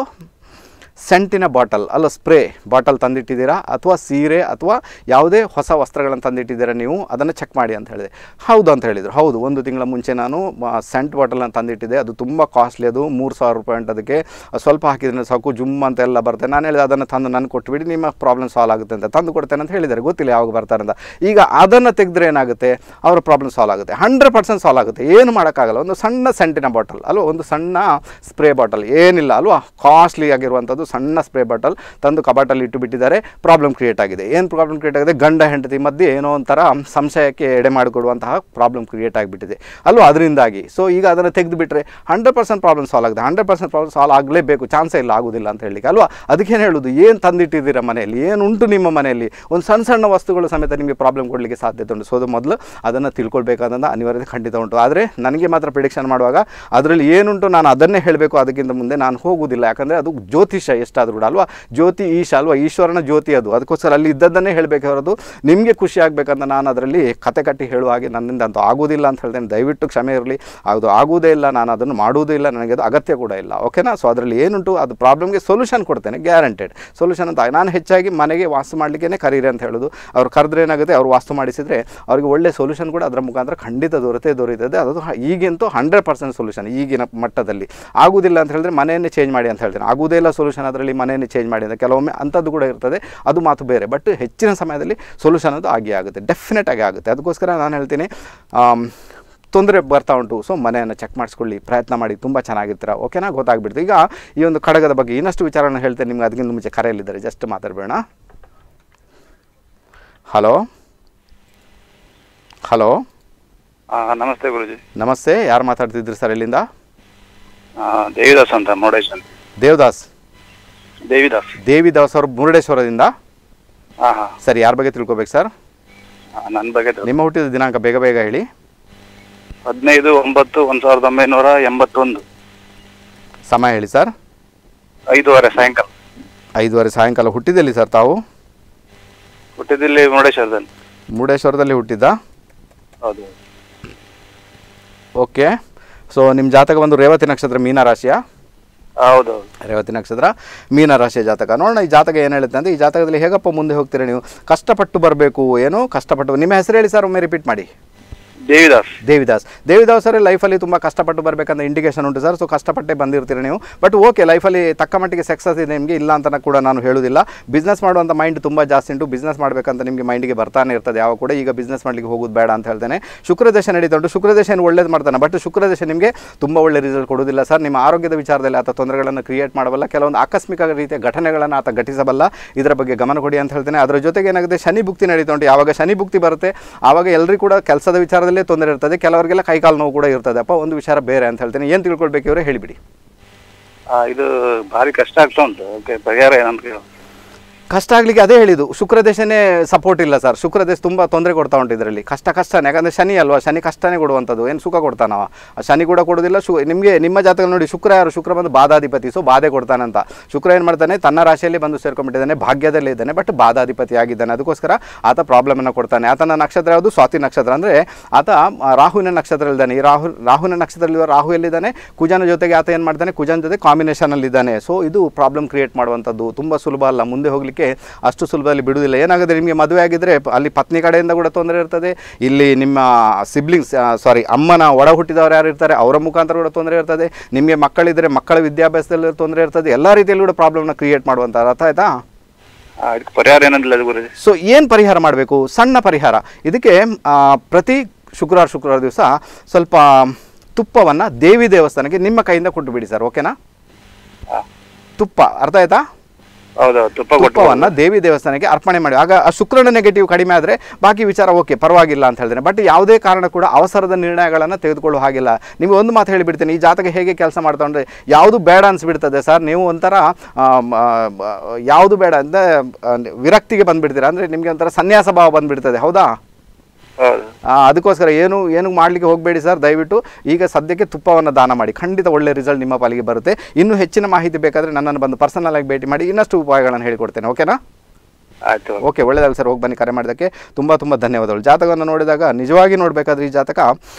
[SPEAKER 1] ಸೆಂಟಿನ ಬಾಟಲ್ ಅಲ್ಲ ಸ್ಪ್ರೇ ಬಾಟಲ್ ತಂದಿಟ್ಟಿದ್ದೀರಾ ಅಥವಾ ಸೀರೆ ಅಥವಾ ಯಾವುದೇ ಹೊಸ ವಸ್ತ್ರಗಳನ್ನು ತಂದಿಟ್ಟಿದ್ದೀರಾ ನೀವು ಅದನ್ನು ಚೆಕ್ ಮಾಡಿ ಅಂತ ಹೇಳಿದೆ ಹೌದು ಅಂತ ಹೇಳಿದರು ಹೌದು ಒಂದು ತಿಂಗಳ ಮುಂಚೆ ನಾನು ಸೆಂಟ್ ಬಾಟಲನ್ನು ತಂದಿಟ್ಟಿದ್ದೆ ಅದು ತುಂಬ ಕಾಸ್ಟ್ಲಿ ಅದು ಮೂರು ಸಾವಿರ ರೂಪಾಯಿ ಉಂಟು ಅದಕ್ಕೆ ಅದು ಸ್ವಲ್ಪ ಹಾಕಿದ್ರೆ ಸಾಕು ಜುಮ್ ಅಂತ ಎಲ್ಲ ಬರುತ್ತೆ ನಾನು ಹೇಳಿದೆ ಅದನ್ನು ತಂದು ನನಗೆ ಕೊಟ್ಬಿಡಿ ನಿಮ್ಮ ಪ್ರಾಬ್ಲಮ್ ಸಾಲ್ವ್ ಆಗುತ್ತೆ ಅಂತ ತಂದು ಕೊಡ್ತೇನೆ ಅಂತ ಹೇಳಿದ್ದಾರೆ ಗೊತ್ತಿಲ್ಲ ಯಾವಾಗ ಬರ್ತಾರೆ ಅಂತ ಈಗ ಅದನ್ನು ತೆಗೆದ್ರೆ ಏನಾಗುತ್ತೆ ಅವರ ಪ್ರಾಬ್ಲಮ್ ಸಾಲ್ವ್ ಆಗುತ್ತೆ ಹಂಡ್ರೆಡ್ ಪರ್ಸೆಂಟ್ ಸಾಲ್ವ್ ಆಗುತ್ತೆ ಏನು ಮಾಡೋಕ್ಕಾಗಲ್ಲ ಒಂದು ಸಣ್ಣ ಸೆಂಟಿನ ಬಾಟಲ್ ಅಲ್ವಾ ಒಂದು ಸಣ್ಣ ಸ್ಪ್ರೇ ಬಾಟಲ್ ಏನಿಲ್ಲ ಅಲ್ವಾ ಕಾಸ್ಟ್ಲಿ ಆಗಿರುವಂಥದ್ದು ಸಣ್ಣ ಸ್ಪ್ರೇ ಬಾಟಲ್ ತಂದು ಕಬಾಟಲ್ಲಿ ಇಟ್ಟು ಬಿಟ್ಟಿದ್ದಾರೆ ಪ್ರಾಬ್ಲಮ್ ಕ್ರಿಯೇಟ್ ಆಗಿದೆ ಏನು ಪ್ರಾಬ್ಲಮ್ ಕ್ರಿಯೇಟ್ ಆಗಿದೆ ಗಂಡ ಹೆಂಡತಿ ಮಧ್ಯೆ ಏನೋ ಒಂಥರ ಸಂಶಯಕ್ಕೆ ಎಡೆ ಮಾಡಿಕೊಡುವಂತಹ ಪ್ರಾಬ್ಲಮ್ ಕ್ರಿಯೇಟ್ ಆಗಿಬಿಟ್ಟಿದೆ ಅಲ್ವಾ ಅದರಿಂದಾಗಿ ಸೊ ಈಗ ಅದನ್ನು ತೆಗೆದು ಬಿಟ್ಟರೆ ಹಂಡ್ರೆಡ್ ಪರ್ಸೆಂಟ್ ಪ್ರಾಬ್ಲಮ್ ಸಾಲ್ವ್ ಆಗಿದೆ ಹಂಡ್ರೆಡ್ ಪರ್ಸೆಂಟ್ ಪ್ರಾಬ್ಲಮ್ ಸಾಲ್ವ್ ಆಗಲೇಬೇಕು ಚಾನ್ಸೇ ಇಲ್ಲ ಆಗೋದಿಲ್ಲ ಅಂತ ಹೇಳಲಿಕ್ಕೆ ಅಲ್ವಾ ಅದಕ್ಕೇನು ಹೇಳೋದು ಏನು ತಂದಿಟ್ಟಿದ್ದೀರಾ ಮನೆಯಲ್ಲಿ ಏನು ಉಂಟು ನಿಮ್ಮ ಮನೆಯಲ್ಲಿ ಒಂದು ಸಣ್ಣ ಸಣ್ಣ ವಸ್ತುಗಳು ಸಮೇತ ನಿಮಗೆ ಪ್ರಾಬ್ಲಮ್ ಕೊಡಲಿಕ್ಕೆ ಸಾಧ್ಯತೆ ಉಂಟು ಸೊ ಅದು ಮೊದಲು ಅದನ್ನು ತಿಳ್ಕೊಳ್ಬೇಕಾದಂಥ ಅನಿವಾರ್ಯತೆ ಖಂಡಿತ ಉಂಟು ಆದರೆ ನನಗೆ ಮಾತ್ರ ಪ್ರಿಡಿಕ್ಷನ್ ಮಾಡುವಾಗ ಅದರಲ್ಲಿ ಏನುಂಟು ನಾನು ಅದನ್ನೇ ಹೇಳಬೇಕು ಅದಕ್ಕಿಂತ ಮುಂದೆ ನಾನು ಹೋಗುವುದಿಲ್ಲ ಯಾಕಂದರೆ ಅದು ಜ್ಯೋತಿಷ ಎಷ್ಟಾದರೂ ಕೂಡ ಅಲ್ವಾ ಜ್ಯೋತಿ ಈಶ ಅಲ್ವಾ ಈಶ್ವರನ ಜ್ಯೋತಿ ಅದು ಅದಕ್ಕೋಸ್ಕರ ಅಲ್ಲಿ ಇದ್ದದ್ದನ್ನೇ ಹೇಳಬೇಕು ಹೊರತು ನಿಮಗೆ ಖುಷಿ ಆಗಬೇಕಂತ ನಾನು ಅದರಲ್ಲಿ ಕತೆ ಕಟ್ಟಿ ಹೇಳುವ ಹಾಗೆ ನನ್ನಿಂದ ಅಂತೂ ಆಗೋದಿಲ್ಲ ಅಂತ ಹೇಳ್ತೇನೆ ದಯವಿಟ್ಟು ಕ್ಷಮೆ ಇರಲಿ ಅದು ಆಗುವುದೇ ಇಲ್ಲ ನಾನು ಅದನ್ನು ಮಾಡುವುದೂ ಇಲ್ಲ ನನಗೆ ಅದು ಅಗತ್ಯ ಕೂಡ ಇಲ್ಲ ಓಕೆನಾ ಸೊ ಅದರಲ್ಲಿ ಏನುಂಟು ಅದು ಪ್ರಾಬ್ಲಮ್ಗೆ ಸೊಲ್ಯೂಷನ್ ಕೊಡ್ತೇನೆ ಗ್ಯಾರಂಟೆಡ್ ಸೊಲ್ಯೂಷನ್ ಅಂತ ನಾನು ಹೆಚ್ಚಾಗಿ ಮನೆಗೆ ವಾಸ್ತು ಮಾಡಲಿಕ್ಕೆ ಕರೀರಿ ಅಂತ ಹೇಳೋದು ಅವ್ರು ಕರೆದ್ರೆ ಏನಾಗುತ್ತೆ ಅವ್ರು ವಾಸ್ತು ಮಾಡಿಸಿದರೆ ಅವರಿಗೆ ಒಳ್ಳೆ ಸೊಲ್ಯೂಷನ್ ಕೂಡ ಅದರ ಮುಖಾಂತರ ಖಂಡಿತ ದೊರೆತೇ ದೊರೆಯುತ್ತದೆ ಅದು ಹ- ಈಗಂತೂ ಹಂಡ್ರೆಡ್ ಪರ್ಸೆಂಟ್ ಸೊಲ್ಯೂಷನ್ ಈಗಿನ ಮಟ್ಟದಲ್ಲಿ ಆಗುವುದಿಲ್ಲ ಅಂತ ಹೇಳಿದ್ರೆ ಮನೆಯನ್ನೇ ಚೇಂಜ್ ಮಾಡಿ ಅಂತ ಹೇಳ್ತೇನೆ ಆಗುವುದೇ ಇಲ್ಲ ಸೊಲ್ಯೂಷನ್ ಅದರಲ್ಲಿ ಮನೆಯನ್ನೇ ಚೇಂಜ್ ಮಾಡಿ ಅಂತ ಕೆಲವೊಮ್ಮೆ ಅಂಥದ್ದು ಕೂಡ ಇರ್ತದೆ ಅದು ಮಾತು ಬೇರೆ ಬಟ್ ಹೆಚ್ಚಿನ ಸಮಯದಲ್ಲಿ ಸೊಲ್ಯೂಷನ್ ಅದು ಆಗೇ ಆಗುತ್ತೆ ಡೆಫಿನೆಟ್ ಆಗಿ ಆಗುತ್ತೆ ಅದಕ್ಕೋಸ್ಕರ ನಾನು ಹೇಳ್ತೀನಿ ಆಮ್, ತೊಂದರೆ ಬರ್ತಾ ಉಂಟು ಸೊ ಮನೆಯನ್ನು ಚೆಕ್ ಮಾಡಿಸ್ಕೊಳ್ಳಿ ಪ್ರಯತ್ನ ಮಾಡಿ ತುಂಬ ಚೆನ್ನಾಗಿರ್ತೀರ ಓಕೆನಾ ಗೊತ್ತಾಗ್ಬಿಡ್ತು ಈಗ ಈ ಒಂದು ಖಡ್ಗದ ಬಗ್ಗೆ ಇನ್ನಷ್ಟು ವಿಚಾರನ ಹೇಳ್ತೇನೆ ನಿಮ್ಗೆ ಅದಕ್ಕಿಂತ ಮುಂಚೆ ಕರೆಯಲ್ಲಿದ್ದಾರೆ ಜಸ್ಟ್ ಮಾತಾಡಬೇಡ ಹಲೋ ಹಲೋ
[SPEAKER 6] ನಮಸ್ತೆ ಗುರುಜಿ
[SPEAKER 1] ನಮಸ್ತೆ ಯಾರು ಮಾತಾಡ್ತಿದ್ರಿ ಸರ್ ಇಲ್ಲಿಂದ
[SPEAKER 6] ದೇವಿದಾಸ್ ಅಂತ ಮುರುಡೇಶ್ವರ
[SPEAKER 1] ದೇವದಾಸ್
[SPEAKER 6] ದೇವಿದಾಸ್
[SPEAKER 1] ದೇವಿದಾಸ್ ಅವರು ಮುರುಡೇಶ್ವರದಿಂದ
[SPEAKER 6] ಹಾ ಹಾ
[SPEAKER 1] ಸರಿ ಯಾರ ಬಗ್ಗೆ ತಿಳ್ಕೊಬೇಕು ಸರ್
[SPEAKER 6] ನನ್ನ ಬಗ್ಗೆ
[SPEAKER 1] ನಿಮ್ಮ ಹುಟ್ಟಿದ ದಿನಾಂಕ ಬೇಗ ಬೇಗ ಹೇಳಿ
[SPEAKER 6] ಹದಿನೈದು ಒಂಬತ್ತು ಒಂದ್ ಸಾವಿರದ ಒಂಬೈನೂರ ಎಂಬತ್ತೊಂದು
[SPEAKER 1] ಸಮಯ ಹೇಳಿ ಸರ್
[SPEAKER 6] ಐದೂವರೆ ಸಾಯಂಕಾಲ
[SPEAKER 1] ಐದುವರೆ ಸಾಯಂಕಾಲ ಹುಟ್ಟಿದಲ್ಲಿ ಸರ್ ತಾವು
[SPEAKER 6] ಹುಟ್ಟಿದಿಲ್ಲಿ ಮುರುಡೇಶ್ವರದಲ್ಲಿ
[SPEAKER 1] ಮುರುಡೇಶ್ವರದಲ್ಲಿ ಹುಟ್ಟಿದ್ದ
[SPEAKER 6] ಹೌದು
[SPEAKER 1] ಓಕೆ ಸೊ ನಿಮ್ಮ ಜಾತಕ ಬಂದು ರೇವತಿ ನಕ್ಷತ್ರ ಮೀನ ರಾಶಿಯ
[SPEAKER 6] ಹೌದು
[SPEAKER 1] ರೇವತಿ ನಕ್ಷತ್ರ ಮೀನ ರಾಶಿಯ ಜಾತಕ ನೋಡೋಣ ಈ ಜಾತಕ ಏನು ಹೇಳುತ್ತೆ ಅಂದರೆ ಈ ಜಾತಕದಲ್ಲಿ ಹೇಗಪ್ಪ ಮುಂದೆ ಹೋಗ್ತೀರಾ ನೀವು ಕಷ್ಟಪಟ್ಟು ಬರಬೇಕು ಏನು ಕಷ್ಟಪಟ್ಟು ನಿಮ್ಮ ಹೆಸರು ಹೇಳಿ ಸರ್ ಒಮ್ಮೆ ರಿಪೀಟ್ ಮಾಡಿ
[SPEAKER 6] ದೇವಿದಾಸ್
[SPEAKER 1] ದೇವಿದಾಸ್ ದೇವಿದಾಸ್ ಅವರೇ ಲೈಫಲ್ಲಿ ತುಂಬ ಕಷ್ಟಪಟ್ಟು ಬರಬೇಕಂತ ಇಂಡಿಕೇಶನ್ ಉಂಟು ಸರ್ ಸೊ ಕಷ್ಟಪಟ್ಟೆ ಬಂದಿರ್ತೀರಿ ನೀವು ಬಟ್ ಓಕೆ ಲೈಫಲ್ಲಿ ತಕ್ಕ ಮಟ್ಟಿಗೆ ಸಕ್ಸಸ್ ಇದೆ ನಿಮಗೆ ಇಲ್ಲ ಅಂತ ಕೂಡ ನಾನು ಹೇಳೋದಿಲ್ಲ ಬಿಸ್ನೆಸ್ ಮಾಡುವಂಥ ಮೈಂಡ್ ತುಂಬ ಜಾಸ್ತಿ ಉಂಟು ಬಿಸ್ನೆಸ್ ಮಾಡಬೇಕಂತ ನಿಮಗೆ ಮೈಂಡಿಗೆ ಬರ್ತಾನೆ ಇರ್ತದೆ ಯಾವಾಗ ಕೂಡ ಈಗ ಬಿಸ್ನೆಸ್ ಮಾಡಲಿಕ್ಕೆ ಹೋಗೋದು ಬೇಡ ಅಂತ ಹೇಳ್ತೇನೆ ಶುಕ್ರದೇಶ ನಡೀತಾ ಉಂಟು ಶುಕ್ರದೇಶ ಏನು ಒಳ್ಳೇದು ಮಾಡ್ತಾನೆ ಬಟ್ ಶುಕ್ರದೇಶ ನಿಮಗೆ ತುಂಬ ಒಳ್ಳೆ ರಿಸಲ್ಟ್ ಕೊಡೋದಿಲ್ಲ ಸರ್ ನಿಮ್ಮ ಆರೋಗ್ಯದ ವಿಚಾರದಲ್ಲಿ ಆತ ತೊಂದರೆಗಳನ್ನು ಕ್ರಿಯೇಟ್ ಮಾಡಬಲ್ಲ ಕೆಲವೊಂದು ಆಕಸ್ಮಿಕ ರೀತಿಯ ಘಟನೆಗಳನ್ನು ಆತ ಘಟಿಸಬಲ್ಲ ಇದರ ಬಗ್ಗೆ ಗಮನ ಕೊಡಿ ಅಂತ ಹೇಳ್ತೇನೆ ಅದರ ಜೊತೆಗೆ ಏನಾಗುತ್ತೆ ಶನಿ ಭುಕ್ತಿ ನಡೀತಾ ಉಂಟು ಯಾವಾಗ ಶನಿ ಭುಕ್ತಿ ಬರುತ್ತೆ ಆವಾಗ ಎಲ್ಲರಿಗೂ ಕೂಡ ಕೆಲಸದ ವಿಚಾರದಲ್ಲೇ ತೊಂದರೆ ಇರ್ತದೆ ಕೆಲವರಿಗೆಲ್ಲ ಕೈಕಾಲು ನೋವು ಕೂಡ ಇರ್ತದೆ ಅಪ್ಪ ಒಂದು ವಿಚಾರ ಬೇರೆ ಅಂತ ಹೇಳ್ತೇನೆ ಏನು ತಿಳ್ಕೊಳ್ಬೇಕು ಇವರೇ ಹೇಳಿಬಿಡಿ
[SPEAKER 6] ಆ, ಇದು ಭಾರಿ ಕಷ್ಟ ಆಗ್ತಾ ಉಂಟು ಓಕೆ ಪರಿಹಾರ ಏನಂತ ಕೇಳು.
[SPEAKER 1] ಕಷ್ಟ ಆಗಲಿಕ್ಕೆ ಅದೇ ಹೇಳಿದ್ದು ಶುಕ್ರದೇಶನೇ ಸಪೋರ್ಟ್ ಇಲ್ಲ ಸರ್ ಶುಕ್ರದೇಶ ತುಂಬ ತೊಂದರೆ ಕೊಡ್ತಾ ಉಂಟು ಇದರಲ್ಲಿ ಕಷ್ಟ ಕಷ್ಟನೇ ಯಾಕಂದರೆ ಶನಿ ಅಲ್ವಾ ಶನಿ ಕಷ್ಟನೇ ಕೊಡುವಂಥದ್ದು ಏನು ಸುಖ ಕೊಡ್ತಾನವ ಆ ಶನಿ ಕೂಡ ಕೊಡೋದಿಲ್ಲ ಶು ನಿಮಗೆ ನಿಮ್ಮ ಜಾತಕ ನೋಡಿ ಶುಕ್ರ ಯಾರು ಶುಕ್ರ ಬಂದು ಬಾಧಾಧಿಪತಿ ಸೊ ಬಾಧೆ ಕೊಡ್ತಾನಂತ ಶುಕ್ರ ಏನು ಮಾಡ್ತಾನೆ ತನ್ನ ರಾಶಿಯಲ್ಲಿ ಬಂದು ಸೇರ್ಕೊಂಡ್ಬಿಟ್ಟಿದ್ದಾನೆ ಭಾಗ್ಯದಲ್ಲೇ ಇದ್ದಾನೆ ಬಟ್ ಬಾಧಾಧಿಪತಿ ಆಗಿದ್ದಾನೆ ಅದಕ್ಕೋಸ್ಕರ ಆತ ಪ್ರಾಬ್ಲಮನ್ನು ಕೊಡ್ತಾನೆ ಆತನ ನಕ್ಷತ್ರ ಯಾವುದು ಸ್ವಾತಿ ನಕ್ಷತ್ರ ಅಂದರೆ ಆತ ಆ, ರಾಹುವಿನ ನಕ್ಷತ್ರದಲ್ಲಿದ್ದಾನೆ ಈ ರಾಹು ರಾಹುವಿನ ನಕ್ಷತ್ರದಲ್ಲಿರುವ ರಾಹು ಎಲ್ಲಿದ್ದಾನೆ ಕುಜನ ಜೊತೆಗೆ ಆತ ಏನು ಮಾಡ್ತಾನೆ ಕುಜನ ಜೊತೆ ಕಾಂಬಿನೇಷನಲ್ಲಿದ್ದಾನೆ ಸೊ ಇದು ಪ್ರಾಬ್ಲಮ್ ಕ್ರಿಯೇಟ್ ಮಾಡುವಂಥದ್ದು ತುಂಬ ಸುಲಭ ಅಲ್ಲ ಮುಂದೆ ಹೋಗಲಿಕ್ಕೆ ಅಷ್ಟು ಸುಲಭದಲ್ಲಿ ಬಿಡುವುದಿಲ್ಲ ಏನಾಗುತ್ತೆ ನಿಮಗೆ ಮದುವೆ ಆಗಿದ್ದರೆ ಅಲ್ಲಿ ಪತ್ನಿ ಕಡೆಯಿಂದ ಕೂಡ ತೊಂದರೆ ಇರ್ತದೆ ಇಲ್ಲಿ ನಿಮ್ಮ ಸಿಬ್ಲಿಂಗ್ಸ್ ಸಾರಿ ಅಮ್ಮನ ಒಡ ಹುಟ್ಟಿದವರು ಯಾರು ಇರ್ತಾರೆ ಅವರ ಮುಖಾಂತರ ಕೂಡ ತೊಂದರೆ ಇರ್ತದೆ ನಿಮಗೆ ಮಕ್ಕಳಿದ್ದರೆ ಮಕ್ಕಳ ವಿದ್ಯಾಭ್ಯಾಸದಲ್ಲಿ ತೊಂದರೆ ಇರ್ತದೆ ಎಲ್ಲ ರೀತಿಯಲ್ಲೂ ಕೂಡ ಪ್ರಾಬ್ಲಮ್ನ ಕ್ರಿಯೇಟ್ ಮಾಡುವಂಥ ಅರ್ಥ ಆಯ್ತಾ
[SPEAKER 6] ಆ, ಇದಕ್ಕೆ ಪರಿಹಾರ ಏನಂದಿಲ್ಲ ಗುರುಜಿ
[SPEAKER 1] ಸೊ ಏನು ಪರಿಹಾರ ಮಾಡಬೇಕು ಸಣ್ಣ ಪರಿಹಾರ ಇದಕ್ಕೆ ಆ, ಪ್ರತಿ ಶುಕ್ರವಾರ ಶುಕ್ರವಾರ ದಿವಸ ಸ್ವಲ್ಪ ತುಪ್ಪವನ್ನು ದೇವಿ ದೇವಸ್ಥಾನಕ್ಕೆ ನಿಮ್ಮ ಕೈಯಿಂದ ಕೊಟ್ಟು ಬಿಡಿ ಸರ್ ಓಕೆನಾ
[SPEAKER 6] ಹಾ.
[SPEAKER 1] ತುಪ್ಪ ಅರ್ಥ ಆಯ್ತಾ
[SPEAKER 6] ಹೌದೌದು ತುಪ್ಪ ಕೊಟ್ಟು
[SPEAKER 1] ತುಪ್ಪವನ್ನು ದೇವಿ ದೇವಸ್ಥಾನಕ್ಕೆ ಅರ್ಪಣೆ ಮಾಡಿ ಆಗ ಆ ಶುಕ್ರನ ನೆಗೆಟಿವ್ ಕಡಿಮೆ ಆದರೆ ಬಾಕಿ ವಿಚಾರ ಓಕೆ ಪರವಾಗಿಲ್ಲ ಅಂತ ಹೇಳ್ತೇನೆ ಬಟ್ ಯಾವುದೇ ಕಾರಣ ಕೂಡ ಅವಸರದ ನಿರ್ಣಯಗಳನ್ನು ತೆಗೆದುಕೊಳ್ಳೋ ಹಾಗಿಲ್ಲ ನಿಮಗೆ ಒಂದು ಮಾತು ಹೇಳಿಬಿಡ್ತೀನಿ ಈ ಜಾತಕ ಹೇಗೆ ಕೆಲಸ ಮಾಡ್ತಾ ಅಂದರೆ ಯಾವುದು ಬೇಡ ಅನಿಸ್ಬಿಡ್ತದೆ ಸರ್ ನೀವು ಒಂಥರ ಆಮ್, ಆ, ಬ- ಯಾವುದು ಬೇಡ ಅಂದರೆ ವಿರಕ್ತಿಗೆ ಬಂದುಬಿಡ್ತೀರಾ ಅಂದರೆ ನಿಮಗೆ ಒಂಥರ ಸನ್ಯಾಸ ಭಾವ ಬಂದುಬಿಡ್ತದೆ ಹೌದಾ
[SPEAKER 6] ಹೌದು
[SPEAKER 1] ಆ, ಅದಕ್ಕೋಸ್ಕರ ಏನು ಏನು ಮಾಡಲಿಕ್ಕೆ ಹೋಗಬೇಡಿ ಸರ್ ದಯವಿಟ್ಟು ಈಗ ಸದ್ಯಕ್ಕೆ ತುಪ್ಪವನ್ನು ದಾನ ಮಾಡಿ ಖಂಡಿತ ಒಳ್ಳೆ ರಿಸಲ್ಟ್ ನಿಮ್ಮ ಪಾಲಿಗೆ ಬರುತ್ತೆ ಇನ್ನೂ ಹೆಚ್ಚಿನ ಮಾಹಿತಿ ಬೇಕಾದರೆ ನನ್ನನ್ನು ಬಂದು ಪರ್ಸನಲ್ ಆಗಿ ಭೇಟಿ ಮಾಡಿ ಇನ್ನಷ್ಟು ಉಪಾಯಗಳನ್ನು ಹೇಳಿಕೊಡ್ತೇನೆ ಓಕೆನಾ
[SPEAKER 6] ಆಯ್ತು
[SPEAKER 1] ಓಕೆ ಒಳ್ಳೆಯದಾಗಲಿ ಸರ್ ಹೋಗಿ ಬನ್ನಿ ಕರೆ ಮಾಡಿದ್ದಕ್ಕೆ ತುಂಬ ತುಂಬ ಧನ್ಯವಾದಗಳು ಜಾತಕವನ್ನು ನೋಡಿದಾಗ ನಿಜವಾಗಿ ನೋಡಬೇಕಾದ್ರೆ ಈ ಜಾತಕ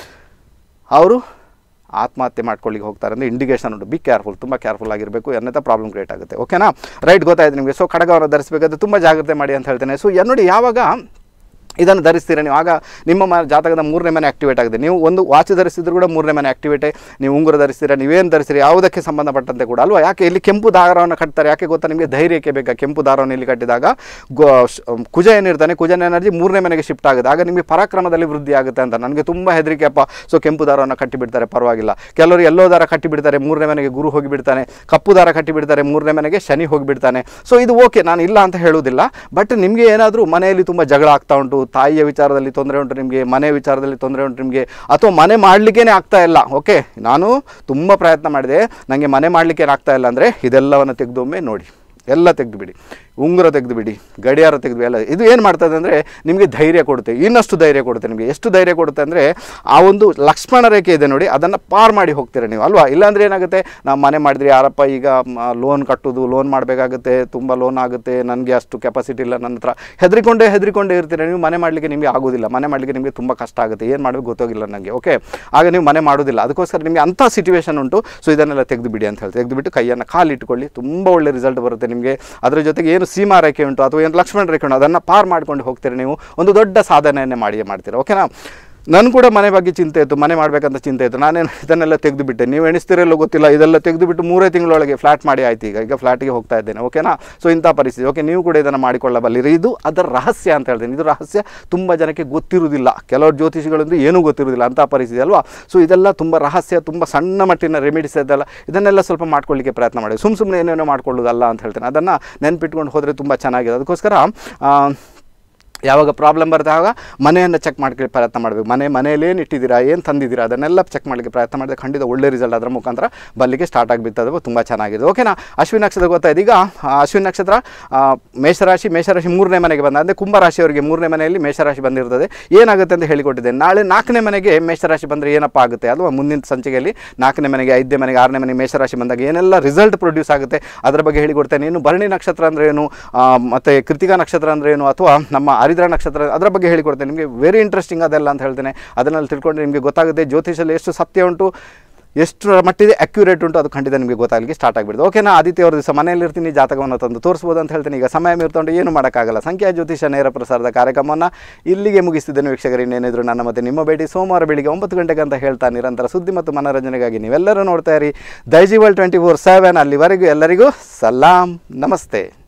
[SPEAKER 1] ಅವರು ಆತ್ಮಹತ್ಯೆ ಮಾಡ್ಕೊಳ್ಳಿಕ್ಕೆ ಹೋಗ್ತಾರೆ ಅಂದರೆ ಇಂಡಿಕೇಶನ್ ಉಂಟು ಬಿ ಕೇರ್ಫುಲ್ ತುಂಬ ಕೇರ್ಫುಲ್ ಆಗಿರಬೇಕು ಅನ್ನೋದ ಪ್ರಾಬ್ಲಮ್ ಕ್ರಿಯೇಟ್ ಆಗುತ್ತೆ ಓಕೆನಾ ರೈಟ್ ಗೊತ್ತಾಯ್ತು ನಿಮಗೆ ಸೊ ಖಡ್ಗವನ್ನು ಧರಿಸಬೇಕಾದ್ರೆ ತುಂಬ ಜಾಗ್ರತೆ ಮಾಡಿ ಅಂತ ಹೇಳ್ತೇನೆ ಸೊ ನೋಡಿ ಯಾವಾಗ ಇದನ್ನು ಧರಿಸ್ತೀರ ನೀವು ಆಗ ನಿಮ್ಮ ಮ ಜಾತಕದ ಮೂರನೇ ಮನೆ ಆಕ್ಟಿವೇಟ್ ಆಗಿದೆ ನೀವು ಒಂದು ವಾಚ್ ಧರಿಸಿದ್ರು ಕೂಡ ಮೂರನೇ ಮನೆ ಆಕ್ಟಿವೇಟೇ ನೀವು ಉಂಗುರ ಧರಿಸ್ತೀರ ನೀವೇನು ಧರಿಸ್ತೀರಿ ಯಾವುದಕ್ಕೆ ಸಂಬಂಧಪಟ್ಟಂತೆ ಕೂಡ ಅಲ್ವಾ ಯಾಕೆ ಇಲ್ಲಿ ಕೆಂಪು ದಾರವನ್ನು ಕಟ್ತಾರೆ ಯಾಕೆ ಗೊತ್ತಾ ನಿಮಗೆ ಧೈರ್ಯಕ್ಕೆ ಬೇಕಾ ಕೆಂಪು ದಾರವನ್ನು ಇಲ್ಲಿ ಕಟ್ಟಿದಾಗ ಗೋ ಶ- ಕುಜ ಏನಿರ್ತಾನೆ ಕುಜನ ಎನರ್ಜಿ ಮೂರನೇ ಮನೆಗೆ ಶಿಫ್ಟ್ ಆಗುತ್ತೆ ಆಗ ನಿಮಗೆ ಪರಾಕ್ರಮದಲ್ಲಿ ವೃದ್ಧಿ ಆಗುತ್ತೆ ಅಂತ ನನಗೆ ತುಂಬ ಹೆದರಿಕೆ ಅಪ್ಪ ಸೊ ಕೆಂಪು ದಾರವನ್ನು ಕಟ್ಟಿಬಿಡ್ತಾರೆ ಪರವಾಗಿಲ್ಲ ಕೆಲವರು ಎಲ್ಲೋ ದಾರ ಕಟ್ಟಿಬಿಡ್ತಾರೆ ಮೂರನೇ ಮನೆಗೆ ಗುರು ಹೋಗಿಬಿಡ್ತಾನೆ ಕಪ್ಪು ದಾರ ಕಟ್ಟಿಬಿಡ್ತಾರೆ ಮೂರನೇ ಮನೆಗೆ ಶನಿ ಹೋಗಿಬಿಡ್ತಾನೆ ಸೊ ಇದು ಓಕೆ ನಾನು ಇಲ್ಲ ಅಂತ ಹೇಳುವುದಿಲ್ಲ ಬಟ್ ನಿಮಗೆ ಏನಾದರೂ ಮನೆಯಲ್ಲಿ ತುಂಬ ಜಗಳ ಆಗ್ತಾ ಉಂಟು ತಾಯಿಯ ವಿಚಾರದಲ್ಲಿ ತೊಂದರೆ ಉಂಟು ನಿಮಗೆ ಮನೆ ವಿಚಾರದಲ್ಲಿ ತೊಂದರೆ ಉಂಟು ನಿಮಗೆ ಅಥವಾ ಮನೆ ಮಾಡಲಿಕ್ಕೇ ಆಗ್ತಾ ಇಲ್ಲ ಓಕೆ ನಾನು ತುಂಬ ಪ್ರಯತ್ನ ಮಾಡಿದೆ ನನಗೆ ಮನೆ ಮಾಡಲಿಕ್ಕೆ ಆಗ್ತಾ ಇಲ್ಲ ಅಂದರೆ ಇದೆಲ್ಲವನ್ನು ತೆಗೆದೊಮ್ಮೆ ನೋಡಿ ಎಲ್ಲ ತೆಗೆದುಬಿಡಿ ಉಂಗುರ ತೆಗೆದುಬಿಡಿ ಗಡಿಯಾರ ತೆಗೆದು ಎಲ್ಲ ಇದು ಏನು ಮಾಡ್ತದೆ ಅಂದರೆ ನಿಮಗೆ ಧೈರ್ಯ ಕೊಡುತ್ತೆ ಇನ್ನಷ್ಟು ಧೈರ್ಯ ಕೊಡುತ್ತೆ ನಿಮಗೆ ಎಷ್ಟು ಧೈರ್ಯ ಕೊಡುತ್ತೆ ಅಂದರೆ ಆ ಒಂದು ಲಕ್ಷ್ಮಣ ರೇಖೆ ಇದೆ ನೋಡಿ ಅದನ್ನು ಪಾರ್ ಮಾಡಿ ಹೋಗ್ತೀರ ನೀವು ಅಲ್ವಾ ಇಲ್ಲಾಂದರೆ ಏನಾಗುತ್ತೆ ನಾವು ಮನೆ ಮಾಡಿದ್ರಿ ಯಾರಪ್ಪ ಈಗ ಲೋನ್ ಕಟ್ಟೋದು ಲೋನ್ ಮಾಡಬೇಕಾಗುತ್ತೆ ತುಂಬ ಲೋನ್ ಆಗುತ್ತೆ ನನಗೆ ಅಷ್ಟು ಕೆಪಾಸಿಟಿ ಇಲ್ಲ ನನ್ನ ಹತ್ರ ಹೆದರಿಕೊಂಡೇ ಹೆದರಿಕೊಂಡೇ ಇರ್ತೀರ ನೀವು ಮನೆ ಮಾಡಲಿಕ್ಕೆ ನಿಮಗೆ ಆಗೋದಿಲ್ಲ ಮನೆ ಮಾಡಲಿಕ್ಕೆ ನಿಮಗೆ ತುಂಬ ಕಷ್ಟ ಆಗುತ್ತೆ ಏನು ಮಾಡಬೇಕು ಗೊತ್ತಾಗಿಲ್ಲ ನನಗೆ ಓಕೆ ಆಗ ನೀವು ಮನೆ ಮಾಡೋದಿಲ್ಲ ಅದಕ್ಕೋಸ್ಕರ ನಿಮಗೆ ಅಂಥ ಸಿಚುವೇಶನ್ ಉಂಟು ಸೊ ಇದನ್ನೆಲ್ಲ ತೆಗೆದು ಬಿಡಿ ಅಂತ ಹೇಳಿ ತೆಗೆದುಬಿಟ್ಟು ಕೈಯನ್ನು ಕಾಲಿಟ್ಕೊಳ್ಳಿ ತುಂಬ ಒಳ್ಳೆ ರಿಸಲ್ಟ್ ಬರುತ್ತೆ ನಿಮಗೆ ಅದರ ಜೊತೆಗೆ ಏನು ಸೀಮಾ ರೇಖೆ ಉಂಟು ಅಥವಾ ಏನು ಲಕ್ಷ್ಮಣ ರೇಖೆ ಉಂಟು ಅದನ್ನು ಪಾರ್ ಮಾಡ್ಕೊಂಡು ಹೋಗ್ತೀರಿ ನೀವು ಒಂದು ದೊಡ್ಡ ಸಾಧನೆಯನ್ನೇ ಮಾಡಿಯೇ ಮಾಡ್ತೀರಾ ಓಕೆನಾ ನನ್ನ ಕೂಡ ಮನೆ ಬಗ್ಗೆ ಚಿಂತೆ ಇತ್ತು ಮನೆ ಮಾಡಬೇಕಂತ ಚಿಂತೆ ಇತ್ತು ನಾನೇನು ಇದನ್ನೆಲ್ಲ ತೆಗೆದು ಬಿಟ್ಟೆ ನೀವು ಎಣಿಸ್ತಿರಲ್ಲೋ ಗೊತ್ತಿಲ್ಲ ಇದೆಲ್ಲ ತೆಗೆದು ಬಿಟ್ಟು ಮೂರೇ ತಿಂಗಳೊಳಗೆ ಫ್ಲಾಟ್ ಮಾಡಿ ಆಯ್ತು ಈಗ ಈಗ ಫ್ಲಾಟಿಗೆ ಹೋಗ್ತಾ ಇದ್ದೇನೆ ಓಕೆನಾ ಸೊ ಇಂಥ ಪರಿಸ್ಥಿತಿ ಓಕೆ ನೀವು ಕೂಡ ಇದನ್ನು ಮಾಡಿಕೊಳ್ಳಬಲ್ಲಿರಿ ಇದು ಅದರ ರಹಸ್ಯ ಅಂತ ಹೇಳ್ತೀನಿ ಇದು ರಹಸ್ಯ ತುಂಬ ಜನಕ್ಕೆ ಗೊತ್ತಿರುವುದಿಲ್ಲ ಕೆಲವರು ಜ್ಯೋತಿಷಿಗಳಂದ್ರೆ ಏನೂ ಗೊತ್ತಿರುವುದಿಲ್ಲ ಅಂಥ ಪರಿಸ್ಥಿತಿ ಅಲ್ವಾ ಸೊ ಇದೆಲ್ಲ ತುಂಬ ರಹಸ್ಯ ತುಂಬ ಸಣ್ಣ ಮಟ್ಟಿನ ರೆಮಿಡೀಸ್ ಇದೆಲ್ಲ ಇದನ್ನೆಲ್ಲ ಸ್ವಲ್ಪ ಮಾಡ್ಕೊಳ್ಳಿಕ್ಕೆ ಪ್ರಯತ್ನ ಮಾಡಿ ಸುಮ್ಮ ಸುಮ್ಮನೆ ಏನೇನೋ ಮಾಡ್ಕೊಳ್ಳೋದಲ್ಲ ಅಂತ ಹೇಳ್ತೇನೆ ಅದನ್ನು ನೆನ್ಪಿಟ್ಕೊಂಡು ಹೋದರೆ ತುಂಬ ಚೆನ್ನಾಗಿದೆ ಅದಕ್ಕೋಸ್ಕರ ಆ, ಯಾವಾಗ ಪ್ರಾಬ್ಲಮ್ ಬರ್ದಾಗ ಮನೆಯನ್ನು ಚೆಕ್ ಮಾಡ್ಕೊಳ್ಳಿ ಪ್ರಯತ್ನ ಮಾಡಬೇಕು ಮನೆ ಮನೆಯಲ್ಲೇನು ಇಟ್ಟಿದ್ದೀರಾ ಏನು ತಂದಿದ್ದೀರಾ ಅದನ್ನೆಲ್ಲ ಚೆಕ್ ಮಾಡಲಿಕ್ಕೆ ಪ್ರಯತ್ನ ಮಾಡಿದ್ರೆ ಖಂಡಿತ ಒಳ್ಳೆ ರಿಸಲ್ಟ್ ಅದರ ಮುಖಾಂತರ ಬಲ್ಲಿಗೆ ಸ್ಟಾರ್ಟ್ ಆಗಿಬಿತ್ತದು ತುಂಬ ಚೆನ್ನಾಗಿದೆ ಓಕೆನಾ ಅಶ್ವಿನ ನಕ್ಷತ್ರ ಗೊತ್ತಾಯ್ತು ಈಗ ಆ, ಅಶ್ವಿನ ನಕ್ಷತ್ರ ಆ, ಮೇಷರಾಶಿ ಮೇಷರಾಶಿ ಮೂರನೇ ಮನೆಗೆ ಬಂದ ಅಂದರೆ ಕುಂಭರಾಶಿಯವರಿಗೆ ಮೂರನೇ ಮನೆಯಲ್ಲಿ ಮೇಷರಾಶಿ ಬಂದಿರ್ತದೆ ಏನಾಗುತ್ತೆ ಅಂತ ಹೇಳಿಕೊಟ್ಟಿದ್ದೇನೆ ನಾಳೆ ನಾಲ್ಕನೇ ಮನೆಗೆ ಮೇಷರಾಶಿ ಬಂದರೆ ಏನಪ್ಪ ಆಗುತ್ತೆ ಅಲ್ವಾ ಮುಂದಿನ ಸಂಚಿಕೆಯಲ್ಲಿ ನಾಲ್ಕನೇ ಮನೆಗೆ ಐದನೇ ಮನೆಗೆ ಆರನೇ ಮನೆಗೆ ಮೇಷರಾಶಿ ಬಂದಾಗ ಏನೆಲ್ಲ ರಿಸಲ್ಟ್ ಪ್ರೊಡ್ಯೂಸ್ ಆಗುತ್ತೆ ಅದರ ಬಗ್ಗೆ ಹೇಳಿಕೊಡ್ತೇನೆ ಇನ್ನು ಭರಣಿ ನಕ್ಷತ್ರ ಅಂದರೆ ಏನು ಆ, ಮತ್ತೆ ಕೃತಿಕಾ ನಕ್ಷತ್ರ ಅಂದರೆ ಏನು ಅಥವಾ ನಮ್ಮ ಆರಿದ್ರ ನಕ್ಷತ್ರ ಅದರ ಬಗ್ಗೆ ಹೇಳಿಕೊಡ್ತೇನೆ ನಿಮಗೆ ವೆರಿ ಇಂಟ್ರೆಸ್ಟಿಂಗ್ ಅದೆಲ್ಲ ಅಂತ ಹೇಳ್ತೇನೆ ಅದನ್ನೆಲ್ಲ ತಿಳ್ಕೊಂಡ್ರೆ ನಿಮಗೆ ಗೊತ್ತಾಗುತ್ತೆ ಜ್ಯೋತಿಷಲ್ಲಿ ಎಷ್ಟು ಸತ್ಯ ಉಂಟು ಎಷ್ಟು ಮಟ್ಟಿಗೆ ಅಕ್ಯುರೇಟ್ ಉಂಟು ಅದು ಖಂಡಿತ ನಿಮಗೆ ಗೊತ್ತಾಗಲಿಕ್ಕೆ ಸ್ಟಾರ್ಟ್ ಆಗಿಬಿಡುದು ಓಕೆನಾ ಆದಿತ್ಯ ಅವ್ರ ದಿವಸ ಮನೆಯಲ್ಲಿರ್ತೀನಿ ಜಾತಕವನ್ನು ತಂದು ತೋರಿಸ್ಬೋದು ಅಂತ ಹೇಳ್ತೀನಿ ಈಗ ಸಮಯ ಮೀರ್ಕೊಂಡು ಏನು ಮಾಡೋಕ್ಕಾಗಲ್ಲ ಸಂಖ್ಯಾ ಜ್ಯೋತಿಷ ನೇರ ಪ್ರಸಾರದ ಕಾರ್ಯಕ್ರಮವನ್ನು ಇಲ್ಲಿಗೆ ಮುಗಿಸ್ತಿದ್ದೇನೆ ವೀಕ್ಷಕರು ಇನ್ನೇನಿದ್ರು ನನ್ನ ಮತ್ತೆ ನಿಮ್ಮ ಭೇಟಿ ಸೋಮವಾರ ಬೆಳಿಗ್ಗೆ ಒಂಬತ್ತು ಗಂಟೆಗೆ ಅಂತ ಹೇಳ್ತಾ ನಿರಂತರ ಸುದ್ದಿ ಮತ್ತು ಮನೋರಂಜನೆಗಾಗಿ ನೀವೆಲ್ಲರೂ ನೋಡ್ತಾ ಇರಿ ದೈಜಿವಲ್ ಟ್ವೆಂಟಿ ಫೋರ್ ಸೆವೆನ್ ಅಲ್ಲಿವರೆಗೂ ಎಲ್ಲರಿಗೂ ಸಲಾಂ ನಮಸ್ತೆ